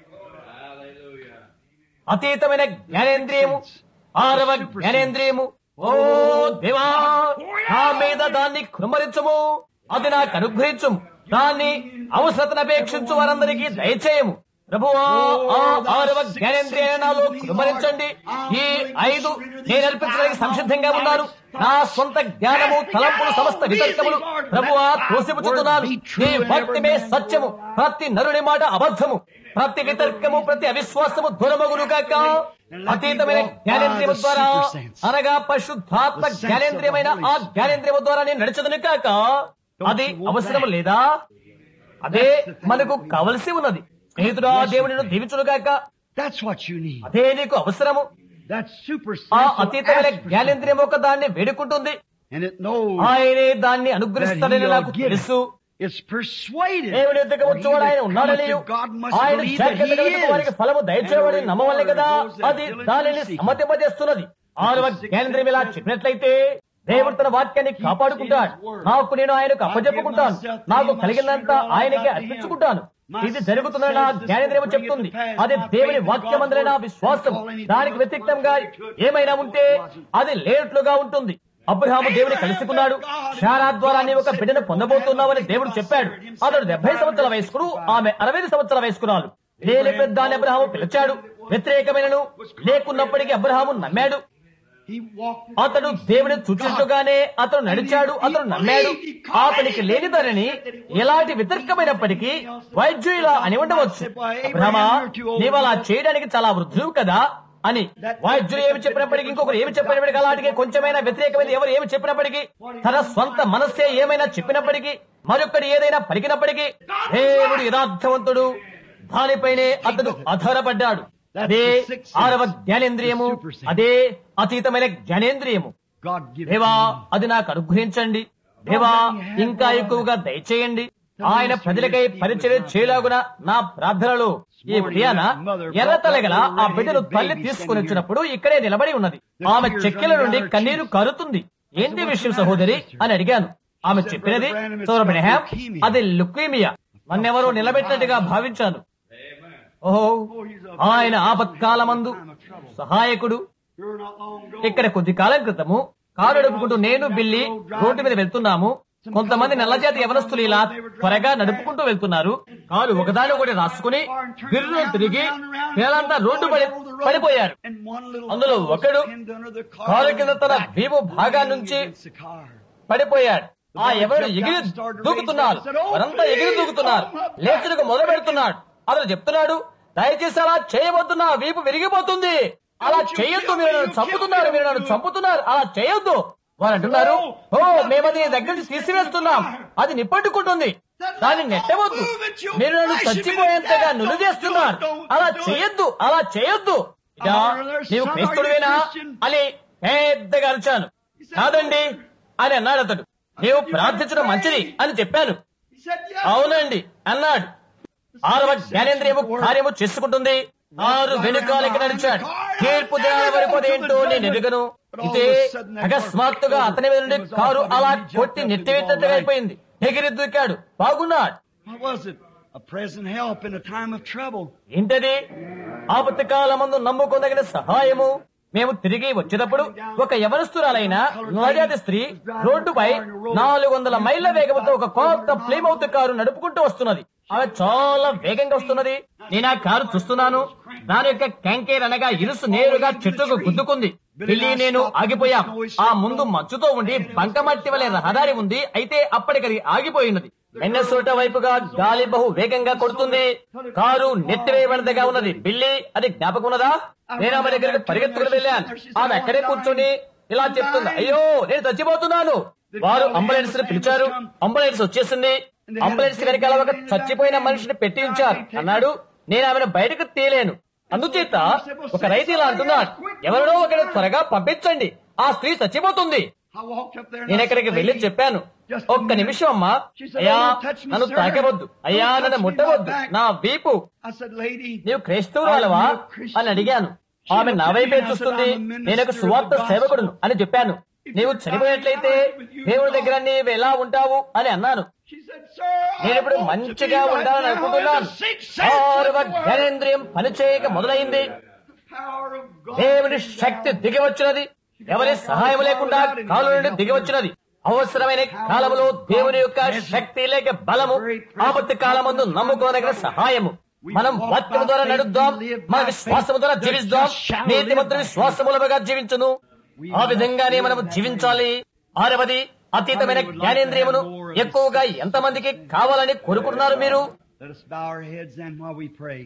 అతీతమైన జ్ఞానేంద్రియము ఆరవ జ్ఞానేంద్రియము ఓ దేవా నా మీద దాన్ని కృమరించము అది నాకు అనుగ్రహించము దాన్ని అవసరతను అపేక్షించు వారందరికీ దయచేయము ప్రభువా ఆ ఆరవ జ్ఞానేంద్రియ నాలో కృమరించండి ఈ ఐదు నేను అర్పించడానికి సంసిద్ధంగా ఉన్నాను నా సొంత జ్ఞానము తలంపులు సమస్త వితర్కములు ప్రభువా తోసిపుచ్చుతున్నాను నీ వాక్యమే సత్యము ప్రతి నరుని మాట అబద్ధము ప్రతి వితర్కము ప్రతి అవిశ్వాసము దూరమగును కాక అతీతమైన జ్ఞానేంద్రియము ద్వారా అనగా పరిశుద్ధాత్మ జ్ఞానేంద్రియమైన ఆ జ్ఞానేంద్రియము ద్వారా నేను నడిచదును కాక అది అవసరం లేదా అదే మనకు కావలసి ఉన్నది స్నేహితుడా దేవుని దీవించును కాక That's what you need. అదే నీకు అవసరము That super ఆ sense of అతీతమైన ask for జ్ఞానేంద్రియం ఒక దాన్ని వేడుకుంటుంది something. And it knows ఆయనే దాన్ని that అనుగ్రహిస్తాడని he'll నాకు give it. తెలుసు It's persuaded. దేవుని ఎద్దకు For he వచ్చేవాడు ఆయన that ఉన్నాడని cometh to God must ఆయన believe that జాగ్రత్త he కలిగిన వారికి is. ఫలము దయచేవాడని And నమ్మవలే reward కదా those that అది diligently దానిని seek him. సమ్మతింపజేస్తున్నది ఆరవ జ్ఞానేంద్రియం ఇలా చెప్పినట్లయితే దేవుడు తన వాక్యాన్ని కాపాడుకుంటాడు నాకు నేను ఆయనకు అప్పచెప్పుకుంటాను నాకు కలిగినంత ఆయనకే అర్పించుకుంటాను ఇది జరుగుతున్న నా జ్ఞానేంద్రియం చెప్తుంది అది దేవుని వాక్యమందరి నా విశ్వాసం దానికి వ్యతిరేకంగా ఏమైనా ఉంటే అది లేనట్లుగా ఉంటుంది అబ్రహాము దేవుని కలుసుకున్నాడు శారా ద్వారా నీవు ఒక బిడ్డను పొందబోతున్నావని దేవుడు చెప్పాడు అతడు డెబ్బై సంవత్సరాల వయస్కుడు ఆమె అరవై సంవత్సరాల వయస్కురాలు లేని పెద్దాన్ని అబ్రహాము పిలిచాడు వ్యతిరేకమైనను లేకున్నప్పటికీ అబ్రహాము నమ్మాడు He walked అతడు దేవుని చూచినట్టుగానే అతను నడిచాడు అతను నమ్మాడు అతనికి లేనిదనని ఎలాంటి వితర్కమైనప్పటికీ వైద్యులా అని ఉండవచ్చు అబ్రహమా నీవు అలా చేయడానికి చాలా వృద్ధులు కదా అని వైద్యులు ఏమి చెప్పినప్పటికీ ఇంకొకరు ఏమి చెప్పినప్పటికీ అలాంటికి కొంచెమైనా వ్యతిరేకమైన ఎవరు ఏమి చెప్పినప్పటికీ తన స్వంత మనస్సే ఏమైనా చెప్పినప్పటికీ మరొకటి ఏదైనా పలికినప్పటికీ దేవుడు యథార్థవంతుడు దానిపైనే అతడు ఆధారపడ్డాడు అదే ఆరవ జ్ఞానేంద్రియము అదే అతీతమైన జ్ఞానేంద్రియము God give దేవా అది నాకు అనుగ్రహించండి దేవా ఇంకా ఎక్కువగా దయచేయండి ఆయన ప్రజలకై పరిచయం చేయలాగున నా ప్రార్థనలో ఈ ప్రియాన ఎర్ర తలగల ఆ బిడ్డను తల్లి తీసుకుని వచ్చినప్పుడు ఇక్కడే నిలబడి ఉన్నది ఆమె చెక్కెల నుండి కన్నీరు కారుతుంది ఏంటి విషయం సహోదరి అని అడిగాను ఆమె చెప్పినది సౌరబ్రహాం అది లుక్వీమియా నన్నెవరో నిలబెట్టినట్టుగా భావించాను ఓహో ఆయన ఆపత్కాలమందు సహాయకుడు You're not long ago. ఇక్కడ కొద్ది కాలం క్రితము కారు నడుపుకుంటూ నేను బిల్లి రోడ్డు మీద వెళ్తున్నాము కొంతమంది నల్లజాతి యవనస్తులు ఇలా త్వరగా నడుపుకుంటూ వెళ్తున్నారు కారు ఒకదాని ఒకటి రాసుకుని బిర్రు తిరిగి నేలంతా రోడ్డు పడి పడిపోయారు And one little అందులో ఒకడు pinned under the car car కింద తన back, వీపు భాగా నుంచి against the car. పడిపోయాడు ఆ ఎవరు ఎగిరి దూకుతున్నారు వారంతా ఎగిరి దూకుతున్నారు లేచులకు మొదలు పెడుతున్నాడు అతను చెప్తున్నాడు దయచేసి అలా చేయవద్దు నా వీపు విరిగిపోతుంది అలా చేయొద్దు మీరు నన్ను చంపుతున్నారు మీరు నన్ను చంపుతున్నారు అలా చేయొద్దు వారు అంటున్నారు ఓ మేమది నీ దగ్గర నుంచి తీసివేస్తున్నాం అది నిప్పట్టుకుంటుంది దాన్ని నెట్టవద్దు మీరు నన్ను చచ్చిపోయేంతగా నులిదేస్తున్నారు అలా చేయొద్దు అలా చేయొద్దు ఇక నీవు క్రైస్తవుడివేనా అని పెద్దగా అరిచాను కాదండి అని అన్నాడు అతడు నీవు ప్రార్థించడం మంచిది అని చెప్పాను He said, yes. అవునండి అన్నాడు ఆరవ జ్ఞానేంద్రియము కార్యము చేసుకుంటుంది ఆరు వెనుకాలకి నడిచాడు తీర్పు దినాల వరకు అదేంటో నేను ఎరుగను ఇదే అకస్మాత్తుగా అతని మీద నుండి కారు అలా కొట్టి నెట్టివేసినట్టుగా అయిపోయింది ఎగిరి దూకాడు బాగున్నాడు What was it? A present help in a time of trouble. ఏంటది ఆపత్తి కాలమందు నమ్ముకోదగిన సహాయము మేము తిరిగి వచ్చేటప్పుడు ఒక యవనస్తురాలైన నవజాతి స్త్రీ రోడ్డుపై నాలుగు వందల మైళ్ళ వేగంతో ఒక కొత్త ప్లేమౌత్ కారు నడుపుకుంటూ వస్తున్నది ఆమె చాలా వేగంగా వస్తున్నది నేను ఆ కారు చూస్తున్నాను దాని యొక్క క్యాంకేర్ అనగా ఇరుసు నేరుగా చెట్టుకు గుద్దుకుంది పిల్లి నేను ఆగిపోయాం ఆ ముందు మంచుతో ఉండి బంకమట్టి వలె రహదారి ఉంది అయితే అప్పటికది ఆగిపోయినది మెన్నసోట వైపుగా గాలి బహు వేగంగా కొడుతుంది కారు నెట్టివేయబడినదిగా ఉన్నది బిల్లి అది జ్ఞాపకం ఉన్నదా నేను ఆమె దగ్గరికి పరిగెత్తుకుని వెళ్ళాను ఆమె అక్కడే కూర్చొని ఇలా చెప్తుంది అయ్యో నేను చచ్చిపోతున్నాను వారు అంబులెన్స్ ని పిలిచారు అంబులెన్స్ వచ్చేసింది అంబులెన్స్ వెనకాల ఒక చచ్చిపోయిన మనిషిని పెట్టి ఉంచారు అన్నాడు నేను ఆమెను బయటకు తీయలేను అందుచేత ఒక రైతు ఇలా అంటున్నాడు ఎవరినో ఒకరు త్వరగా పంపించండి ఆ స్త్రీ చచ్చిపోతుంది I walked up there and నేను I ఎక్కడికి said, వెళ్ళి "Lady, చెప్పాను just a ఒక్క minute." నిమిషం అమ్మా She said, అయ్యా "Don't touch me, నన్ను sir. తాకవద్దు అయ్యా Don't నన్ను touch me, ముట్టవద్దు my back." నా వీపు I said, lady, నీవు క్రైస్తవురాలవా Are you a Christian? అని అడిగాను ఆమె నా వైపే చూస్తుంది నేను ఒక సువార్త సేవకుడును అని చెప్పాను నీవు చనిపోయినట్లయితే దేవుడి దగ్గర నీవు ఎలా ఉంటావు అని అన్నాను she said, sir, నేను I ఇప్పుడు want to be మంచిగా right ఉండాలని now in అనుకుంటున్నాను the sixth sense of ఆరవ the word. జ్ఞానేంద్రియం పనిచేయక మొదలైంది The power of God దేవుని came శక్తి down. దిగి వచ్చినది ఎవరి సహాయం లేకుండా కాలు నుండి దిగి వచ్చినది అవసరమైన కాలములో దేవుని యొక్క శక్తి లేక బలము ఆపత్తి కాలమందు నమ్ముకోదగిన సహాయము మనం వాక్యము ద్వారా నడుద్దాం మన విశ్వాసము ద్వారా జీవిద్దాం నీతి మంత్రి విశ్వాసములుగా జీవించును ఆ విధంగానే మనం జీవించాలి ఆరవది అతీతమైన జ్ఞానేంద్రియమును ఎక్కువగా ఎంతమందికి కావాలని కోరుకుంటున్నారు మీరు Let us bow our heads then while we pray.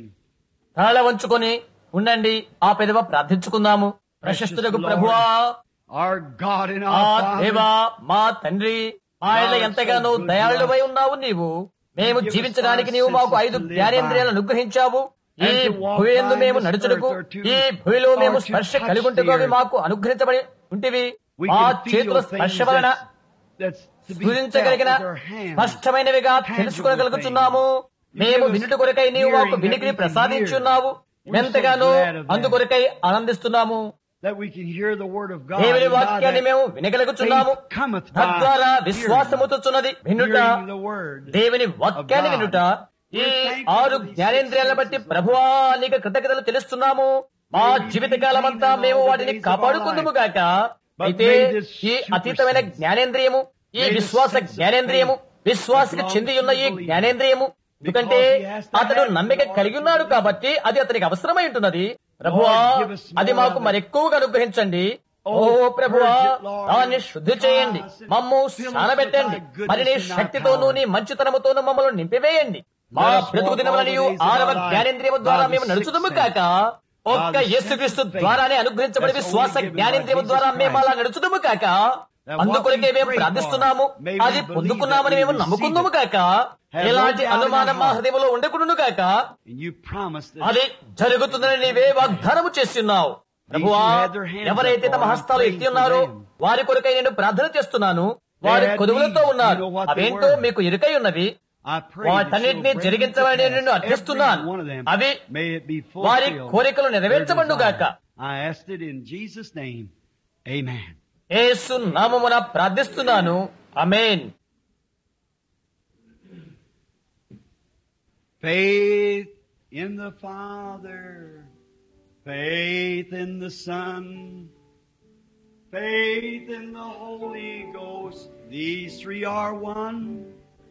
తల వంచుకొని ఉండండి ఆ పెదవ ప్రార్థించుకుందాము ప్రశస్తులకు ప్రభువా Our God and ఆ our దేవా Father, మా తండ్రి ఆయన ఎంతగానో దయాళువై ఉన్నావు నీవు మేము జీవించడానికి నీవు మాకు ఐదు జ్ఞానేంద్రియాలను అనుగ్రహించావు ఈ భూమి ఎందు మేము నడుచుటకు ఈ భూమిలో మేము స్పర్శ కలిగి ఉంటకు అవి మాకు అనుగ్రహించబడి ఉంటివి we ఆ can చేతుల feel స్పర్శ things వలన that's, that's to be felt స్ఫురించగలిగిన with our hands. స్పష్టమైనవిగా తెలుసుకోగలుగుతున్నాము మేము వినుట కొరకై నీవు మాకు వినికిని ప్రసాదించున్నావు ఎంతగానో అందుకొరకై ఆనందిస్తున్నాము That we can hear the word of God. దేవుని and by వాక్యాన్ని that మేము వినగలుగుతున్నాము faith cometh by తద్వారా hearing, విశ్వాసముతున్నది వినుట hearing the word. దేవుని వాక్యాన్ని of God. వినుట ఈ ఆరు జ్ఞానేంద్రియాలను బట్టి ప్రభువా నీకు కృతజ్ఞతలు తెలుస్తున్నాము మా జీవితకాలమంతా మేము వాటిని కాపాడుకుందుము గాక అయితే ఈ అతీతమైన జ్ఞానేంద్రియము ఈ విశ్వాస జ్ఞానేంద్రియము విశ్వాసకి చెంది ఉన్న ఈ జ్ఞానేంద్రియము ఎందుకంటే అతడు నమ్మిక కలిగి ఉన్నాడు కాబట్టి అది అతనికి అవసరమై ఉంటున్నది ప్రభువా అది మాకు మరెక్కువగా అనుగ్రహించండి ఓ ప్రభువా దాన్ని శుద్ధి చేయండి మమ్ము స్నానబెట్టండి మరి నీ శక్తితోనూ నీ మంచితనముతోనూ మమ్మల్ని నింపివేయండి మా బ్రతుకు దినములనియు ఆరవ జ్ఞానేంద్రియము ద్వారా మేము నడుచుదుము కాక ఒక్క యేసుక్రీస్తు ద్వారానే అనుగ్రహించబడి విశ్వాస జ్ఞానేంద్రియము ద్వారా మేము అలా నడుచుదుము కాక అందుకొరకే మేము ప్రార్థిస్తున్నాము అది పొందుకున్నామని మేము నమ్ముకుందాము కాక ఎలాంటి అనుమానం మా హృదయంలో ఉండకుండాను కాక And you promised that అది జరుగుతుందని నీవే వాగ్దానము చేస్తున్నావు ప్రభువా ఎవరైతే తమ హస్తాలు ఎత్తి ఉన్నారో వారి కొరకై నేను ప్రార్థన చేస్తున్నాను వారి కొదువులతో ఉన్నారు అవేంటో మీకు ఇరుకై ఉన్నవి I pray that వాటన్నిటిని you'll bring జరిగించమని to నేను pass అర్థిస్తున్నాను every one of them. అవి May it be వారి fulfilled. కోరికలు నెరవేర్చబడును గాక I asked it in Jesus' name. Amen. యేసు నామమున ప్రార్థిస్తున్నాను అమేన్ Faith in the Father, faith in the Son, faith in the Holy Ghost. These three are one.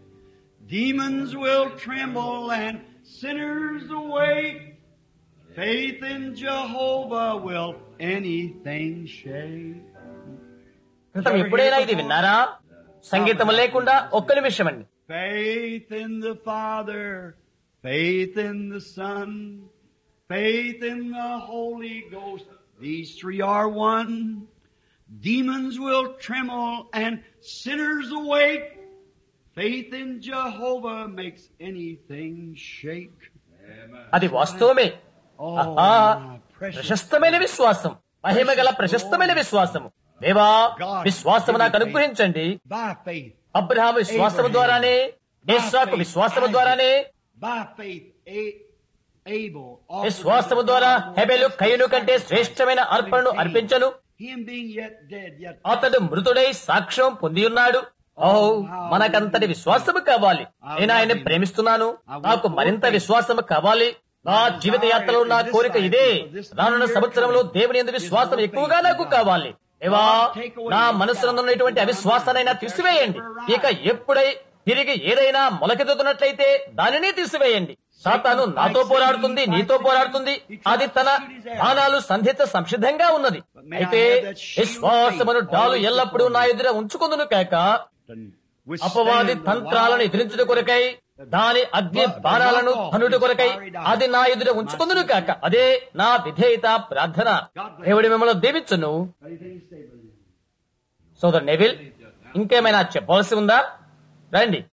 Demons will tremble and sinners awake. Faith in Jehovah will anything shake. క్రితం ఎప్పుడైనా ఇది విన్నారా సంగీతం లేకుండా ఒక్క నిమిషం అండి Faith in the Father, faith in the Son, faith in the Holy Ghost. These three are one. Demons will tremble and sinners awake. Faith in Jehovah makes anything shake. అది వాస్తవమే Oh, ఆహా, my precious. ప్రశస్తమైన విశ్వాసం మహిమ గల ప్రశస్తమైన విశ్వాసము దేవా విశ్వాసము నాకు అనుగ్రహించండి By faith, అబ్రహాం విశ్వాసము ద్వారానే ఇస్సాకు విశ్వాసము ద్వారానే by faith, A- Abel. offered విశ్వాసము ద్వారా హెబెలు కయ్యను కంటే శ్రేష్టమైన అర్పణను అర్పించను Him being yet dead, yet అతడు మృతుడై సాక్ష్యం పొంది ఉన్నాడు ఓ మనకంతటి విశ్వాసము కావాలి నేను ఆయన్ని ప్రేమిస్తున్నాను నాకు మరింత విశ్వాసము కావాలి నా జీవిత యాత్రలో నా కోరిక ఇదే రానున్న సంవత్సరంలో దేవుని ఎందుకు విశ్వాసం ఎక్కువగా నాకు కావాలి దేవా నా మనసులో ఉన్నటువంటి అవిశ్వాసానైనా తీసివేయండి ఇక ఎప్పుడై తిరిగి ఏదైనా మొలకెత్తుతున్నట్లయితే దానిని తీసివేయండి సాతాను నాతో పోరాడుతుంది నీతో పోరాడుతుంది అది తన బాణాలు సంధిత సంసిద్ధంగా ఉన్నది అయితే విశ్వాసమును డాలు ఎల్లప్పుడూ నా ఎదుర ఉంచుకుందును కాక అపవాది తంత్రాలను ఎదిరించుట కొరకై దాని అగ్ని బాణాలను ధనుడు కొరకై అది నా ఎదుట ఉంచుకుందును కాక అదే నా విధేయత ప్రార్థన దేవుడి మిమ్మల్ని దీవించును సోదరు నెవిల్ ఇంకేమైనా చెప్పవలసి ఉందా రండి